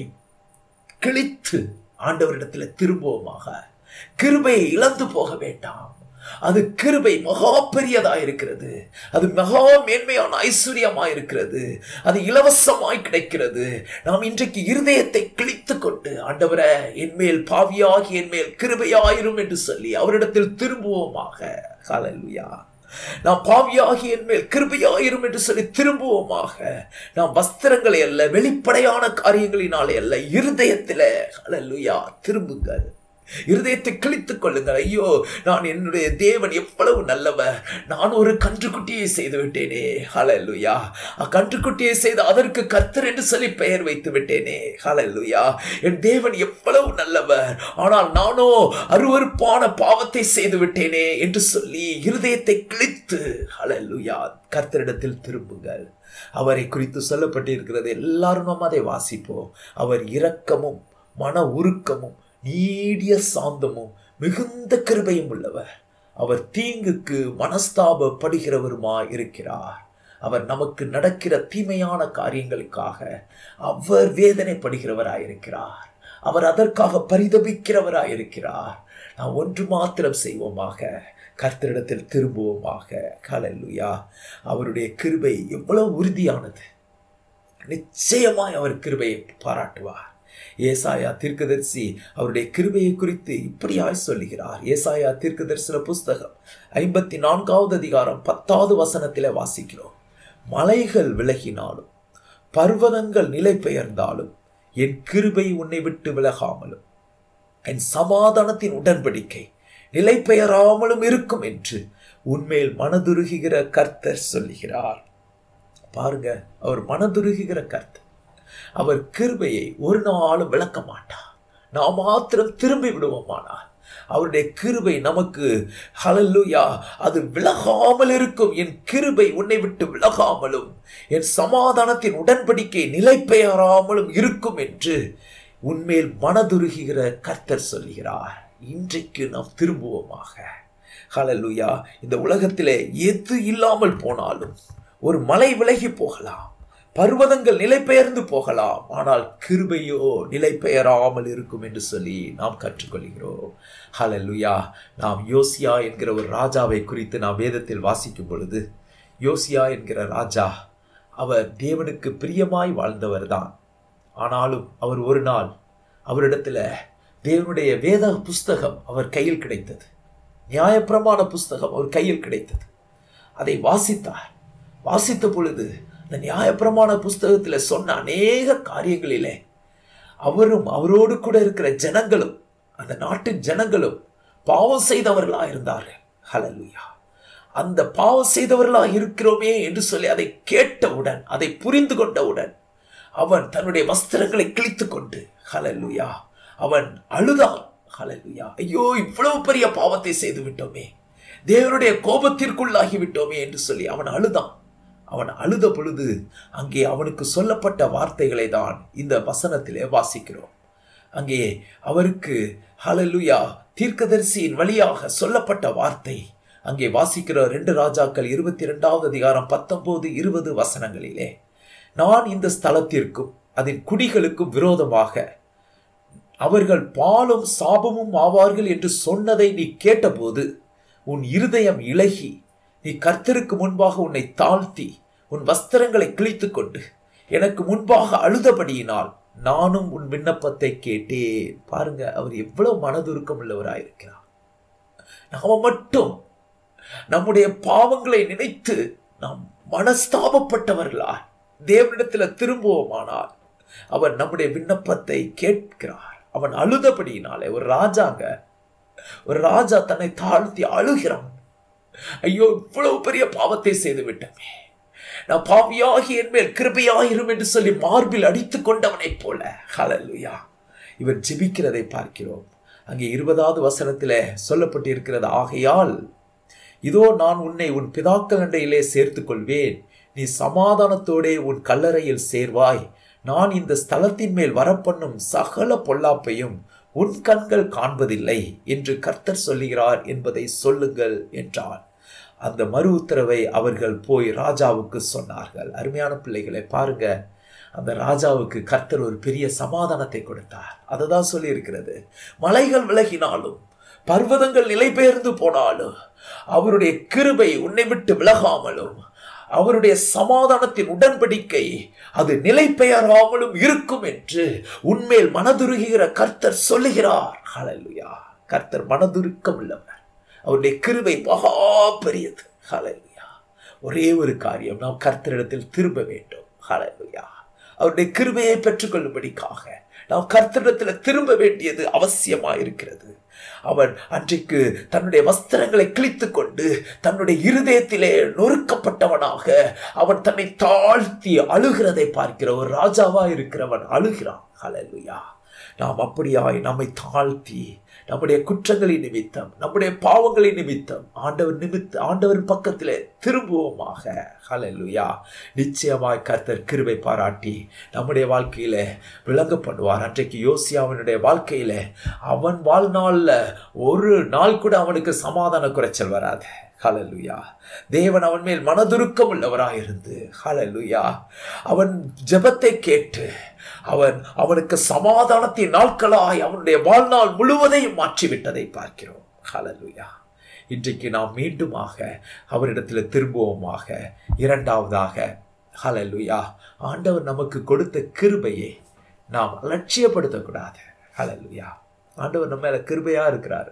கிழித்து ஆண்டவரிடத்தில் திரும்புவோமாக கிருபையை இழந்து போக வேண்டாம் அது கிருபை மகா பெரியதா இருக்கிறது அது மகா மேன்மையான ஐஸ்வர்யமா இருக்கிறது அது இலவசமாய் கிடைக்கிறது நாம் இன்றைக்கு இருதயத்தை கிழித்து கொண்டு ஆண்டவரை என்மேல் பாவியாகி என்மேல் கிருபையாயிரும் என்று சொல்லி அவரிடத்தில் திரும்புவோமாக ஹalleluya நாம் பாவியாகி என்மேல் கிருபையாயிரும் என்று சொல்லி திரும்புவோமாக நாம் வஸ்திரங்களை அல்ல வெளிப்படையான காரியங்களினாலே அல்ல இருதயத்தில ஹalleluya திரும்புங்கள் இருதயத்தை கிழித்துக் கொள்ளுங்கள் ஐயோ நான் என்னுடைய தேவன் எவ்வளவு நல்லவர் நான் ஒரு கன்றுக்குட்டியை செய்து விட்டேனே ஹalleluya கன்றுக்குட்டியை செய்து அதற்கு கர்த்தர் என்று சொல்லி பெயர் வைத்து விட்டேனே ஹalleluya என் தேவன் எவ்வளவு நல்லவர் ஆனால் நானோ அருவருப்பான பாவத்தை செய்து விட்டேனே என்று சொல்லி இருதயத்தை கிழித்து ஹalleluya கர்த்தரிடத்தில் திரும்புங்கள் அவரை குறித்து சொல்லப்பட்டிருக்கிறது எல்லாரும் நாம் அதை வாசிப்போம் அவர் இரக்கமும் மன உருக்கமும் நீடிய சாந்தமும் மிகுந்த கிருபையும் உள்ளவர் அவர் தீங்குக்கு மனஸ்தாபப்படுகிறவருமாய் இருக்கிறார் அவர் நமக்கு நடக்கிற தீமையான காரியங்களுக்காக அவர் வேதனைப்படுகிறவராயிருக்கிறார் அவர் அதற்காக பரிதபிக்கிறவராயிருக்கிறார் நாம் ஒன்று மாத்திரம் செய்வோமாக கர்த்தரிடத்தில் திரும்புவோமாக கலல்லுயா அவருடைய கிருபை எவ்வளவு உறுதியானது நிச்சயமாய் அவர் கிருபையை பாராட்டுவார் ஏசாயா தீர்க்கதரிசி அவருடைய கிருபையை குறித்து இப்படியாய் சொல்லுகிறார் ஏசாயா தீர்க்கதரிசன புஸ்தகம் ஐம்பத்தி நான்காவது அதிகாரம் பத்தாவது வசனத்திலே வாசிக்கிறோம் மலைகள் விலகினாலும் பர்வதங்கள் நிலை பெயர்ந்தாலும் என் கிருபை உன்னை விட்டு விலகாமலும் என் சமாதானத்தின் உடன்படிக்கை நிலை பெயராமலும் இருக்கும் என்று உன்மேல் மனதுருகுகிற கர்த்தர் சொல்லுகிறார் பாருங்க அவர் மனதுருகுகிற கர்த்தர் அவர் கிருபையை ஒரு நாளும் விளக்க மாட்டார் நாம் மாத்திரம் திரும்பி விடுவோமானால் அவருடைய கிருபை நமக்கு ஹலல்லுயா அது விலகாமல் இருக்கும் என் கிருபை உன்னை விட்டு விலகாமலும் என் சமாதானத்தின் உடன்படிக்கை நிலை பெயராமலும் இருக்கும் என்று உன்மேல் மனதுருகுகிற கர்த்தர் சொல்கிறார் இன்றைக்கு நாம் திரும்புவோமாக ஹலலுயா இந்த உலகத்திலே எது இல்லாமல் போனாலும் ஒரு மலை விலகி போகலாம் பர்வதங்கள் நிலை பெயர்ந்து போகலாம் ஆனால் கிருபையோ நிலை பெயராமல் இருக்கும் என்று சொல்லி நாம் கற்றுக்கொள்கிறோம் ஹலலுயா நாம் யோசியா என்கிற ஒரு ராஜாவை குறித்து நாம் வேதத்தில் வாசிக்கும் பொழுது யோசியா என்கிற ராஜா அவர் தேவனுக்கு பிரியமாய் வாழ்ந்தவர் தான் ஆனாலும் அவர் ஒரு நாள் அவரிடத்துல தேவனுடைய வேத புஸ்தகம் அவர் கையில் கிடைத்தது நியாயப்பிரமாண புஸ்தகம் அவர் கையில் கிடைத்தது அதை வாசித்தார் வாசித்த பொழுது அந்த நியாயப்பிரமாண புஸ்தகத்தில் சொன்ன அநேக காரியங்களிலே அவரும் அவரோடு கூட இருக்கிற ஜனங்களும் அந்த நாட்டின் ஜனங்களும் பாவம் செய்தவர்களா இருந்தார்கள் ஹலலுயா அந்த பாவம் செய்தவர்களா இருக்கிறோமே என்று சொல்லி அதை கேட்டவுடன் அதை புரிந்து கொண்டவுடன் அவன் தன்னுடைய வஸ்திரங்களை கிழித்து கொண்டு ஹலலுயா அவன் அழுதான் ஹலலுயா ஐயோ இவ்வளவு பெரிய பாவத்தை செய்து விட்டோமே தேவனுடைய கோபத்திற்குள்ளாகி விட்டோமே என்று சொல்லி அவன் அழுதான் அவன் அழுத பொழுது அங்கே அவனுக்கு சொல்லப்பட்ட வார்த்தைகளை தான் இந்த வசனத்திலே வாசிக்கிறோம் அங்கே அவருக்கு ஹலலுயா தீர்க்கதரிசியின் வழியாக சொல்லப்பட்ட வார்த்தை அங்கே வாசிக்கிற ரெண்டு ராஜாக்கள் இருபத்தி இரண்டாவது அதிகாரம் பத்தொன்பது இருபது வசனங்களிலே நான் இந்த ஸ்தலத்திற்கும் அதன் குடிகளுக்கும் விரோதமாக அவர்கள் பாலும் சாபமும் ஆவார்கள் என்று சொன்னதை நீ கேட்டபோது உன் இருதயம் இலகி நீ கர்த்தருக்கு முன்பாக உன்னை தாழ்த்தி உன் வஸ்திரங்களை கிழித்து கொண்டு எனக்கு முன்பாக அழுதபடியினால் நானும் உன் விண்ணப்பத்தை கேட்டேன் பாருங்க அவர் எவ்வளவு மனதுருக்கம் உள்ளவராயிருக்கிறார் நாம மட்டும் நம்முடைய பாவங்களை நினைத்து நாம் மனஸ்தாபப்பட்டவர்களா தேவனிடத்துல திரும்புவோமானால் அவர் நம்முடைய விண்ணப்பத்தை கேட்கிறார் அவன் அழுதபடியினாலே ஒரு ராஜாங்க ஒரு ராஜா தன்னை தாழ்த்தி அழுகிறான் ஐயோ இவ்வளவு பெரிய பாவத்தை செய்து விட்டமே நான் பாவியாகி என் மேல் கிருபையாயிரும் என்று சொல்லி மார்பில் அடித்துக் கொண்டவனைப் போல ஹலலுயா இவர் ஜெபிக்கிறதை பார்க்கிறோம் அங்கே இருபதாவது வசனத்திலே சொல்லப்பட்டிருக்கிறது ஆகையால் இதோ நான் உன்னை உன் பிதாக்கள் அண்டையிலே சேர்த்துக் கொள்வேன் நீ சமாதானத்தோடே உன் கல்லறையில் சேர்வாய் நான் இந்த ஸ்தலத்தின் மேல் வரப்பண்ணும் சகல பொல்லாப்பையும் உன் கண்கள் காண்பதில்லை என்று கர்த்தர் சொல்லுகிறார் என்பதை சொல்லுங்கள் என்றார் அந்த மறு உத்தரவை அவர்கள் போய் ராஜாவுக்கு சொன்னார்கள் அருமையான பிள்ளைகளை பாருங்க அந்த ராஜாவுக்கு கர்த்தர் ஒரு பெரிய சமாதானத்தை கொடுத்தார் அதை தான் சொல்லி இருக்கிறது மலைகள் விலகினாலும் பர்வதங்கள் நிலை பெயர்ந்து போனாலும் அவருடைய கிருபை உன்னை விட்டு விலகாமலும் அவருடைய சமாதானத்தின் உடன்படிக்கை அது நிலை பெயராமலும் இருக்கும் என்று உன்மேல் மனதுருகிற கர்த்தர் சொல்லுகிறார் ஹalleluya கர்த்தர் மனதுருக்கம் உள்ளவர் அவருடைய கிருபை மகா பெரியது ஹalleluya ஒரே ஒரு காரியம் நாம் கர்த்தரிடத்தில் திரும்ப வேண்டும் ஹalleluya அவருடைய கிருபையை பெற்றுக்கொள்ளும்படிக்காக நாம் கர்த்தரிடத்தில் திரும்ப வேண்டியது அவசியமா இருக்கிறது அவன் அன்றைக்கு தன்னுடைய வஸ்திரங்களை கிழித்து கொண்டு தன்னுடைய இருதயத்திலே நொறுக்கப்பட்டவனாக அவன் தன்னை தாழ்த்தி அழுகிறதை பார்க்கிற ஒரு ராஜாவா இருக்கிறவன் அழுகிறான் ஹalleluya நாம் அப்படியாய் நம்மை தாழ்த்தி நம்முடைய குற்றங்களின் நிமித்தம் நம்முடைய பாவங்களின் நிமித்தம் ஆண்டவர் நிமித்த ஆண்டவரின் பக்கத்திலே திரும்புவோமாக ஹalleluya நிச்சயமாய் கர்த்தர் கிருபை பாராட்டி நம்முடைய வாழ்க்கையில விளங்க பண்ணுவார் அன்றைக்கு யோசியாவினுடைய வாழ்க்கையில அவன் வாழ்நாள்ல ஒரு நாள் கூட அவனுக்கு சமாதான குறைச்சல் வராது ஹalleluya தேவன் அவன் மேல் மனதுருக்கம் உள்ளவராயிருந்து ஹalleluya அவன் ஜெபத்தை கேட்டு அவன் அவனுக்கு சமாதானத்தின் நாட்களாய் அவனுடைய வாழ்நாள் முழுவதையும் மாற்றிவிட்டதை பார்க்கிறோம் ஹalleluya இன்றைக்கு நாம் மீண்டுமாக அவரிடத்தில் திரும்புவோமாக இரண்டாவதாக ஹalleluya ஆண்டவர் நமக்கு கொடுத்த கிருபையை நாம் அலட்சியப்படுத்தக்கூடாது ஹalleluya ஆண்டவர் நம்ம மேல கிருபையா இருக்கிறாரு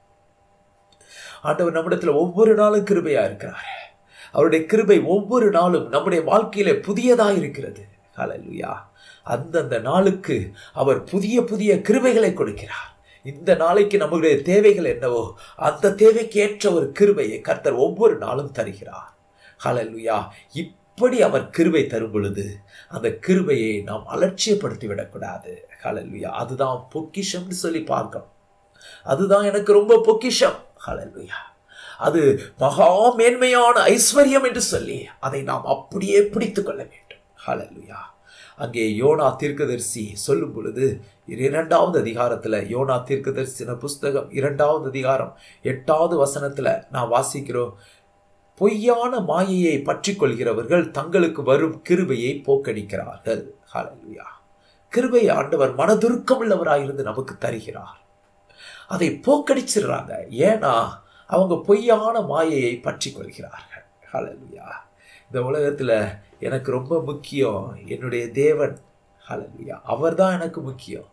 ஆண்டவர் நம்மிடத்துல ஒவ்வொரு நாளும் கிருபையா இருக்கிறார் அவருடைய கிருபை ஒவ்வொரு நாளும் நம்முடைய வாழ்க்கையில புதியதா இருக்கிறது ஹalleluya அந்தந்த நாளுக்கு அவர் புதிய புதிய கிருபைகளை கொடுக்கிறார் இந்த நாளைக்கு நம்முடைய தேவைகள் என்னவோ அந்த தேவைக்கு ஏற்ற ஒரு கிருபையை கர்த்தர் ஒவ்வொரு நாளும் தருகிறார் ஹalleluya இப்படி அவர் கிருபை தரும் பொழுது அந்த கிருபையை நாம் அலட்சியப்படுத்தி விடக்கூடாது ஹalleluya அதுதான் பொக்கிஷம்னு சொல்லி பார்க்கணும் அதுதான் எனக்கு ரொம்ப பொக்கிஷம் ஹalleluya அது மகா மேன்மையான ஐஸ்வர்யம் என்று சொல்லி அதை நாம் அப்படியே பிடித்துக் கொள்ள வேண்டும் ஹalleluya அங்கே யோனா தீர்க்கதரிசி சொல்லும் பொழுது இரண்டாவது அதிகாரத்துல யோனா தீர்க்கதரிசின புஸ்தகம் இரண்டாவது அதிகாரம் எட்டாவது வசனத்துல நான் வாசிக்கிறோம் பொய்யான மாயையை பற்றி கொள்கிறவர்கள் தங்களுக்கு வரும் கிருபையை போக்கடிக்கிறார்கள் ஹalleluya கிருபை ஆண்டவர் மனதுருக்கம் உள்ளவராயிருந்து நமக்கு தருகிறார் அதை போக்கடிச்சிடுறாங்க ஏன்னா அவங்க பொய்யான மாயையை பற்றி கொள்கிறார்கள் ஹalleluya இந்த உலகத்துல எனக்கு ரொம்ப முக்கியம் என்னுடைய தேவன் ஹalleluya அவர்தான் எனக்கு முக்கியம்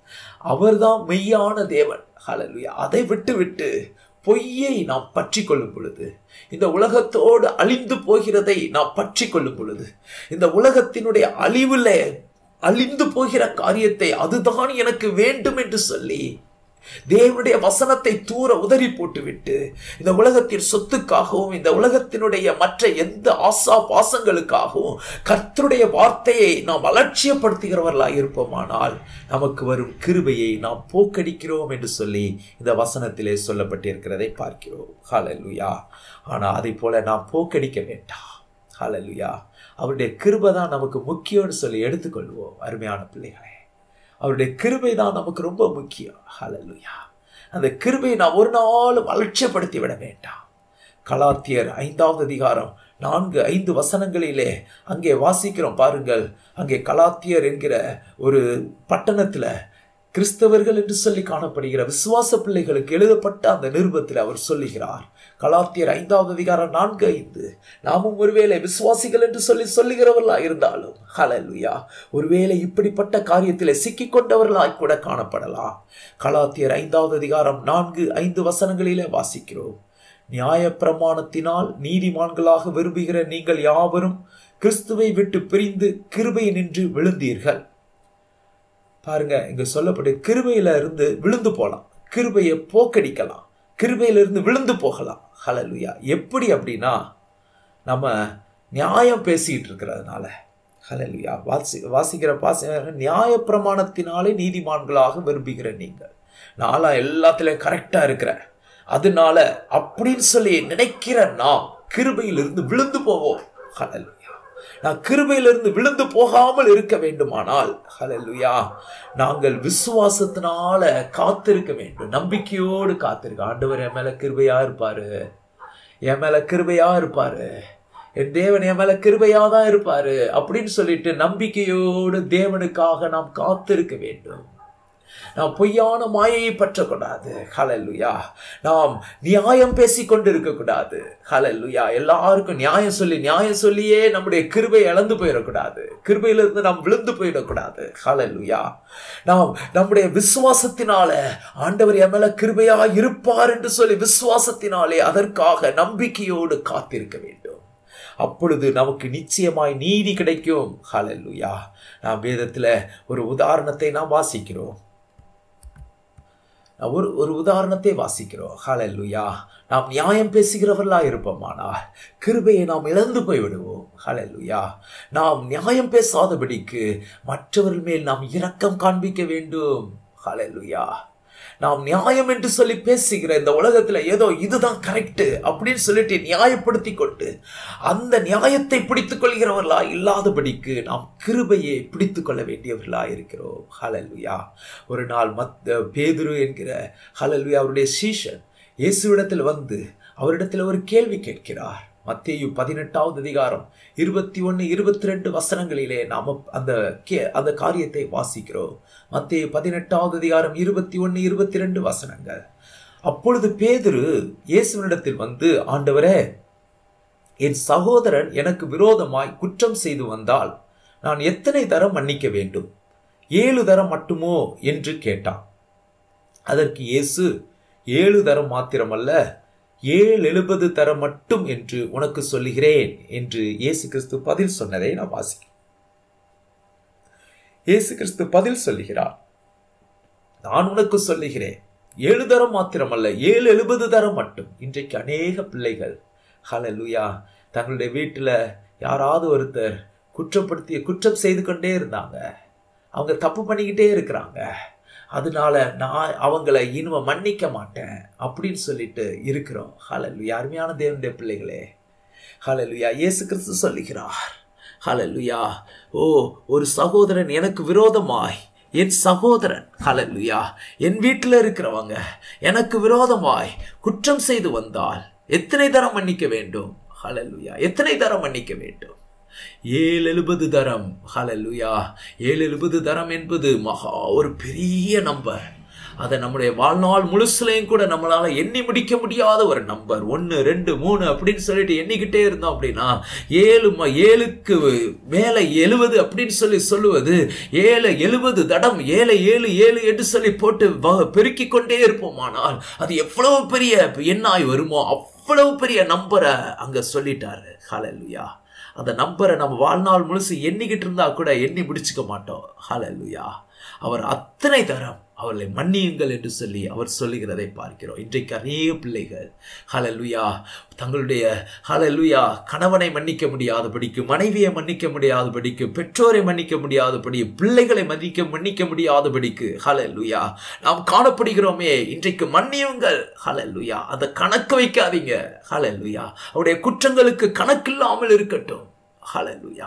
அவர்தான் மெய்யான தேவன் ஹalleluya அதை விட்டு விட்டு பொய்யை நாம் பற்றி கொள்ளும் பொழுது இந்த உலகத்தோடு அழிந்து போகிறதை நாம் பற்றி கொள்ளும் பொழுது இந்த உலகத்தினுடைய அழிவுல அழிந்து போகிற காரியத்தை அதுதான் எனக்கு வேண்டும் என்று சொல்லி தேவனுடைய வசனத்தை தூர உதறி போட்டுவிட்டு இந்த உலகத்தின் சொத்துக்காகவும் இந்த உலகத்தினுடைய மற்ற எந்த ஆசா பாசங்களுக்காகவும் கர்த்தருடைய வார்த்தையை நாம் அலட்சியப்படுத்துகிறவர்களாக இருப்போமானால் நமக்கு வரும் கிருபையை நாம் போக்கடிக்கிறோம் என்று சொல்லி இந்த வசனத்திலே சொல்லப்பட்டிருக்கிறதை பார்க்கிறோம் ஹalleluya ஆனால் அதை போல நாம் போக்கடிக்க வேண்டாம் ஹalleluya அவருடைய கிருபை தான் நமக்கு முக்கியம்னு சொல்லி எடுத்துக்கொள்வோம் அருமையான பிள்ளைகளே அவருடைய கிருபை தான் நமக்கு ரொம்ப முக்கியம் ஹalleluya அந்த கிருபையை நாம் ஒரு நாளும் அலட்சியப்படுத்தி விட வேண்டாம் கலாத்தியர் ஐந்தாவது அதிகாரம் நான்கு ஐந்து வசனங்களிலே அங்கே வாசிக்கிறோம் பாருங்கள் அங்கே கலாத்தியர் என்கிற ஒரு பட்டணத்துல கிறிஸ்தவர்கள் என்று சொல்லி காணப்படுகிற விசுவாச பிள்ளைகளுக்கு எழுதப்பட்ட அந்த நிருபத்தில் அவர் சொல்லுகிறார் கலாத்தியர் ஐந்தாவது அதிகாரம் நான்கு ஐந்து நாமும் ஒருவேளை விசுவாசிகள் என்று சொல்லி சொல்லுகிறவர்களா இருந்தாலும் ஹalleluya ஒருவேளை இப்படிப்பட்ட காரியத்திலே சிக்கிக் கொண்டவர்களாய் கூட காணப்படலாம் கலாத்தியர் ஐந்தாவது அதிகாரம் நான்கு ஐந்து வசனங்களிலே வாசிக்கிறோம் நியாயப்பிரமாணத்தினால் நீதிமான்களாக விரும்புகிற நீங்கள் யாவரும் கிறிஸ்துவை விட்டு பிரிந்து கிருபை நின்று விழுந்தீர்கள் பாருங்க இங்க சொல்லப்பட்ட கிருபையில இருந்து விழுந்து போலாம் கிருபையை போக்கடிக்கலாம் கிருபையில இருந்து விழுந்து போகலாம் ஹalleluya எப்படி அப்படின்னா நம்ம நியாயம் பேசிட்டு இருக்கிறதுனால ஹalleluya வாசி வாசிக்கிற பாசி நியாய பிரமாணத்தினாலே நீதிமான்களாக விரும்புகிற நீங்கள் நான்லாம் எல்லாத்துலயும் கரெக்டா இருக்கிறேன் அதனால அப்படின்னு சொல்லி நினைக்கிற நாம் கிருபையிலிருந்து விழுந்து போவோம் ஹalleluya நான் கிருபையிலிருந்து விழுந்து போகாமல் இருக்க வேண்டுமானால் ஹalleluya நாங்கள் விசுவாசத்தினால காத்திருக்க வேண்டும் நம்பிக்கையோடு காத்திருக்க ஆண்டவர் என் மேல கிருபையா இருப்பாரு என் மேல கிருபையா இருப்பாரு என் தேவன் என் மேல கிருபையா தான் இருப்பாரு அப்படின்னு சொல்லிட்டு நம்பிக்கையோடு தேவனுக்காக நாம் காத்திருக்க வேண்டும் நாம் பொய்யான மாயையை பற்றக்கூடாது ஹalleluya நாம் நியாயம் பேசி கொண்டு இருக்கக்கூடாது ஹalleluya எல்லாருக்கும் நியாயம் சொல்லி நியாயம் சொல்லியே நம்முடைய கிருபை இழந்து போயிடக்கூடாது கிருபையிலிருந்து நாம் விழுந்து போயிடக்கூடாது ஹalleluya நாம் நம்முடைய விசுவாசத்தினால ஆண்டவர் என் மேல கிருபையா இருப்பார் என்று சொல்லி விசுவாசத்தினாலே அதற்காக நம்பிக்கையோடு காத்திருக்க வேண்டும் அப்பொழுது நமக்கு நிச்சயமாய் நீதி கிடைக்கும் ஹalleluya நாம் வேதத்துல ஒரு உதாரணத்தை நாம் வாசிக்கிறோம் ஒரு ஒரு உதாரணத்தை வாசிக்கிறோம் ஹalleluya நாம் நியாயம் பேசுகிறவர்களா இருப்போமானால் கிருபையை நாம் இழந்து போய்விடுவோம் ஹalleluya நாம் நியாயம் பேசாதபடிக்கு மற்றவர்கள் மேல் நாம் இரக்கம் காண்பிக்க வேண்டும் ஹalleluya நாம் நியாயம் என்று சொல்லி பேசுகிற இந்த உலகத்துல ஏதோ இதுதான் கரெக்ட் அப்படின்னு சொல்லிட்டு நியாயப்படுத்தி கொண்டு அந்த நியாயத்தை பிடித்துக் கொள்கிறவர்களா இல்லாதபடிக்கு நாம் கிருபையை பிடித்துக் கொள்ள வேண்டியவர்களா இருக்கிறோம் ஹalleluya ஒரு நாள் மத் பேதுரு என்கிற ஹalleluya அவருடைய சீஷன் இயேசுவிடத்தில் வந்து அவரிடத்தில் ஒரு கேள்வி கேட்கிறார் மத்தேயு பதினெட்டாவது அதிகாரம் இருபத்தி ஒன்று இருபத்தி ரெண்டு வசனங்களிலே நாம அந்த கே அந்த காரியத்தை வாசிக்கிறோம் மத்தேயு பதினெட்டாவது அதிகாரம் இருபத்தி ஒன்று இருபத்தி ரெண்டு வசனங்கள் அப்பொழுது பேதுரு இயேசுவினிடத்தில் வந்து ஆண்டவரே என் சகோதரன் எனக்கு விரோதமாய் குற்றம் செய்து வந்தால் நான் எத்தனை தரம் மன்னிக்க வேண்டும் ஏழு தரம் மட்டுமோ என்று கேட்டான் அதற்கு இயேசு ஏழு தரம் மாத்திரமல்ல ஏழு எழுபது தரம் மட்டும் என்று உனக்கு சொல்லுகிறேன் என்று இயேசு கிறிஸ்து பதில் சொன்னதை நான் வாசிக்கிறேன் இயேசு கிறிஸ்து பதில் சொல்லுகிறார் நான் உனக்கு சொல்லுகிறேன் ஏழு தரம் மாத்திரமல்ல ஏழு எழுபது தரம் மட்டும் இன்றைக்கு அநேக பிள்ளைகள் ஹalleluya தங்களுடைய வீட்டில் யாராவது ஒருத்தர் குற்றப்படுத்திய குற்றம் செய்து கொண்டே இருந்தாங்க அவங்க தப்பு பண்ணிக்கிட்டே இருக்கிறாங்க அதனால நான் அவங்கள இனிமே மன்னிக்க மாட்டேன் அப்படின்னு சொல்லிட்டு இருக்கிறோம் ஹalleluya அருமையான தேவனுடைய பிள்ளைகளே ஹalleluya இயேசு கிறிஸ்து சொல்லுகிறார் ஹalleluya ஓ ஒரு சகோதரன் எனக்கு விரோதமாய் என் சகோதரன் ஹalleluya என் வீட்டில் இருக்கிறவங்க எனக்கு விரோதமாய் குற்றம் செய்து வந்தால் எத்தனை தரம் மன்னிக்க வேண்டும் ஹalleluya எத்தனை தரம் மன்னிக்க வேண்டும் ஏழு எழுபது தரம் ஹalleluya ஏழு எழுபது தரம் என்பது மகா ஒரு பெரிய நம்பர் அதை நம்முடைய வாழ்நாள் முழுசுலையும் கூட நம்மளால எண்ணி முடிக்க முடியாத ஒரு நம்பர் ஒன்று ரெண்டு மூணு அப்படின்னு சொல்லிட்டு எண்ணிக்கிட்டே இருந்தோம் அப்படின்னா ஏழு ம- ஏழுக்கு மேலே எழுவது அப்படின்னு சொல்லி சொல்லுவது ஏழு எழுபது தடம் ஏழை ஏழு ஏழு என்று சொல்லி போட்டு வ- பெருக்கிக் கொண்டே இருப்போமானால் அது எவ்வளவு பெரிய எண்ணாய் வருமோ அவ்வளவு பெரிய நம்பரை அங்க சொல்லிட்டாரு ஹalleluya அந்த நம்பரை நம்ம வாழ்நாள் முழுசு எண்ணிக்கிட்டு இருந்தா கூட எண்ணி முடிச்சுக்க மாட்டோம் ஹalleluya அவர் அத்தனை தரம் அவர்களை மன்னியுங்கள் என்று சொல்லி அவர் சொல்லுகிறதை பார்க்கிறோம் இன்றைக்கு அநேக பிள்ளைகள் ஹalleluya தங்களுடைய ஹalleluya கணவனை மன்னிக்க முடியாதபடிக்கு மனைவியை மன்னிக்க முடியாதபடிக்கு பெற்றோரை மன்னிக்க முடியாதபடி பிள்ளைகளை மன்னிக்க மன்னிக்க முடியாதபடிக்கு ஹalleluya நாம் காணப்படுகிறோமே இன்றைக்கு மன்னியுங்கள் ஹalleluya அதை கணக்கு வைக்காதீங்க ஹalleluya அவருடைய குற்றங்களுக்கு கணக்கில்லாமல் இருக்கட்டும் ஹalleluya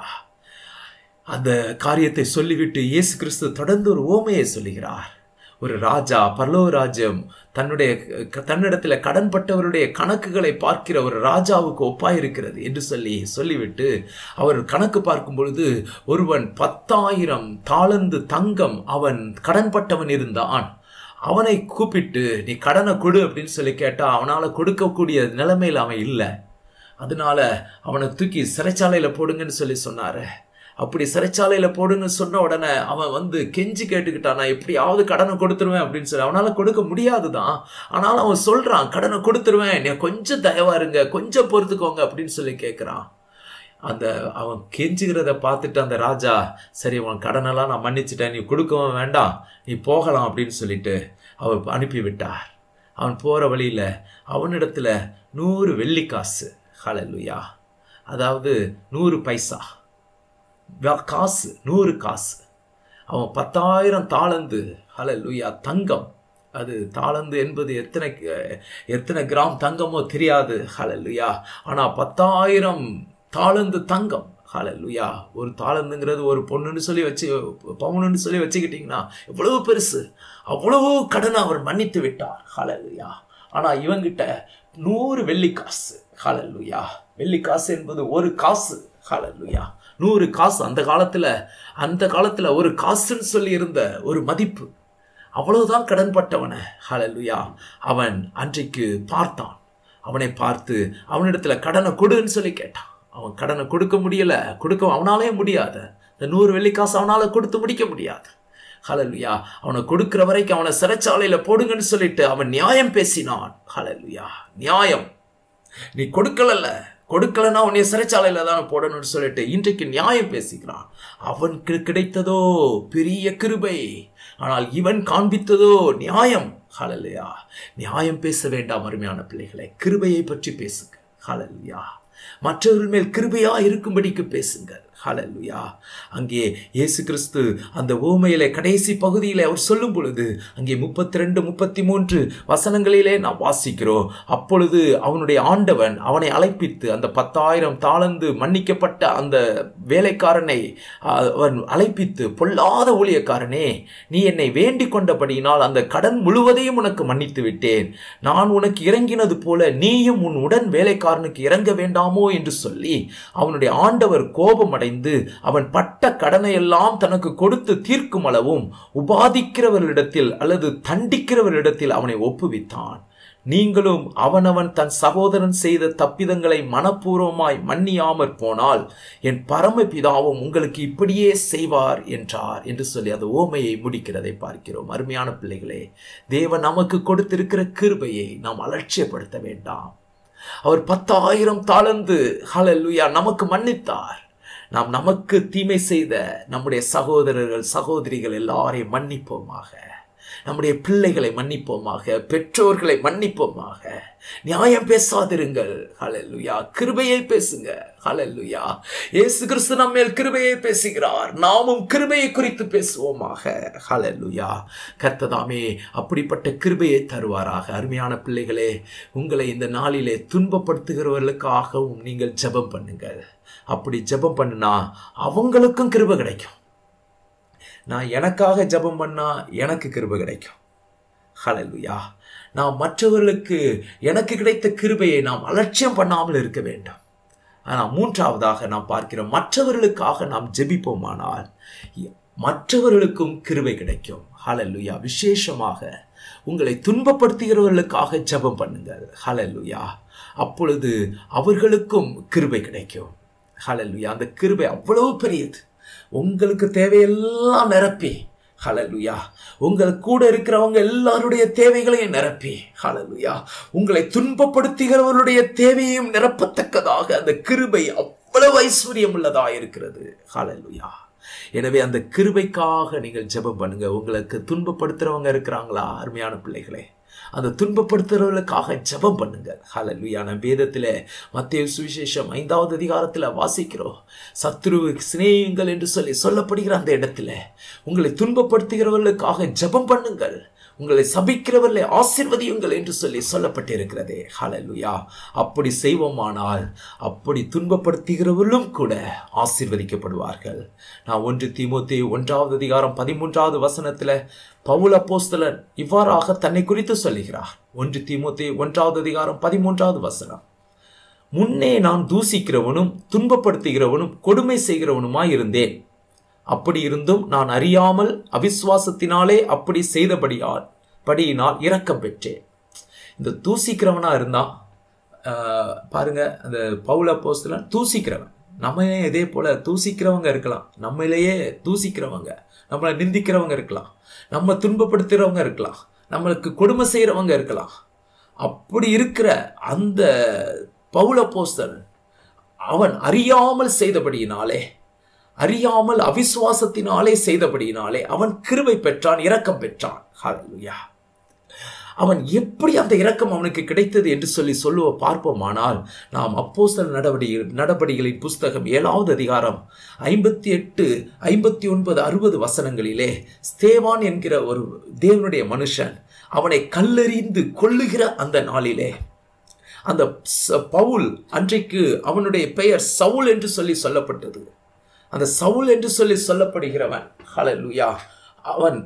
அந்த காரியத்தை சொல்லிவிட்டு இயேசு கிறிஸ்து தொடர்ந்து ஒரு ஓமையை சொல்லுகிறார் ஒரு ராஜா பரலோக ராஜ்யம் தன்னுடைய தன்னிடத்தில் கடன்பட்டவருடைய கணக்குகளை பார்க்கிற ஒரு ராஜாவுக்கு ஒப்பாயிருக்கிறது என்று சொல்லி சொல்லிவிட்டு அவர் கணக்கு பார்க்கும் பொழுது ஒருவன் பத்தாயிரம் தாளந்து தங்கம் அவன் கடன்பட்டவன் இருந்தான் அவனை கூப்பிட்டு நீ கடனை கொடு அப்படின்னு சொல்லி கேட்டா அவனால கொடுக்கக்கூடிய நிலைமையில் அவன் இல்லை அதனால அவனை தூக்கி சிறைச்சாலையில போடுங்கன்னு சொல்லி சொன்னாரு அப்படி சிறைச்சாலையில போடுன்னு சொன்ன உடனே அவன் வந்து கெஞ்சி கேட்டுக்கிட்டான் நான் எப்படியாவது கடனை கொடுத்துருவேன் அப்படின்னு சொல்லி அவனால கொடுக்க முடியாதுதான் ஆனாலும் அவன் சொல்றான் கடனை கொடுத்துருவேன் நீ கொஞ்சம் தயவா இருங்க கொஞ்சம் பொறுத்துக்கோங்க அப்படின்னு சொல்லி கேட்குறான் அந்த அவன் கெஞ்சுகிறத பார்த்துட்டு அந்த ராஜா சரி உன் கடனெல்லாம் நான் மன்னிச்சிட்டேன் நீ கொடுக்கவும் வேண்டாம் நீ போகலாம் அப்படின்னு சொல்லிட்டு அவர் அனுப்பி விட்டார் அவன் போற வழியில அவனிடத்துல நூறு வெள்ளிக்காசு ஹalleluya அதாவது நூறு பைசா வ- காசு நூறு காசு அவன் பத்தாயிரம் தாளந்து ஹalleluya தங்கம் அது தாளந்து என்பது எத்தனை க- எத்தனை கிராம் தங்கமோ தெரியாது ஹalleluya ஆனா பத்தாயிரம் தாளந்து தங்கம் ஹalleluya ஒரு தாளந்துங்கிறது ஒரு பொண்ணுன்னு சொல்லி வச்சு பவுனுன்னு சொல்லி வச்சுக்கிட்டீங்கன்னா எவ்வளவு பெருசு அவ்வளவு கடனை அவர் மன்னித்து விட்டார் ஹalleluya ஆனா இவங்கிட்ட நூறு வெள்ளிக்காசு ஹalleluya வெள்ளிக்காசு என்பது ஒரு காசு ஹalleluya நூறு காசு அந்த காலத்துல அந்த காலத்துல ஒரு காசுன்னு சொல்லி இருந்த ஒரு மதிப்பு அவ்வளவுதான் கடன்பட்டவனை ஹalleluya அவன் அன்றைக்கு பார்த்தான் அவனை பார்த்து அவனிடத்துல கடனை கொடுன்னு சொல்லி கேட்டான் அவன் கடனை கொடுக்க முடியல கொடுக்க அவனாலே முடியாது இந்த நூறு வெள்ளிக்காசு அவனால கொடுத்து முடிக்க முடியாது ஹalleluya அவனை கொடுக்கிற வரைக்கும் அவனை சிறைச்சாலையில போடுங்கன்னு சொல்லிட்டு அவன் நியாயம் பேசினான் ஹalleluya நியாயம் நீ கொடுக்கலல்ல கொடுக்கலன்னா உன்னை சிறைச்சாலையில தான் போடணும்னு சொல்லிட்டு இன்றைக்கு நியாயம் பேசிக்கிறான் அவனுக்கு கிடைத்ததோ பெரிய கிருபை ஆனால் இவன் காண்பித்ததோ நியாயம் ஹalleluya நியாயம் பேச வேண்டாம் அருமையான பிள்ளைகளை கிருபையை பற்றி பேசுங்க ஹalleluya மற்றவர்கள் மேல் கிருபையா இருக்கும்படிக்கு பேசுங்கள் ஹalleluya அங்கே இயேசு கிறிஸ்து அந்த ஓமையிலே கடைசி பகுதியிலே அவர் சொல்லும் பொழுது அங்கே முப்பத்தி ரெண்டு முப்பத்தி மூன்று வசனங்களிலே நாம் வாசிக்கிறோம் அப்பொழுது அவனுடைய ஆண்டவன் அவனை அழைப்பித்து அந்த பத்தாயிரம் தாளந்து மன்னிக்கப்பட்ட அந்த வேலைக்காரனை அஹ், அவன் அழைப்பித்து பொல்லாத ஊழியக்காரனே நீ என்னை வேண்டிக் கொண்டபடியினால் அந்த கடன் முழுவதையும் உனக்கு மன்னித்து விட்டேன் நான் உனக்கு இறங்கினது போல நீயும் உன் உடன் வேலைக்காரனுக்கு இறங்க வேண்டாமோ என்று சொல்லி அவனுடைய ஆண்டவர் கோபமடைந்து அவன் பட்ட கடனை எல்லாம் தனக்கு கொடுத்து தீர்க்கும் அளவும் உபாதிக்கிறவர்களிடத்தில் அல்லது தண்டிக்கிறவர்களிடத்தில் அவனை ஒப்புவித்தான் நீங்களும் அவனவன் தன் சகோதரன் செய்த தப்பிதங்களை மனப்பூர்வமாய் மன்னியாமற் போனால் என் பரமபிதாவும் உங்களுக்கு இப்படியே செய்வார் என்றார் என்று சொல்லி அந்த ஓமையை முடிக்கிறதை பார்க்கிறோம் அருமையான பிள்ளைகளே தேவன் நமக்கு கொடுத்திருக்கிற கிருபையை நாம் அலட்சியப்படுத்த வேண்டாம் அவர் பத்தாயிரம் தாளந்து ஹalleluya நமக்கு மன்னித்தார் நாம் நமக்கு தீமை செய்த நம்முடைய சகோதரர்கள் சகோதரிகள் எல்லாரையும் மன்னிப்போமாக நம்முடைய பிள்ளைகளை மன்னிப்போமாக பெற்றோர்களை மன்னிப்போமாக நியாயம் பேசாதிருங்கள் ஹalleluya கிருபையை பேசுங்க ஹalleluya இயேசு கிறிஸ்து நம்ம மேல் கிருபையை பேசுகிறார் நாமும் கிருபையை குறித்து பேசுவோமாக ஹalleluya கர்த்ததாமே அப்படிப்பட்ட கிருபையை தருவாராக அருமையான பிள்ளைகளே உங்களை இந்த நாளிலே துன்பப்படுத்துகிறவர்களுக்காகவும் நீங்கள் ஜெபம் பண்ணுங்கள் அப்படி ஜெபம் பண்ணுனா அவங்களுக்கும் கிருபை கிடைக்கும் நான் எனக்காக ஜெபம் பண்ணா எனக்கு கிருபை கிடைக்கும் ஹalleluya நாம் மற்றவர்களுக்கு எனக்கு கிடைத்த கிருபையை நாம் அலட்சியம் பண்ணாமல் இருக்க வேண்டும் ஆனால் மூன்றாவதாக நாம் பார்க்கிறோம் மற்றவர்களுக்காக நாம் ஜெபிப்போமானால் மற்றவர்களுக்கும் கிருபை கிடைக்கும் ஹalleluya விசேஷமாக உங்களை துன்பப்படுத்துகிறவர்களுக்காக ஜெபம் பண்ணுங்கள் ஹalleluya அப்பொழுது அவர்களுக்கும் கிருபை கிடைக்கும் ஹalleluya அந்த கிருபை அவ்வளவு பெரியது உங்களுக்கு தேவையெல்லாம் நிரப்பி ஹalleluya உங்களுக்கு கூட இருக்கிறவங்க எல்லாருடைய தேவைகளையும் நிரப்பி ஹalleluya உங்களை துன்பப்படுத்துகிறவருடைய தேவையையும் நிரப்பத்தக்கதாக அந்த கிருபை அவ்வளவு ஐஸ்வர்யம் உள்ளதா இருக்கிறது ஹalleluya எனவே அந்த கிருபைக்காக நீங்கள் ஜெபம் பண்ணுங்க உங்களுக்கு துன்பப்படுத்துறவங்க இருக்கிறாங்களா அருமையான பிள்ளைகளே அந்த துன்பப்படுத்துறவர்களுக்காக ஜெபம் பண்ணுங்க ஹalleluya நம்ம வேதத்தில் மத்திய சுவிசேஷம் ஐந்தாவது அதிகாரத்தில் வாசிக்கிறோம் சத்ருவை சிநேகியுங்கள் என்று சொல்லி சொல்லப்படுகிற அந்த இடத்துல உங்களை துன்பப்படுத்துகிறவர்களுக்காக ஜெபம் பண்ணுங்கள் உங்களை சபிக்கிறவர்களை ஆசிர்வதியுங்கள் என்று சொல்லி சொல்லப்பட்டிருக்கிறதே ஹalleluya அப்படி செய்வோமானால் அப்படி துன்பப்படுத்துகிறவர்களும் கூட ஆசிர்வதிக்கப்படுவார்கள் நான் ஒன்று தீமோத்தே ஒன்றாவது அதிகாரம் பதிமூன்றாவது வசனத்தில் பவுல் அப்போஸ்தலன் இவ்வாறாக தன்னை குறித்து சொல்லுகிறார் ஒன்று தீமோத்தே ஒன்றாவது அதிகாரம் பதிமூன்றாவது வசனம் முன்னே நான் தூசிக்கிறவனும் துன்பப்படுத்துகிறவனும் கொடுமை செய்கிறவனுமாய் இருந்தேன் அப்படி இருந்தும் நான் அறியாமல் அவிசுவாசத்தினாலே அப்படி செய்தபடியால் படியினால் இரக்கம் பெற்றேன் இந்த தூசிக்கிறவனா இருந்தா ஆஹ், பாருங்க அந்த பவுல போஸ்தலன் தூசிக்கிறவன் நம்ம இதே போல தூசிக்கிறவங்க இருக்கலாம் நம்மளையே தூசிக்கிறவங்க நம்மளை நிந்திக்கிறவங்க இருக்கலாம் நம்ம துன்பப்படுத்துகிறவங்க இருக்கலாம் நம்மளுக்கு கொடுமை செய்கிறவங்க இருக்கலாம் அப்படி இருக்கிற அந்த பவுல போஸ்தலன் அவன் அறியாமல் செய்தபடியினாலே அறியாமல் அவிசுவாசத்தினாலே செய்தபடியினாலே அவன் கிருபை பெற்றான் இரக்கம் பெற்றான் ஹalleluya அவன் எப்படி அந்த இரக்கம் அவனுக்கு கிடைத்தது என்று சொல்லி சொல்லுவ பார்ப்போமானால் நாம் அப்போஸ்தல நடவடிக்கை நடபடிகளின் புஸ்தகம் ஏழாவது அதிகாரம் ஐம்பத்தி எட்டு ஐம்பத்தி ஒன்பது அறுபது வசனங்களிலே ஸ்தேவான் என்கிற ஒரு தேவனுடைய மனுஷன் அவனை கல்லெறிந்து கொல்லுகிற அந்த நாளிலே அந்த ச- பவுல் அன்றைக்கு அவனுடைய பெயர் சவுல் என்று சொல்லி சொல்லப்பட்டது அந்த சவுல் என்று சொல்லி சொல்லப்படுகிறவன் ஹalleluya அவன்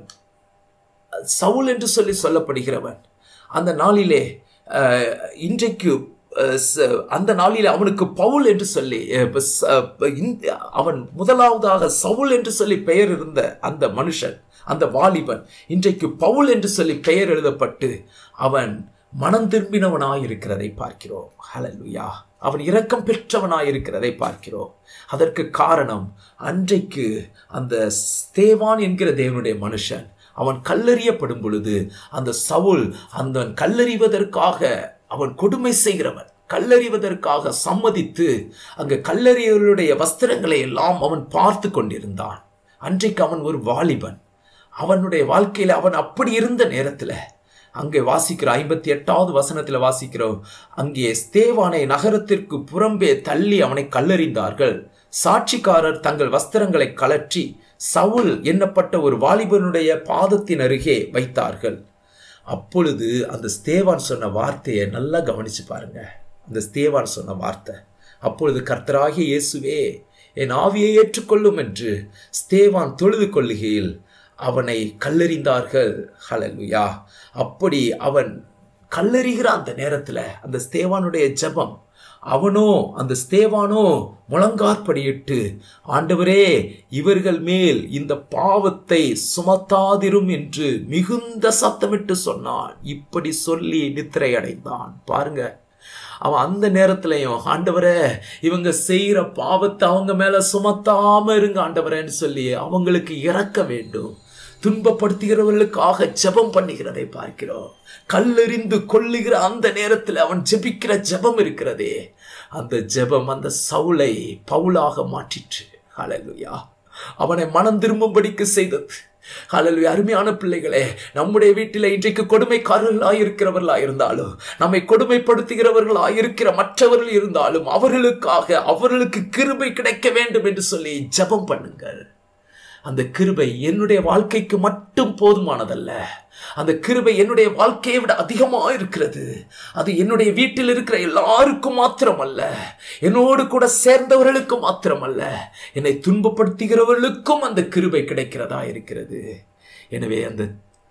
சவுல் என்று சொல்லி சொல்லப்படுகிறவன் அந்த நாளிலே அஹ், இன்றைக்கு அஹ், ச- அந்த நாளிலே அவனுக்கு பவுல் என்று சொல்லி அஹ், இப்ப ச- இப்ப இந்த- அவன் முதலாவதாக சவுல் என்று சொல்லி பெயர் இருந்த அந்த மனுஷன் அந்த வாலிபன் இன்றைக்கு பவுல் என்று சொல்லி பெயர் எழுதப்பட்டு அவன் மனம் திரும்பினவனாய் இருக்கிறதை பார்க்கிறோம் ஹalleluya அவன் இரக்கம் பெற்றவனாய் இருக்கிறதை பார்க்கிறோம் அதற்கு காரணம் அன்றைக்கு அந்த ஸ்தேவான் என்கிற தேவனுடைய மனுஷன் அவன் கல்லறியப்படும் பொழுது அந்த சவுல் அந்த கல்லறிவதற்காக அவன் கொடுமை செய்கிறவன் கல்லறிவதற்காக சம்மதித்து அங்கு கல்லறியவருடைய வஸ்திரங்களை எல்லாம் அவன் பார்த்து கொண்டிருந்தான் அன்றைக்கு அவன் ஒரு வாலிபன் அவனுடைய வாழ்க்கையில அவன் அப்படி இருந்த நேரத்துல அங்கே வாசிக்கிற ஐம்பத்தி எட்டாவது வசனத்துல வாசிக்கிறோம் அங்கே ஸ்தேவானை நகரத்திற்கு புறம்பே தள்ளி அவனை கல்லறிந்தார்கள் சாட்சிக்காரர் தங்கள் வஸ்திரங்களை கலற்றி சவுல் என்னப்பட்ட ஒரு வாலிபனுடைய பாதத்தின் அருகே வைத்தார்கள் அப்பொழுது அந்த ஸ்தேவான் சொன்ன வார்த்தையை நல்லா கவனிச்சு பாருங்க அந்த ஸ்தேவான் சொன்ன வார்த்தை அப்பொழுது கர்த்தராகிய இயேசுவே என் ஆவியை ஏற்றுக்கொள்ளும் என்று ஸ்தேவான் தொழுது கொள்ளுகையில் அவனை கல்லெறிந்தார்கள் ஹalleluya அப்படி அவன் கல்லெறிகிற அந்த நேரத்தில் அந்த ஸ்தேவானுடைய ஜெபம் அவனோ அந்த ஸ்தேவானோ முழங்காற்படியிட்டு ஆண்டவரே இவர்கள் மேல் இந்த பாவத்தை சுமத்தாதிரும் என்று மிகுந்த சத்தமிட்டு சொன்னான் இப்படி சொல்லி நித்திரை அடைந்தான் பாருங்க அவன் அந்த நேரத்திலையும் ஆண்டவரே இவங்க செய்யற பாவத்தை அவங்க மேல சுமத்தாம இருங்க ஆண்டவரேன்னு சொல்லி அவங்களுக்கு இறக்க வேண்டும் துன்பப்படுத்துகிறவர்களுக்காக ஜெபம் பண்ணுகிறதை பார்க்கிறோம் கல்லெறிந்து கொல்லுகிற அந்த நேரத்தில் அவன் ஜெபிக்கிற ஜெபம் இருக்கிறதே அந்த ஜெபம் அந்த சவுளை பவுலாக மாற்றிற்று ஹalleluya அவனை மனம் திரும்பும்படிக்கு செய்தது ஹalleluya அருமையான பிள்ளைகளே நம்முடைய வீட்டில் இன்றைக்கு கொடுமைக்காரர்களாய் இருக்கிறவர்களாய் இருந்தாலும் நம்மை கொடுமைப்படுத்துகிறவர்களாய் இருக்கிற மற்றவர்கள் இருந்தாலும் அவர்களுக்காக அவர்களுக்கு கிருபை கிடைக்க வேண்டும் என்று சொல்லி ஜெபம் பண்ணுங்கள் அந்த கிருபை என்னுடைய வாழ்க்கைக்கு மட்டும் போதுமானதல்ல அந்த கிருபை என்னுடைய வாழ்க்கையை விட அதிகமாக இருக்கிறது அது என்னுடைய வீட்டில் இருக்கிற எல்லாருக்கும் மாத்திரமல்ல என்னோடு கூட சேர்ந்தவர்களுக்கும் மாத்திரமல்ல என்னை துன்பப்படுத்துகிறவர்களுக்கும் அந்த கிருபை கிடைக்கிறதா இருக்கிறது எனவே அந்த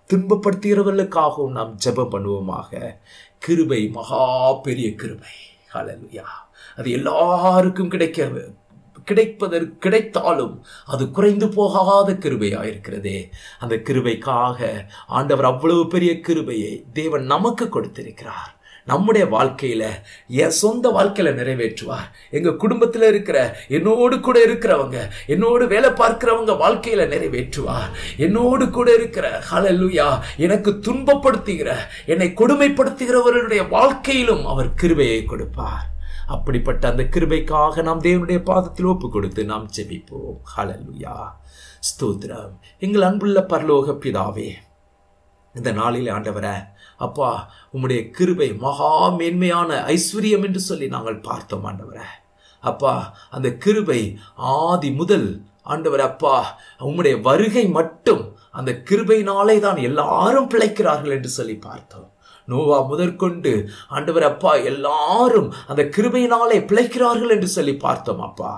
துன்பப்படுத்துகிறவர்களுக்காகவும் நாம் ஜெபம் பண்ணுவோமாக கிருபை மகா பெரிய கிருபை ஹalleluya அது எல்லாருக்கும் கிடைக்க கிடைப்பதற்கு கிடைத்தாலும் அது குறைந்து போகாத கிருபையாயிருக்கிறதே அந்த கிருபைக்காக ஆண்டவர் அவ்வளவு பெரிய கிருபையை தேவன் நமக்கு கொடுத்திருக்கிறார் நம்முடைய வாழ்க்கையில என் சொந்த வாழ்க்கையில நிறைவேற்றுவார் எங்க குடும்பத்துல இருக்கிற என்னோடு கூட இருக்கிறவங்க என்னோடு வேலை பார்க்கிறவங்க வாழ்க்கையில நிறைவேற்றுவார் என்னோடு கூட இருக்கிற ஹalleluya எனக்கு துன்பப்படுத்துகிற என்னை கொடுமைப்படுத்துகிறவர்களுடைய வாழ்க்கையிலும் அவர் கிருபையை கொடுப்பார் அப்படிப்பட்ட அந்த கிருபைக்காக நாம் தேவனுடைய பாதத்தில் ஒப்பு கொடுத்து நாம் ஜெபிப்போம் ஹalleluya ஸ்தோத்திரம் எங்கள் அன்புள்ள பரலோக பிதாவே இந்த நாளில் ஆண்டவரே அப்பா உம்முடைய கிருபை மகா மேன்மையான ஐஸ்வர்யம் என்று சொல்லி நாங்கள் பார்த்தோம் ஆண்டவரே அப்பா அந்த கிருபை ஆதி முதல் ஆண்டவர் அப்பா உம்முடைய வருகை மட்டும் அந்த கிருபையினாலே தான் எல்லாரும் பிழைக்கிறார்கள் என்று சொல்லி பார்த்தோம் நோவா முதற்கொண்டு ஆண்டவர் அப்பா எல்லாரும் அந்த கிருபையினாலே பிழைக்கிறார்கள் என்று சொல்லி பார்த்தோம் அப்பா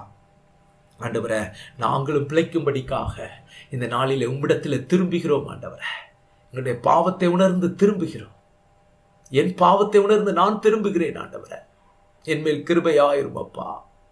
ஆண்டவரை நாங்களும் பிழைக்கும்படிக்காக இந்த நாளிலே உம்மிடத்தில் திரும்புகிறோம் ஆண்டவரை எங்களுடைய பாவத்தை உணர்ந்து திரும்புகிறோம் என் பாவத்தை உணர்ந்து நான் திரும்புகிறேன் ஆண்டவரை என் மேல் கிருபையாயிரும் அப்பா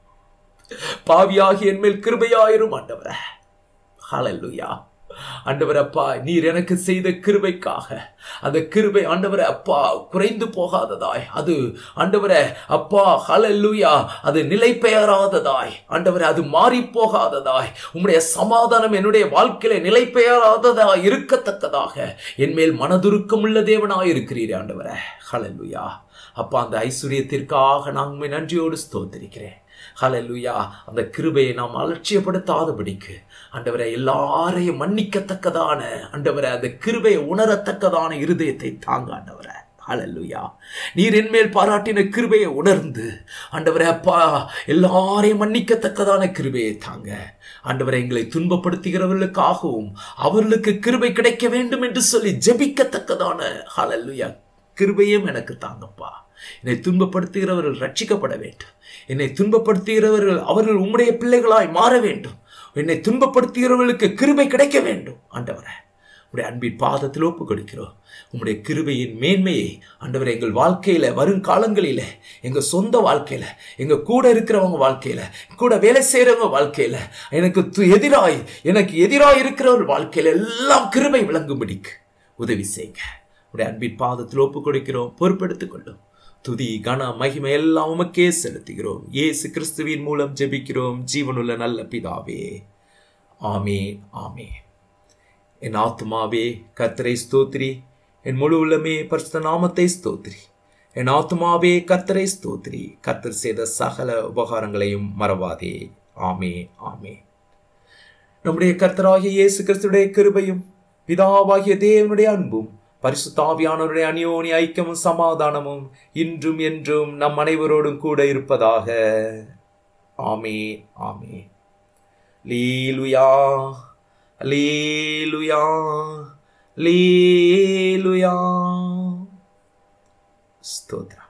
பாவியாகி என் மேல் கிருபையாயிரும் ஆண்டவரை ஹalleluya ஆண்டவர் அப்பா நீர் எனக்கு செய்த கிருபைக்காக அந்த கிருபை ஆண்டவரே அப்பா குறைந்து போகாததாய் அது ஆண்டவரே அப்பா ஹalleluya அது நிலை பெயராததாய் ஆண்டவரே அது மாறி போகாததாய் உம்முடைய சமாதானம் என்னுடைய வாழ்க்கையில நிலை பெயராததாய் இருக்கத்தக்கதாக என் மேல் மனதுருக்கம் உள்ள தேவனாய் இருக்கிறீரே ஆண்டவரே ஹalleluya அப்பா அந்த ஐஸ்வர்யத்திற்காக நான் உண்மை நன்றியோடு ஸ்தோத்திரிக்கிறேன் ஹalleluya அந்த கிருபையை நாம் அலட்சியப்படுத்தாதபடிக்கு ஆண்டவரை எல்லாரையும் மன்னிக்கத்தக்கதான ஆண்டவரை அந்த கிருபையை உணரத்தக்கதான இருதயத்தை தாங்க ஆண்டவரை ஹalleluya நீர் என்மேல் பாராட்டின கிருபையை உணர்ந்து ஆண்டவரே அப்பா எல்லாரையும் மன்னிக்கத்தக்கதான கிருபையை தாங்க ஆண்டவரை எங்களை துன்பப்படுத்துகிறவர்களுக்காகவும் அவர்களுக்கு கிருபை கிடைக்க வேண்டும் என்று சொல்லி ஜெபிக்கத்தக்கதான ஹalleluya கிருபையும் எனக்கு தாங்கப்பா என்னை துன்பப்படுத்துகிறவர்கள் ரட்சிக்கப்பட வேண்டும் என்னை துன்பப்படுத்துகிறவர்கள் அவர்கள் உம்முடைய பிள்ளைகளாய் மாற வேண்டும் என்னை துன்பப்படுத்துகிறவர்களுக்கு கிருபை கிடைக்க வேண்டும் ஆண்டவரே உடைய அன்பின் பாதத்தில் ஒப்பு கொடுக்கிறோம் உம்முடைய கிருபையின் மேன்மையை ஆண்டவரை எங்கள் வாழ்க்கையில வருங்காலங்களில எங்க சொந்த வாழ்க்கையில எங்க கூட இருக்கிறவங்க வாழ்க்கையில கூட வேலை செய்யறவங்க வாழ்க்கையில எனக்கு து- எதிராய் எனக்கு எதிராய் இருக்கிறவர்கள் வாழ்க்கையில எல்லாம் கிருபை விளங்கும்படிக்கு உதவி செய்யுங்க உடைய அன்பின் பாதத்தில் ஒப்பு கொடுக்கிறோம் பொறுப்பெடுத்துக் கொள்ளும் துதி கன மகிமை எல்லாம் உமக்கே செலுத்துகிறோம் இயேசு கிறிஸ்துவின் மூலம் ஜெபிக்கிறோம் ஜீவனுள்ள நல்ல பிதாவே ஆமே ஆமே என் ஆத்துமாவே கர்த்தரை ஸ்தோத்திரி என் முழு உள்ளமே பரிசுத்த நாமத்தை ஸ்தோத்திரி என் ஆத்துமாவே கர்த்தரை ஸ்தோத்திரி கர்த்தர் செய்த சகல உபகாரங்களையும் மறவாதே ஆமே ஆமே நம்முடைய கர்த்தராகிய இயேசு கிறிஸ்துடைய கிருபையும் பிதாவாகிய தேவனுடைய அன்பும் பரிசுத்தாவியானவருடைய அநியோனி ஐக்கியமும் சமாதானமும் இன்றும் என்றும் நம் அனைவரோடும் கூட இருப்பதாக ஆமே ஆமே லீலுயா லீலுயா லீலுயா ஸ்தோத்ரம்